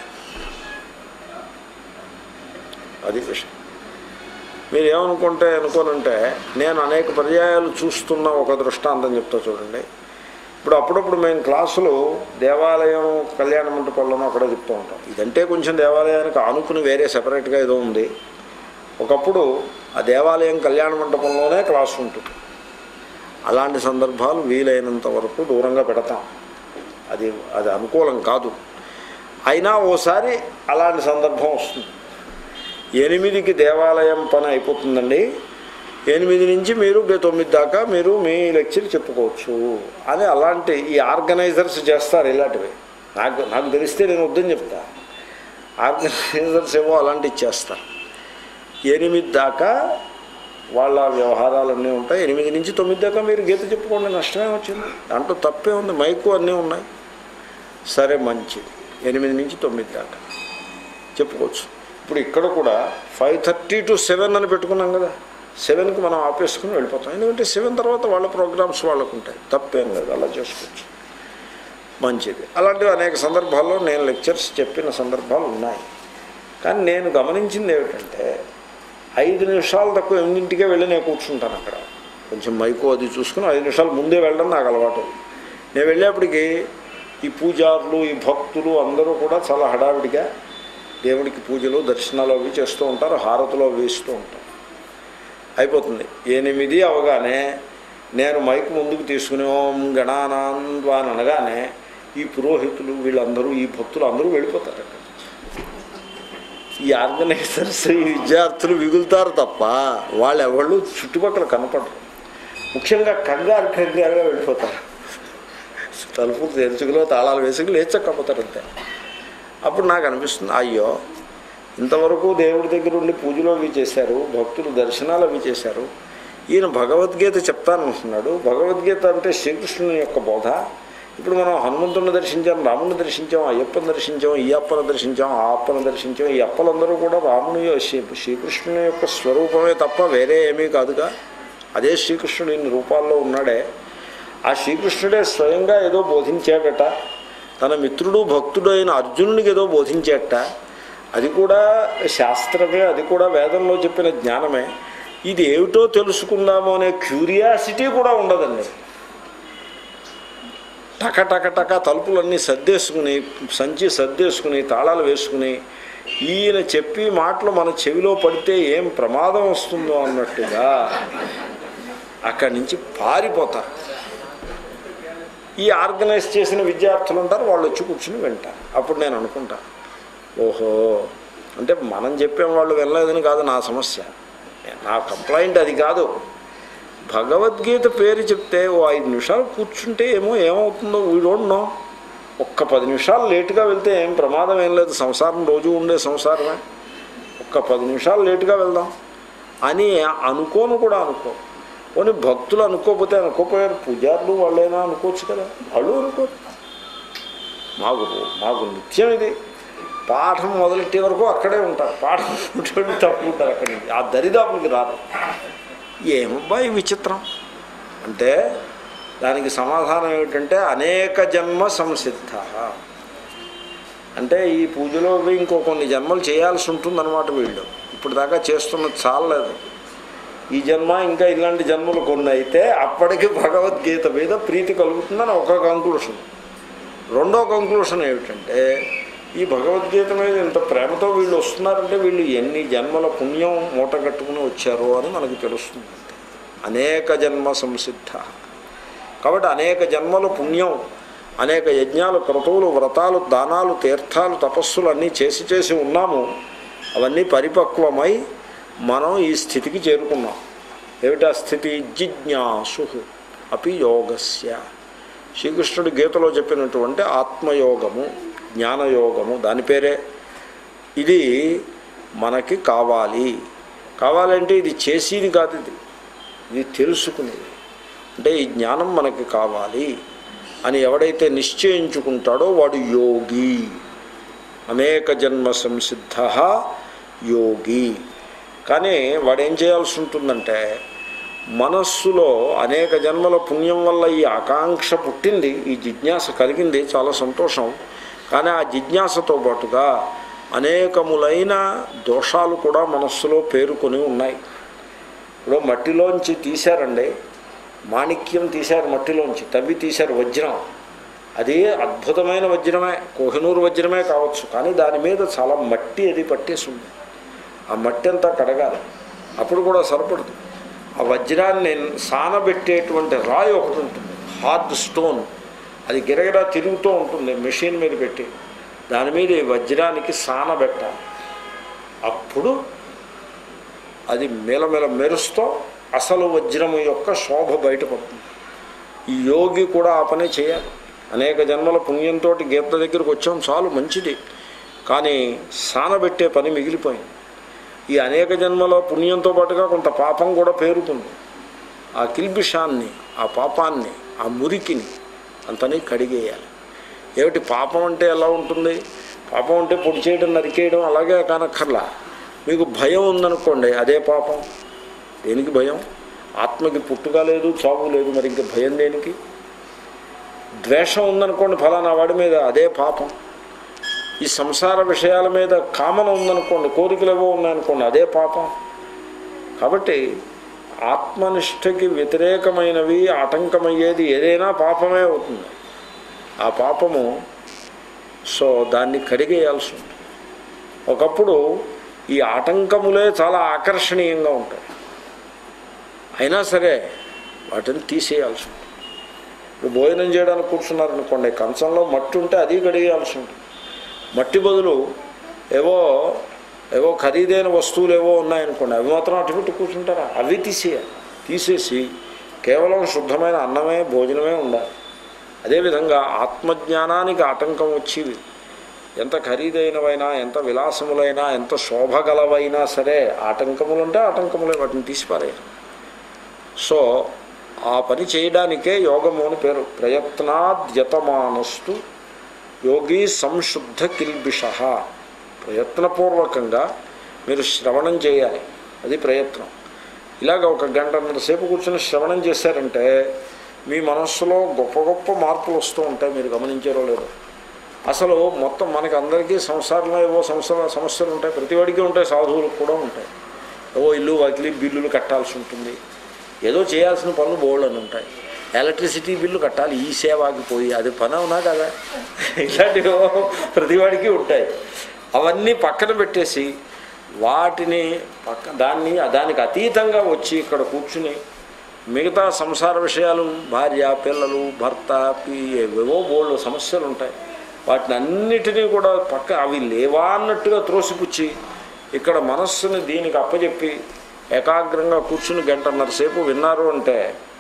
అది విషయం మీరు ఏమనుకుంటే అనుకోనంటే నేను అనేక పర్యాయాలు చూస్తున్న ఒక దృష్టాంతం చెప్తా చూడండి ఇప్పుడు అప్పుడప్పుడు మేము క్లాసులు దేవాలయం కళ్యాణ మంటపంలోనూ అక్కడ చెప్తూ ఉంటాం ఇదంటే కొంచెం దేవాలయానికి ఆనుకుని వేరే సెపరేట్గా ఏదో ఉంది ఒకప్పుడు ఆ దేవాలయం కళ్యాణ మంటపంలోనే క్లాస్ ఉంటుంది అలాంటి సందర్భాలు వీలైనంత వరకు దూరంగా పెడతాం అది అది అనుకూలం కాదు అయినా ఓసారి అలాంటి సందర్భం వస్తుంది ఎనిమిదికి దేవాలయం పని అయిపోతుందండి ఎనిమిది నుంచి మీరు గే- తొమ్మిది దాకా మీరు మీ లెక్చర్ చెప్పుకోవచ్చు అని అలాంటి ఈ ఆర్గనైజర్స్ చేస్తారు ఇలాంటివి నాకు నాకు తెలిస్తే నేను వద్దని చెప్తా ఆర్గనైజర్స్ ఏమో అలాంటి ఇచ్చేస్తారు ఎనిమిది దాకా వాళ్ళ వ్యవహారాలన్నీ ఉంటాయి ఎనిమిది నుంచి తొమ్మిది దాకా మీరు గీత చెప్పుకోండి నష్టమే వచ్చింది దాంట్లో తప్పే ఉంది మైకు అన్నీ ఉన్నాయి సరే మంచిది ఎనిమిది నుంచి తొమ్మిది దాకా చెప్పుకోవచ్చు ఇప్పుడు ఇక్కడ కూడా ఫైవ్ థర్టీ టు సెవెన్ అని పెట్టుకున్నాం కదా సెవెన్కి మనం ఆపేసుకుని వెళ్ళిపోతాం ఎందుకంటే సెవెన్ తర్వాత వాళ్ళ ప్రోగ్రామ్స్ వాళ్ళకు ఉంటాయి తప్పేం లేదు అలా చేసుకోవచ్చు మంచిది అలాంటివి అనేక సందర్భాల్లో నేను లెక్చర్స్ చెప్పిన సందర్భాలు ఉన్నాయి కానీ నేను గమనించింది ఏమిటంటే ఐదు నిమిషాలు తక్కువ ఎనిమిదింటికే వెళ్ళి నేను కూర్చుంటాను అక్కడ కొంచెం మైకు అది చూసుకుని ఐదు నిమిషాలు ముందే వెళ్ళడం నాకు అలవాటు నేను వెళ్ళేప్పటికి ఈ పూజారులు ఈ భక్తులు అందరూ కూడా చాలా హడావిడిగా దేవుడికి పూజలు దర్శనాలు అవి చేస్తూ ఉంటారు హారతులు అవి వేస్తూ ఉంటారు అయిపోతుంది ఎనిమిది అవగానే నేను మైక్ ముందుకు తీసుకుని ఓం గణానాన్వా అని అనగానే ఈ పురోహితులు వీళ్ళందరూ ఈ భక్తులు అందరూ వెళ్ళిపోతారు అక్కడ ఈ ఆర్గనైజర్స్ ఈ విద్యార్థులు మిగులుతారు తప్ప వాళ్ళు ఎవళ్ళు చుట్టుపక్కల కనపడరు ముఖ్యంగా కంగారు కంగారుగా వెళ్ళిపోతారు తలుపు తెరుచుకులో తాళాలు వేసుకుని లేచక్కపోతారు అంతే అప్పుడు నాకు అనిపిస్తుంది అయ్యో ఇంతవరకు దేవుడి దగ్గర ఉండి పూజలు అవి చేశారు భక్తులు దర్శనాలు అవి చేశారు ఈయన భగవద్గీత చెప్తానంటున్నాడు భగవద్గీత అంటే శ్రీకృష్ణుని యొక్క బోధ ఇప్పుడు మనం హనుమంతుని దర్శించాం రాముని దర్శించాం అయ్యప్పని దర్శించాం ఈ అప్పని దర్శించాం ఆ అప్పని దర్శించాం ఈ అప్పలందరూ కూడా రాముని శ్రీ- శ్రీకృష్ణుని యొక్క స్వరూపమే తప్ప వేరే ఏమీ కాదుగా అదే శ్రీకృష్ణుడు ఇన్ని రూపాల్లో ఉన్నాడే ఆ శ్రీకృష్ణుడే స్వయంగా ఏదో బోధించాడట తన మిత్రుడు భక్తుడు అయిన అర్జునునికి ఏదో బోధించాడట అది కూడా శాస్త్రమే అది కూడా వేదంలో చెప్పిన జ్ఞానమే ఇది ఏమిటో తెలుసుకుందాము అనే క్యూరియాసిటీ కూడా ఉండదండి టక టక టక తలుపులన్నీ సర్దేసుకుని సంచి సర్దేసుకుని తాళాలు వేసుకుని ఈయన చెప్పి మాటలు మన చెవిలో పడితే ఏం ప్రమాదం వస్తుందో అన్నట్టుగా అక్కడి నుంచి పారిపోతారు ఈ ఆర్గనైజ్ చేసిన విద్యార్థులు ఉంటారు వాళ్ళు వచ్చి కూర్చుని వింటారు అప్పుడు నేను అనుకుంటా ఓహో అంటే మనం చెప్పేం వాళ్ళు వినలేదని కాదు నా సమస్య నా కంప్లైంట్ అది కాదు భగవద్గీత పేరు చెప్తే ఓ ఐదు నిమిషాలు కూర్చుంటే ఏమో ఏమవుతుందో వీ డోంట్ నో ఒక్క పది నిమిషాలు లేటుగా వెళ్తే ఏం ప్రమాదం ఏం లేదు సంసారం రోజు ఉండే సంసారమే ఒక్క పది నిమిషాలు లేటుగా వెళ్దాం అని అనుకోను కూడా అనుకో పోనీ భక్తులు అనుకోకపోతే అనుకోపోయారు పూజారులు వాళ్ళైనా అనుకోవచ్చు కదా వాళ్ళు అనుకోరు మాకు మాకు నిత్యం ఇది పాఠం మొదలెట్టే వరకు అక్కడే ఉంటారు పాఠం మొదలెట్టి తప్పుకుంటారు అక్కడి నుంచి ఆ దరిదాపులకి రాదు ఏమబ్బా ఈ విచిత్రం అంటే దానికి సమాధానం ఏమిటంటే అనేక జన్మ సంసిద్ధ అంటే ఈ పూజలో అవి ఇంకో కొన్ని జన్మలు చేయాల్సి ఉంటుందన్నమాట వీళ్ళు ఇప్పుడు దాకా చేస్తున్నది చాలలేదు ఈ జన్మ ఇంకా ఇలాంటి జన్మలు కొన్ని అయితే అప్పటికి భగవద్గీత మీద ప్రీతి కలుగుతుందని ఒక కంక్లూషన్ రెండో కంక్లూషన్ ఏమిటంటే ఈ భగవద్గీత మీద ఇంత ప్రేమతో వీళ్ళు వస్తున్నారంటే వీళ్ళు ఎన్ని జన్మల పుణ్యం మూట కట్టుకుని వచ్చారో అని మనకు తెలుస్తుంది అనేక జన్మ సంసిద్ధ కాబట్టి అనేక జన్మల పుణ్యం అనేక యజ్ఞాలు క్రతువులు వ్రతాలు దానాలు తీర్థాలు తపస్సులు అన్నీ చేసి చేసి ఉన్నాము అవన్నీ పరిపక్వమై మనం ఈ స్థితికి చేరుకున్నాం ఏమిటా స్థితి జిజ్ఞాసు అపి యోగస్య శ్రీకృష్ణుడి గీతలో చెప్పినటువంటి ఆత్మయోగము జ్ఞానయోగము దాని పేరే ఇది మనకి కావాలి కావాలంటే ఇది చేసేది కాదు ఇది ఇది తెలుసుకునేది అంటే ఈ జ్ఞానం మనకి కావాలి అని ఎవడైతే నిశ్చయించుకుంటాడో వాడు యోగి అనేక జన్మ సంసిద్ధ యోగి కానీ వాడు ఏం చేయాల్సి ఉంటుందంటే మనస్సులో అనేక జన్మల పుణ్యం వల్ల ఈ ఆకాంక్ష పుట్టింది ఈ జిజ్ఞాస కలిగింది చాలా సంతోషం కానీ ఆ జిజ్ఞాసతో పాటుగా అనేకములైన దోషాలు కూడా మనస్సులో పేరుకొని ఉన్నాయి ఇప్పుడు మట్టిలోంచి తీశారండి మాణిక్యం తీశారు మట్టిలోంచి తవ్వి తీశారు వజ్రం అది అద్భుతమైన వజ్రమే కోహినూరు వజ్రమే కావచ్చు కానీ దాని మీద చాలా మట్టి అది పట్టేసి ఉంది ఆ మట్టి అంతా కడగాలి అప్పుడు కూడా సరిపడదు ఆ వజ్రాన్ని సానబెట్టేటువంటి రాయి ఒకటి ఉంటుంది హార్డ్ స్టోన్ అది గిరగిరా తిరుగుతూ ఉంటుంది మెషిన్ మీద పెట్టి దాని మీద ఈ వజ్రానికి సానబెట్టాలి అప్పుడు అది మెలమెల మెరుస్తూ అసలు వజ్రము యొక్క శోభ బయటపడుతుంది ఈ యోగి కూడా ఆ పనే చేయాలి అనేక జన్మల పుణ్యంతో గీత దగ్గరికి వచ్చాం చాలు మంచిది కానీ సానబెట్టే పని మిగిలిపోయింది ఈ అనేక జన్మల పుణ్యంతో పాటుగా కొంత పాపం కూడా పేరుతుంది ఆ కిల్బిషాన్ని ఆ పాపాన్ని ఆ మురికిని అంతని కడిగేయాలి ఏమిటి పాపం అంటే ఎలా ఉంటుంది పాపం అంటే పొడి చేయడం నరికేయడం అలాగే కానక్కర్లా మీకు భయం ఉందనుకోండి అదే పాపం దేనికి భయం ఆత్మకి పుట్టుక లేదు చావు లేదు మరి ఇంక భయం దేనికి ద్వేషం ఉందనుకోండి ఫలానా వాడి మీద అదే పాపం ఈ సంసార విషయాల మీద కామన ఉందనుకోండి కోరికలు ఏవో ఉన్నాయనుకోండి అదే పాపం కాబట్టి ఆత్మనిష్టకి వ్యతిరేకమైనవి ఆటంకమయ్యేది ఏదైనా పాపమే అవుతుంది ఆ పాపము సో దాన్ని కడిగేయాల్సి ఉంటుంది ఒకప్పుడు ఈ ఆటంకములే చాలా ఆకర్షణీయంగా ఉంటాయి అయినా సరే వాటిని తీసేయాల్సి ఉంటుంది ఇప్పుడు భోజనం చేయడానికి కూర్చున్నారనుకోండి కంచంలో మట్టి ఉంటే అది కడిగేయాల్సి ఉంటుంది మట్టి బదులు ఏవో ఏవో ఖరీదైన వస్తువులు ఏవో ఉన్నాయనుకోండి అవి మాత్రం అటు పెట్టి కూర్చుంటారా అవి తీసేయాలి తీసేసి కేవలం శుద్ధమైన అన్నమే భోజనమే ఉండాలి అదేవిధంగా ఆత్మజ్ఞానానికి ఆటంకం వచ్చేవి ఎంత ఖరీదైనవైనా ఎంత విలాసములైనా ఎంత శోభగలవైనా సరే ఆటంకములు అంటే ఆటంకములే వాటిని తీసిపారేయాలి సో ఆ పని చేయడానికే యోగము అని పేరు ప్రయత్నాద్యతమానస్తు యోగి సంశుద్ధ కిల్బిష ప్రయత్నపూర్వకంగా మీరు శ్రవణం చేయాలి అది ప్రయత్నం ఇలాగ ఒక గంటన్నర సేపు కూర్చొని శ్రవణం చేశారంటే మీ మనస్సులో గొప్ప గొప్ప మార్పులు వస్తూ ఉంటాయి మీరు గమనించారో లేదో అసలు మొత్తం మనకి అందరికీ సంసారంలో ఏవో సంసార సమస్యలు ఉంటాయి ప్రతివాడికి ఉంటాయి సాధువులకు కూడా ఉంటాయి ఏవో ఇల్లు వాకిలి బిల్లులు కట్టాల్సి ఉంటుంది ఏదో చేయాల్సిన పనులు బోల్డ్ అని ఉంటాయి ఎలక్ట్రిసిటీ బిల్లు కట్టాలి ఈ సేవాకి పోయి అది పని అవునా కదా ఇలాంటివి ప్రతివాడికి ఉంటాయి అవన్నీ పక్కన పెట్టేసి వాటిని పక్క దాన్ని దానికి అతీతంగా వచ్చి ఇక్కడ కూర్చుని మిగతా సంసార విషయాలు భార్య పిల్లలు భర్త పి- ఏవేవో బోల్డ్ సమస్యలు ఉంటాయి వాటిని అన్నిటినీ కూడా పక్క అవి లేవా అన్నట్టుగా త్రోసిపుచ్చి ఇక్కడ మనస్సుని దీనికి అప్పచెప్పి ఏకాగ్రంగా కూర్చుని గంటన్నర సేపు విన్నారు అంటే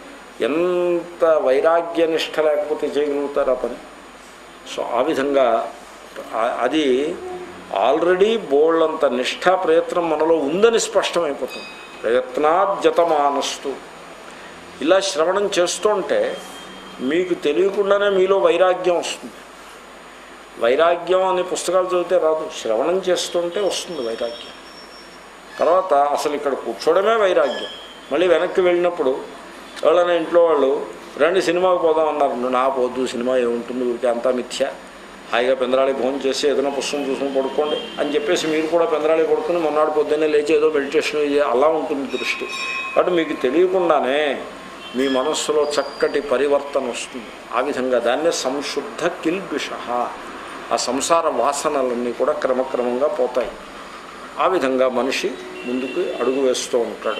ఎంత వైరాగ్య నిష్ట లేకపోతే చేయగలుగుతారు ఆ పని సో ఆ విధంగా ఆ- అది ఆల్రెడీ బోళ్ళంత నిష్ఠా ప్రయత్నం మనలో ఉందని స్పష్టమైపోతుంది ప్రయత్నాద్యతమానస్తు ఇలా శ్రవణం చేస్తుంటే మీకు తెలియకుండానే మీలో వైరాగ్యం వస్తుంది వైరాగ్యం అనే పుస్తకాలు చదివితే రాదు శ్రవణం చేస్తుంటే వస్తుంది వైరాగ్యం తర్వాత అసలు ఇక్కడ కూర్చోవడమే వైరాగ్యం మళ్ళీ వెనక్కి వెళ్ళినప్పుడు ఎవరైనా ఇంట్లో వాళ్ళు రండి సినిమాకి పోదాం అన్నారు నా పోద్దు సినిమా ఏముంటుంది ఊరికి అంతా మిథ్య హాయిగా పెందరాళి భోజనం చేసి ఏదైనా పుస్తకం చూసుకుని పడుకోండి అని చెప్పేసి మీరు కూడా పెందరాళి పడుకుని మొన్నటి పొద్దున్నే లేచి ఏదో మెడిటేషన్ ఇది అలా ఉంటుంది దృష్టి కాబట్టి మీకు తెలియకుండానే మీ మనస్సులో చక్కటి పరివర్తన వస్తుంది ఆ విధంగా దాన్నే సంశుద్ధ కిల్బిష ఆ సంసార వాసనలన్నీ కూడా క్రమక్రమంగా పోతాయి ఆ విధంగా మనిషి ముందుకు అడుగు వేస్తూ ఉంటాడు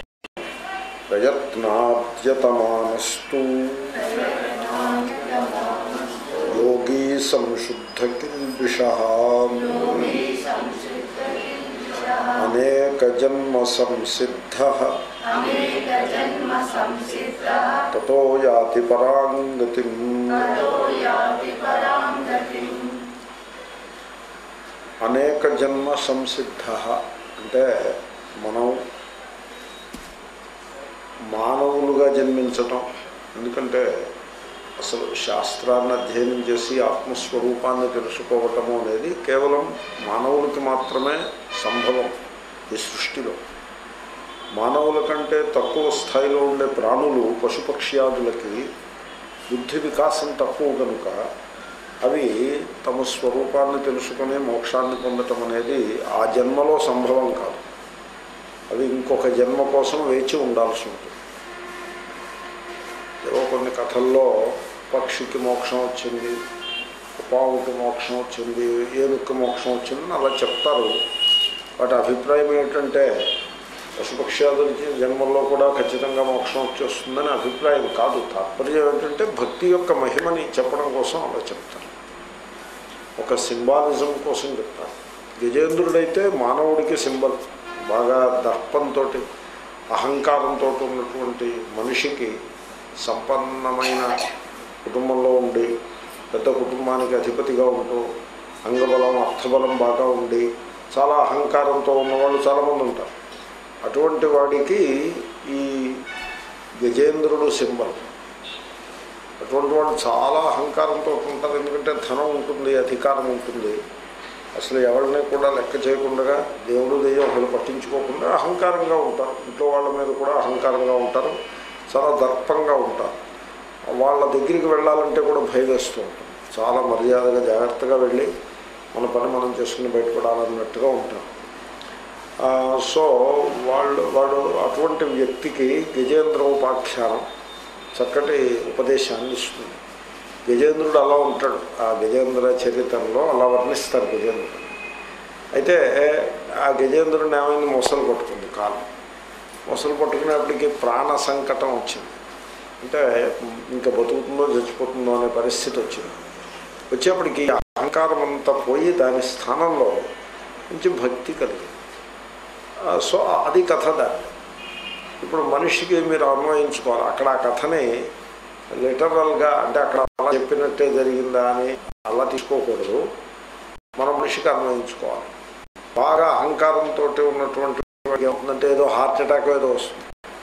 ప్రయత్నాద్యతమానస్తు యోగీ సంశుద్ధ కిల్బిష అనేక జన్మ సంసిద్ధ తతో యాతి పరాంగతి అనేక జన్మ సంసిద్ధ అంటే మనం మానవులుగా జన్మించటం ఎందుకంటే అసలు శాస్త్రాన్ని అధ్యయనం చేసి ఆత్మస్వరూపాన్ని తెలుసుకోవటము అనేది కేవలం మానవులకి మాత్రమే సంభవం ఈ సృష్టిలో మానవుల కంటే తక్కువ స్థాయిలో ఉండే ప్రాణులు పశుపక్ష్యాదులకి బుద్ధి వికాసం తక్కువ కనుక అవి తమ స్వరూపాన్ని తెలుసుకుని మోక్షాన్ని పొందటం అనేది ఆ జన్మలో సంభవం కాదు అవి ఇంకొక జన్మ కోసం వేచి ఉండాల్సి ఉంటుంది ఏవో కొన్ని కథల్లో పక్షికి మోక్షం వచ్చింది పావుకి మోక్షం వచ్చింది ఏనుక్కి మోక్షం వచ్చిందని అలా చెప్తారు వాటి అభిప్రాయం ఏంటంటే పశుపక్ష్యాదులకి జన్మల్లో కూడా ఖచ్చితంగా మోక్షం వచ్చేస్తుందని అభిప్రాయం కాదు తాత్పర్యం ఏంటంటే భక్తి యొక్క మహిమని చెప్పడం కోసం అలా చెప్తారు ఒక సింబాలిజం కోసం చెప్తారు గజేంద్రుడైతే మానవుడికి సింబల్ బాగా దర్పంతో అహంకారంతో ఉన్నటువంటి మనిషికి సంపన్నమైన కుటుంబంలో ఉండి పెద్ద కుటుంబానికి అధిపతిగా ఉంటూ అంగబలం అర్థబలం బాగా ఉండి చాలా అహంకారంతో ఉన్నవాళ్ళు చాలామంది ఉంటారు అటువంటి వాడికి ఈ గజేంద్రుడు సింబల్ అటువంటి వాళ్ళు చాలా అహంకారంతో ఉంటారు ఎందుకంటే ధనం ఉంటుంది అధికారం ఉంటుంది అసలు ఎవరిని కూడా లెక్క చేయకుండా దేవుడు దెయ్యం అసలు పట్టించుకోకుండా అహంకారంగా ఉంటారు ఇంట్లో వాళ్ళ మీద కూడా అహంకారంగా ఉంటారు చాలా దర్పంగా ఉంటారు వాళ్ళ దగ్గరికి వెళ్ళాలంటే కూడా భయం వేస్తూ ఉంటుంది చాలా మర్యాదగా జాగ్రత్తగా వెళ్ళి మన పని మనం చేసుకుని బయటపడాలన్నట్టుగా ఉంటారు ఆ, సో వాళ్ళు వాడు అటువంటి వ్యక్తికి గజేంద్ర ఉపాఖ్యానం చక్కటి ఉపదేశాన్ని ఇస్తుంది గజేంద్రుడు అలా ఉంటాడు ఆ గజేంద్ర చరిత్రలో అలా వర్ణిస్తారు గజేంద్రుడు అయితే ఆ గజేంద్రుడిని ఏమైంది మొసలు పట్టుకుంది కాలం మొసలు పట్టుకునేప్పటికీ ప్రాణ సంకటం వచ్చింది అంటే ఇంకా బతుకుతుందో చచ్చిపోతుందో అనే పరిస్థితి వచ్చింది వచ్చేప్పటికి ఆ అహంకారం అంతా పోయి దాని స్థానంలో కొంచెం భక్తి కలిగింది ఆ, సో అది కథ దాన్ని ఇప్పుడు మనిషికి మీరు అన్వయించుకోవాలి అక్కడ ఆ కథని లిటరల్గా అంటే అక్కడ అలా చెప్పినట్టే జరిగిందా అని అలా తీసుకోకూడదు మన మనిషికి అన్వయించుకోవాలి బాగా అహంకారంతో ఉన్నటువంటి వాడికి ఏమవుతుందంటే ఏదో హార్ట్ అటాక్ ఏదో వస్తుంది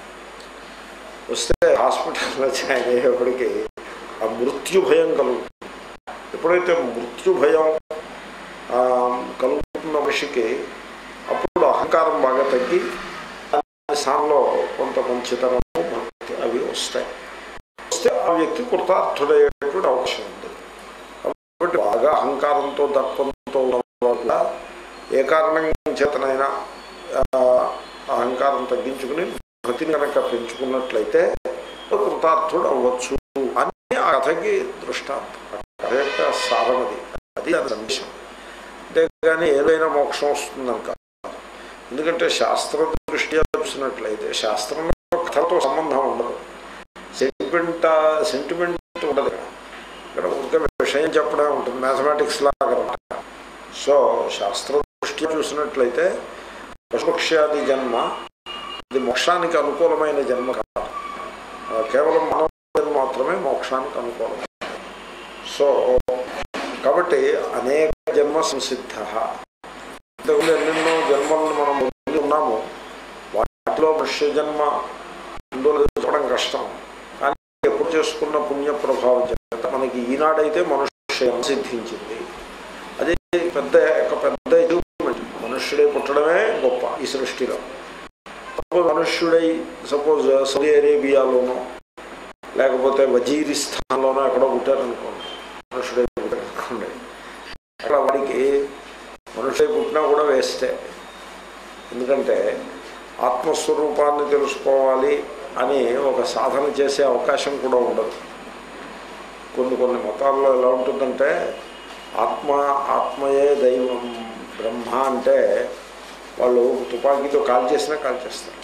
వస్తే హాస్పిటల్లో జాయిన్ అయ్యేప్పటికీ ఆ మృత్యు భయం కలుగుతుంది ఎప్పుడైతే మృత్యు భయం ఆ, కలుగుతున్న మనిషికి అప్పుడు అహంకారం బాగా తగ్గి దాని స్థానంలో కొంత మంచితనము భక్తి అవి వస్తాయి వస్తే ఆ వ్యక్తి కృతార్థుడయ్యేటువంటి అవకాశం ఉంది కాబట్టి బాగా అహంకారంతో దర్పంతో ఉన్న ఏ కారణం చేతనైనా ఆ, అహంకారం తగ్గించుకుని భక్తిని కనుక పెంచుకున్నట్లయితే కృతార్థుడు అవ్వచ్చు అని ఆ కథకి దృష్టాంతం ఆ కథ యొక్క సారం అది అది దాని సందేశం అంతేగాని ఏదైనా మోక్షం వస్తుందని కాదు ఎందుకంటే శాస్త్ర దృష్ట్యా చూసినట్లయితే శాస్త్రంలో కథతో సంబంధం ఉండదు సెంటిమెంట్ సెంటిమెంట్ ఉండదు ఇక్కడ. ఇక్కడ ఒక విషయం చెప్పడం ఉంటుంది మ్యాథమెటిక్స్ లాగా అనమాట. సో శాస్త్ర దృష్ట్యా చూసినట్లయితే పశుపక్ష్యాది జన్మ ఇది మోక్షానికి అనుకూలమైన జన్మ కాదు ఆ, కేవలం మానవ జన్మ మాత్రమే మోక్షానికి అనుకూలం సో కాబట్టి అనేక జన్మ సంసిద్ధ ఇంతకుముందు ఎన్నెన్నో జన్మలను మనం పొంది ఉన్నాము వాటిలో మనుష్య జన్మ ఉందో లేదో చెప్పడం కష్టం కానీ ఎప్పుడు చేసుకున్న పుణ్య ప్రభావం చేత మనకి ఈనాడైతే మనుష్య జన్మ సిద్ధించింది అదే పెద్ద ఒక పెద్ద అచీవ్మెంట్ మనుష్యుడే పుట్టడమే గొప్ప ఈ సృష్టిలో సపోజ్ మనుష్యుడై సపోజ్ సౌదీ అరేబియాలోనో లేకపోతే వజీరిస్థాన్లోనో ఎక్కడో పుట్టారనుకోండి మనుషుడై పుట్టారనుకోండి అక్కడ వాడికి మనుషుడై పుట్టినా కూడా వేస్తే ఎందుకంటే ఆత్మస్వరూపాన్ని తెలుసుకోవాలి అని ఒక సాధన చేసే అవకాశం కూడా ఉండదు కొన్ని కొన్ని మతాల్లో ఎలా ఉంటుందంటే ఆత్మ ఆత్మయే దైవం బ్రహ్మ అంటే వాళ్ళు తుపాకీతో కాల్ చేసినా కాల్ చేస్తారు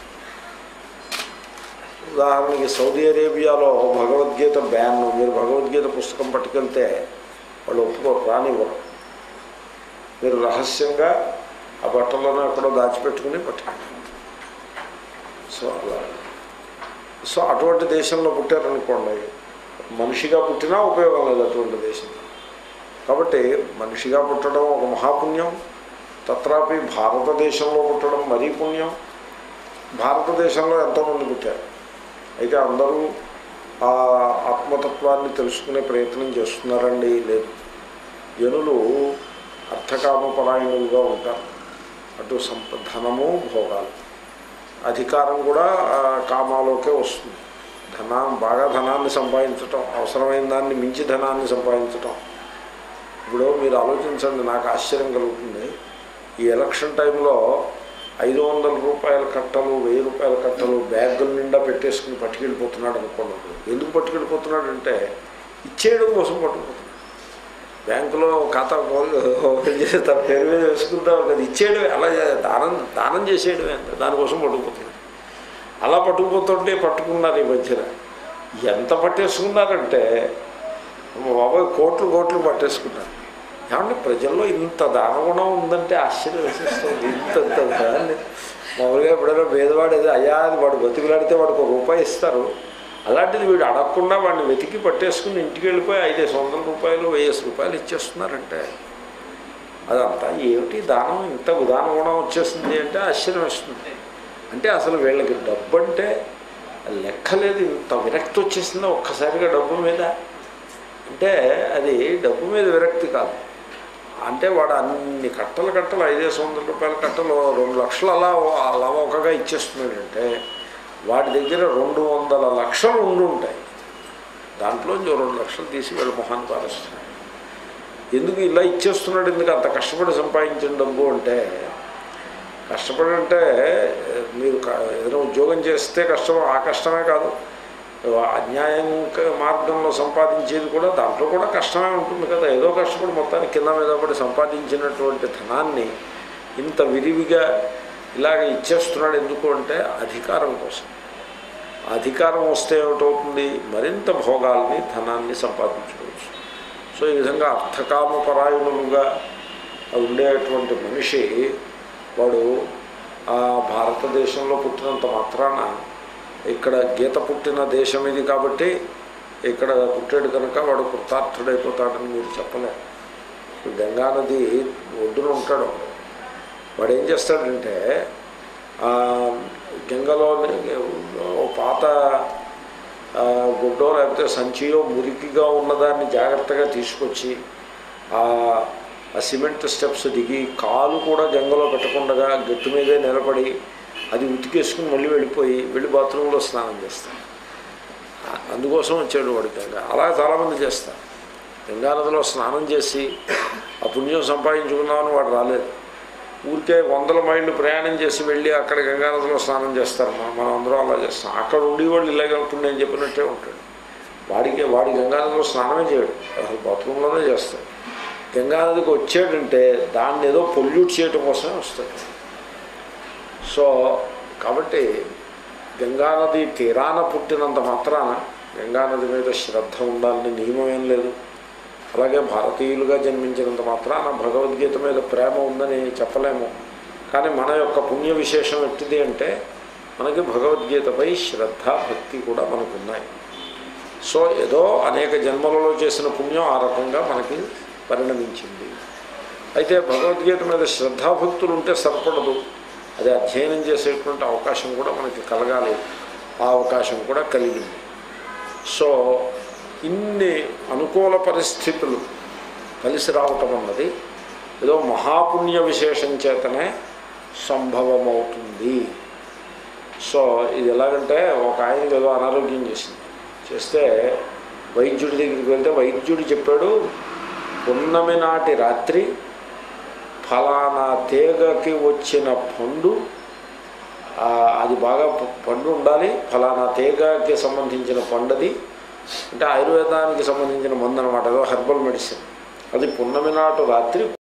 ఉదాహరణకి సౌదీ అరేబియాలో భగవద్గీత బ్యాన్ మీరు భగవద్గీత పుస్తకం పట్టుకెళ్తే వాళ్ళు ఒప్పుకోరు రానివ్వరు మీరు రహస్యంగా ఆ బట్టలోనే ఎక్కడో దాచిపెట్టుకుని పట్టుకెళ్ళి సో అలా సో అటువంటి దేశంలో పుట్టారనుకోండి మనిషిగా పుట్టినా ఉపయోగం లేదు అటువంటి దేశంలో కాబట్టి మనిషిగా పుట్టడం ఒక మహాపుణ్యం తత్రాపి భారతదేశంలో పుట్టడం మరీ పుణ్యం భారతదేశంలో ఎంతోమంది పుట్టారు అయితే అందరూ ఆ ఆత్మతత్వాన్ని తెలుసుకునే ప్రయత్నం చేస్తున్నారండి లేదు జనులు అర్థకామపరాయణులుగా ఉంటారు అటు సంప ధనము భోగాలు అధికారం కూడా ఆ కామాలోకే వస్తుంది ధనం బాగా ధనాన్ని సంపాదించటం అవసరమైన దాన్ని మించి ధనాన్ని సంపాదించటం ఇప్పుడు మీరు ఆలోచించండి నాకు ఆశ్చర్యం కలుగుతుంది ఈ ఎలక్షన్ టైంలో ఐదు వందల రూపాయల కట్టలు వెయ్యి రూపాయల కట్టలు బ్యాగుల నిండా పెట్టేసుకుని పట్టుకెళ్ళిపోతున్నాడు అనుకున్నాడు ఎందుకు పట్టుకెళ్ళిపోతున్నాడు అంటే ఇచ్చేయడం కోసం పట్టుకుపోతున్నాడు బ్యాంకులో ఖాతా ఓపెన్ చేసి తన పేరు మీద వేసుకుంటాం కదా ఇచ్చేయడమే అలా చే- దానం దానం చేసేయడమే అంత దానికోసం పట్టుకుపోతున్నాడు అలా పట్టుకుపోతుంటే పట్టుకున్నారు ఈ మధ్యన ఎంత పట్టేసుకున్నారంటే అమ్మ బాబాయ్ కోట్లు కోట్లు పట్టేసుకున్నారు ఏమంటే ప్రజల్లో ఇంత దానగుణం ఉందంటే ఆశ్చర్యం వేసేస్తుంది ఇంత ఇంత దాన్ని మామూలుగా ఎప్పుడైనా పేదవాడు ఏదో అయ్యా అది వాడు బతికిలాడితే వాడికి ఒక రూపాయి ఇస్తారు అలాంటిది వీడు అడగకుండా వాడిని వెతికి పట్టేసుకుని ఇంటికి వెళ్ళిపోయి ఐదేసి వందల రూపాయలు వెయ్యేసి రూపాయలు ఇచ్చేస్తున్నారంటే అదంతా ఏమిటి దానం ఇంత ఉదాన గుణం వచ్చేసింది అంటే ఆశ్చర్యం వస్తుంది అంటే అసలు వీళ్ళకి డబ్బు అంటే లెక్కలేదు ఇంత విరక్తి వచ్చేసిందో ఒక్కసారిగా డబ్బు మీద అంటే అది డబ్బు మీద విరక్తి కాదు అంటే వాడు అన్ని కట్టలు కట్టలు ఐదేసి వందల రూపాయల కట్టలు రెండు లక్షలు అలా అలా ఒకగా ఇచ్చేస్తున్నాడంటే వాడి దగ్గర రెండు వందల లక్షలు ఉండి ఉంటాయి దాంట్లో రెండు లక్షలు తీసి వీళ్ళ మొహాన్ని పారేస్తున్నాడు ఎందుకు ఇలా ఇచ్చేస్తున్నాడు ఎందుకు అంత కష్టపడి సంపాదించిన డబ్బు అంటే కష్టపడి అంటే మీరు క- ఏదైనా ఉద్యోగం చేస్తే కష్టం ఆ కష్టమే కాదు అన్యాయం మార్గంలో సంపాదించేది కూడా దాంట్లో కూడా కష్టమే ఉంటుంది కదా ఏదో కష్టపడి మొత్తానికి కింద మీద పడి సంపాదించినటువంటి ధనాన్ని ఇంత విరివిగా ఇలాగ ఇచ్చేస్తున్నాడు ఎందుకు అంటే అధికారం కోసం అధికారం వస్తే ఏమిటవుతుంది మరింత భోగాల్ని ధనాన్ని సంపాదించుకోవచ్చు సో ఈ విధంగా అర్థకామ పరాయణులుగా ఉండేటువంటి మనిషి వాడు ఆ భారతదేశంలో పుట్టినంత మాత్రాన ఇక్కడ గీత పుట్టిన దేశం ఇది కాబట్టి ఇక్కడ పుట్టాడు కనుక వాడు కృతార్థుడైపోతాడని మీరు చెప్పలేరు ఇప్పుడు గంగానది ఒడ్డున ఉంటాడు వాడు. వాడు ఏం చేస్తాడంటే ఆ, గంగలో ఓ పాత ఆ, గుడ్డో లేకపోతే సంచియో మురికిగా ఉన్నదాన్ని జాగ్రత్తగా తీసుకొచ్చి ఆ ఆ సిమెంట్ స్టెప్స్ దిగి కాలు కూడా గంగలో పెట్టకుండా గట్టు మీదే నిలబడి అది ఉతికేసుకుని మళ్ళీ వెళ్ళిపోయి వెళ్ళి బాత్రూంలో స్నానం చేస్తాడు ఆ- అందుకోసం వచ్చాడు వాడు గంగా అలా చాలామంది చేస్తారు గంగానదిలో స్నానం చేసి ఆ పుణ్యం సంపాదించుకున్నామని వాడు రాలేదు ఊరికే వందల మైళ్ళు ప్రయాణం చేసి వెళ్ళి అక్కడ గంగానదిలో స్నానం చేస్తారు మనం మనం అందరం అలా చేస్తాం అక్కడ ఉండి వాళ్ళు ఇలాగే ఇప్పుడు నేను చెప్పినట్టే ఉంటాడు వాడికి వాడి గంగానదిలో స్నానమే చేయడు అసలు బాత్రూంలోనే చేస్తాడు గంగానదికి వచ్చాడంటే దాన్ని ఏదో పొల్యూట్ చేయడం కోసమే వస్తాడు సో కాబట్టి గంగానది తీరాన పుట్టినంత మాత్రాన గంగానది మీద శ్రద్ధ ఉండాలని నియమం ఏం లేదు అలాగే భారతీయులుగా జన్మించినంత మాత్రాన భగవద్గీత మీద ప్రేమ ఉందని చెప్పలేము కానీ మన యొక్క పుణ్య విశేషం ఎట్టిది అంటే మనకి భగవద్గీతపై శ్రద్ధ భక్తి కూడా మనకు ఉన్నాయి సో ఏదో అనేక జన్మలలో చేసిన పుణ్యం ఆ రకంగా మనకి పరిణమించింది అయితే భగవద్గీత మీద శ్రద్ధాభక్తులు ఉంటే సరిపడదు అది అధ్యయనం చేసేటువంటి అవకాశం కూడా మనకి కలగాలి ఆ అవకాశం కూడా కలిగింది సో ఇన్ని అనుకూల పరిస్థితులు కలిసి రావటం అన్నది ఏదో మహాపుణ్య విశేషం చేతనే సంభవమవుతుంది సో ఇది ఎలాగంటే ఒక ఆయనకి ఏదో అనారోగ్యం చేసింది చేస్తే వైద్యుడి దగ్గరికి వెళ్తే వైద్యుడు చెప్పాడు పున్నమి నాటి రాత్రి ఫలానా తీగకి వచ్చిన పండు ఆ, అది బాగా ప- పండు ఉండాలి ఫలానా తీగకి సంబంధించిన పండుది అంటే ఆయుర్వేదానికి సంబంధించిన మందు అనమాట ఏదో హెర్బల్ మెడిసిన్ అది పున్నమి నాటు రాత్రి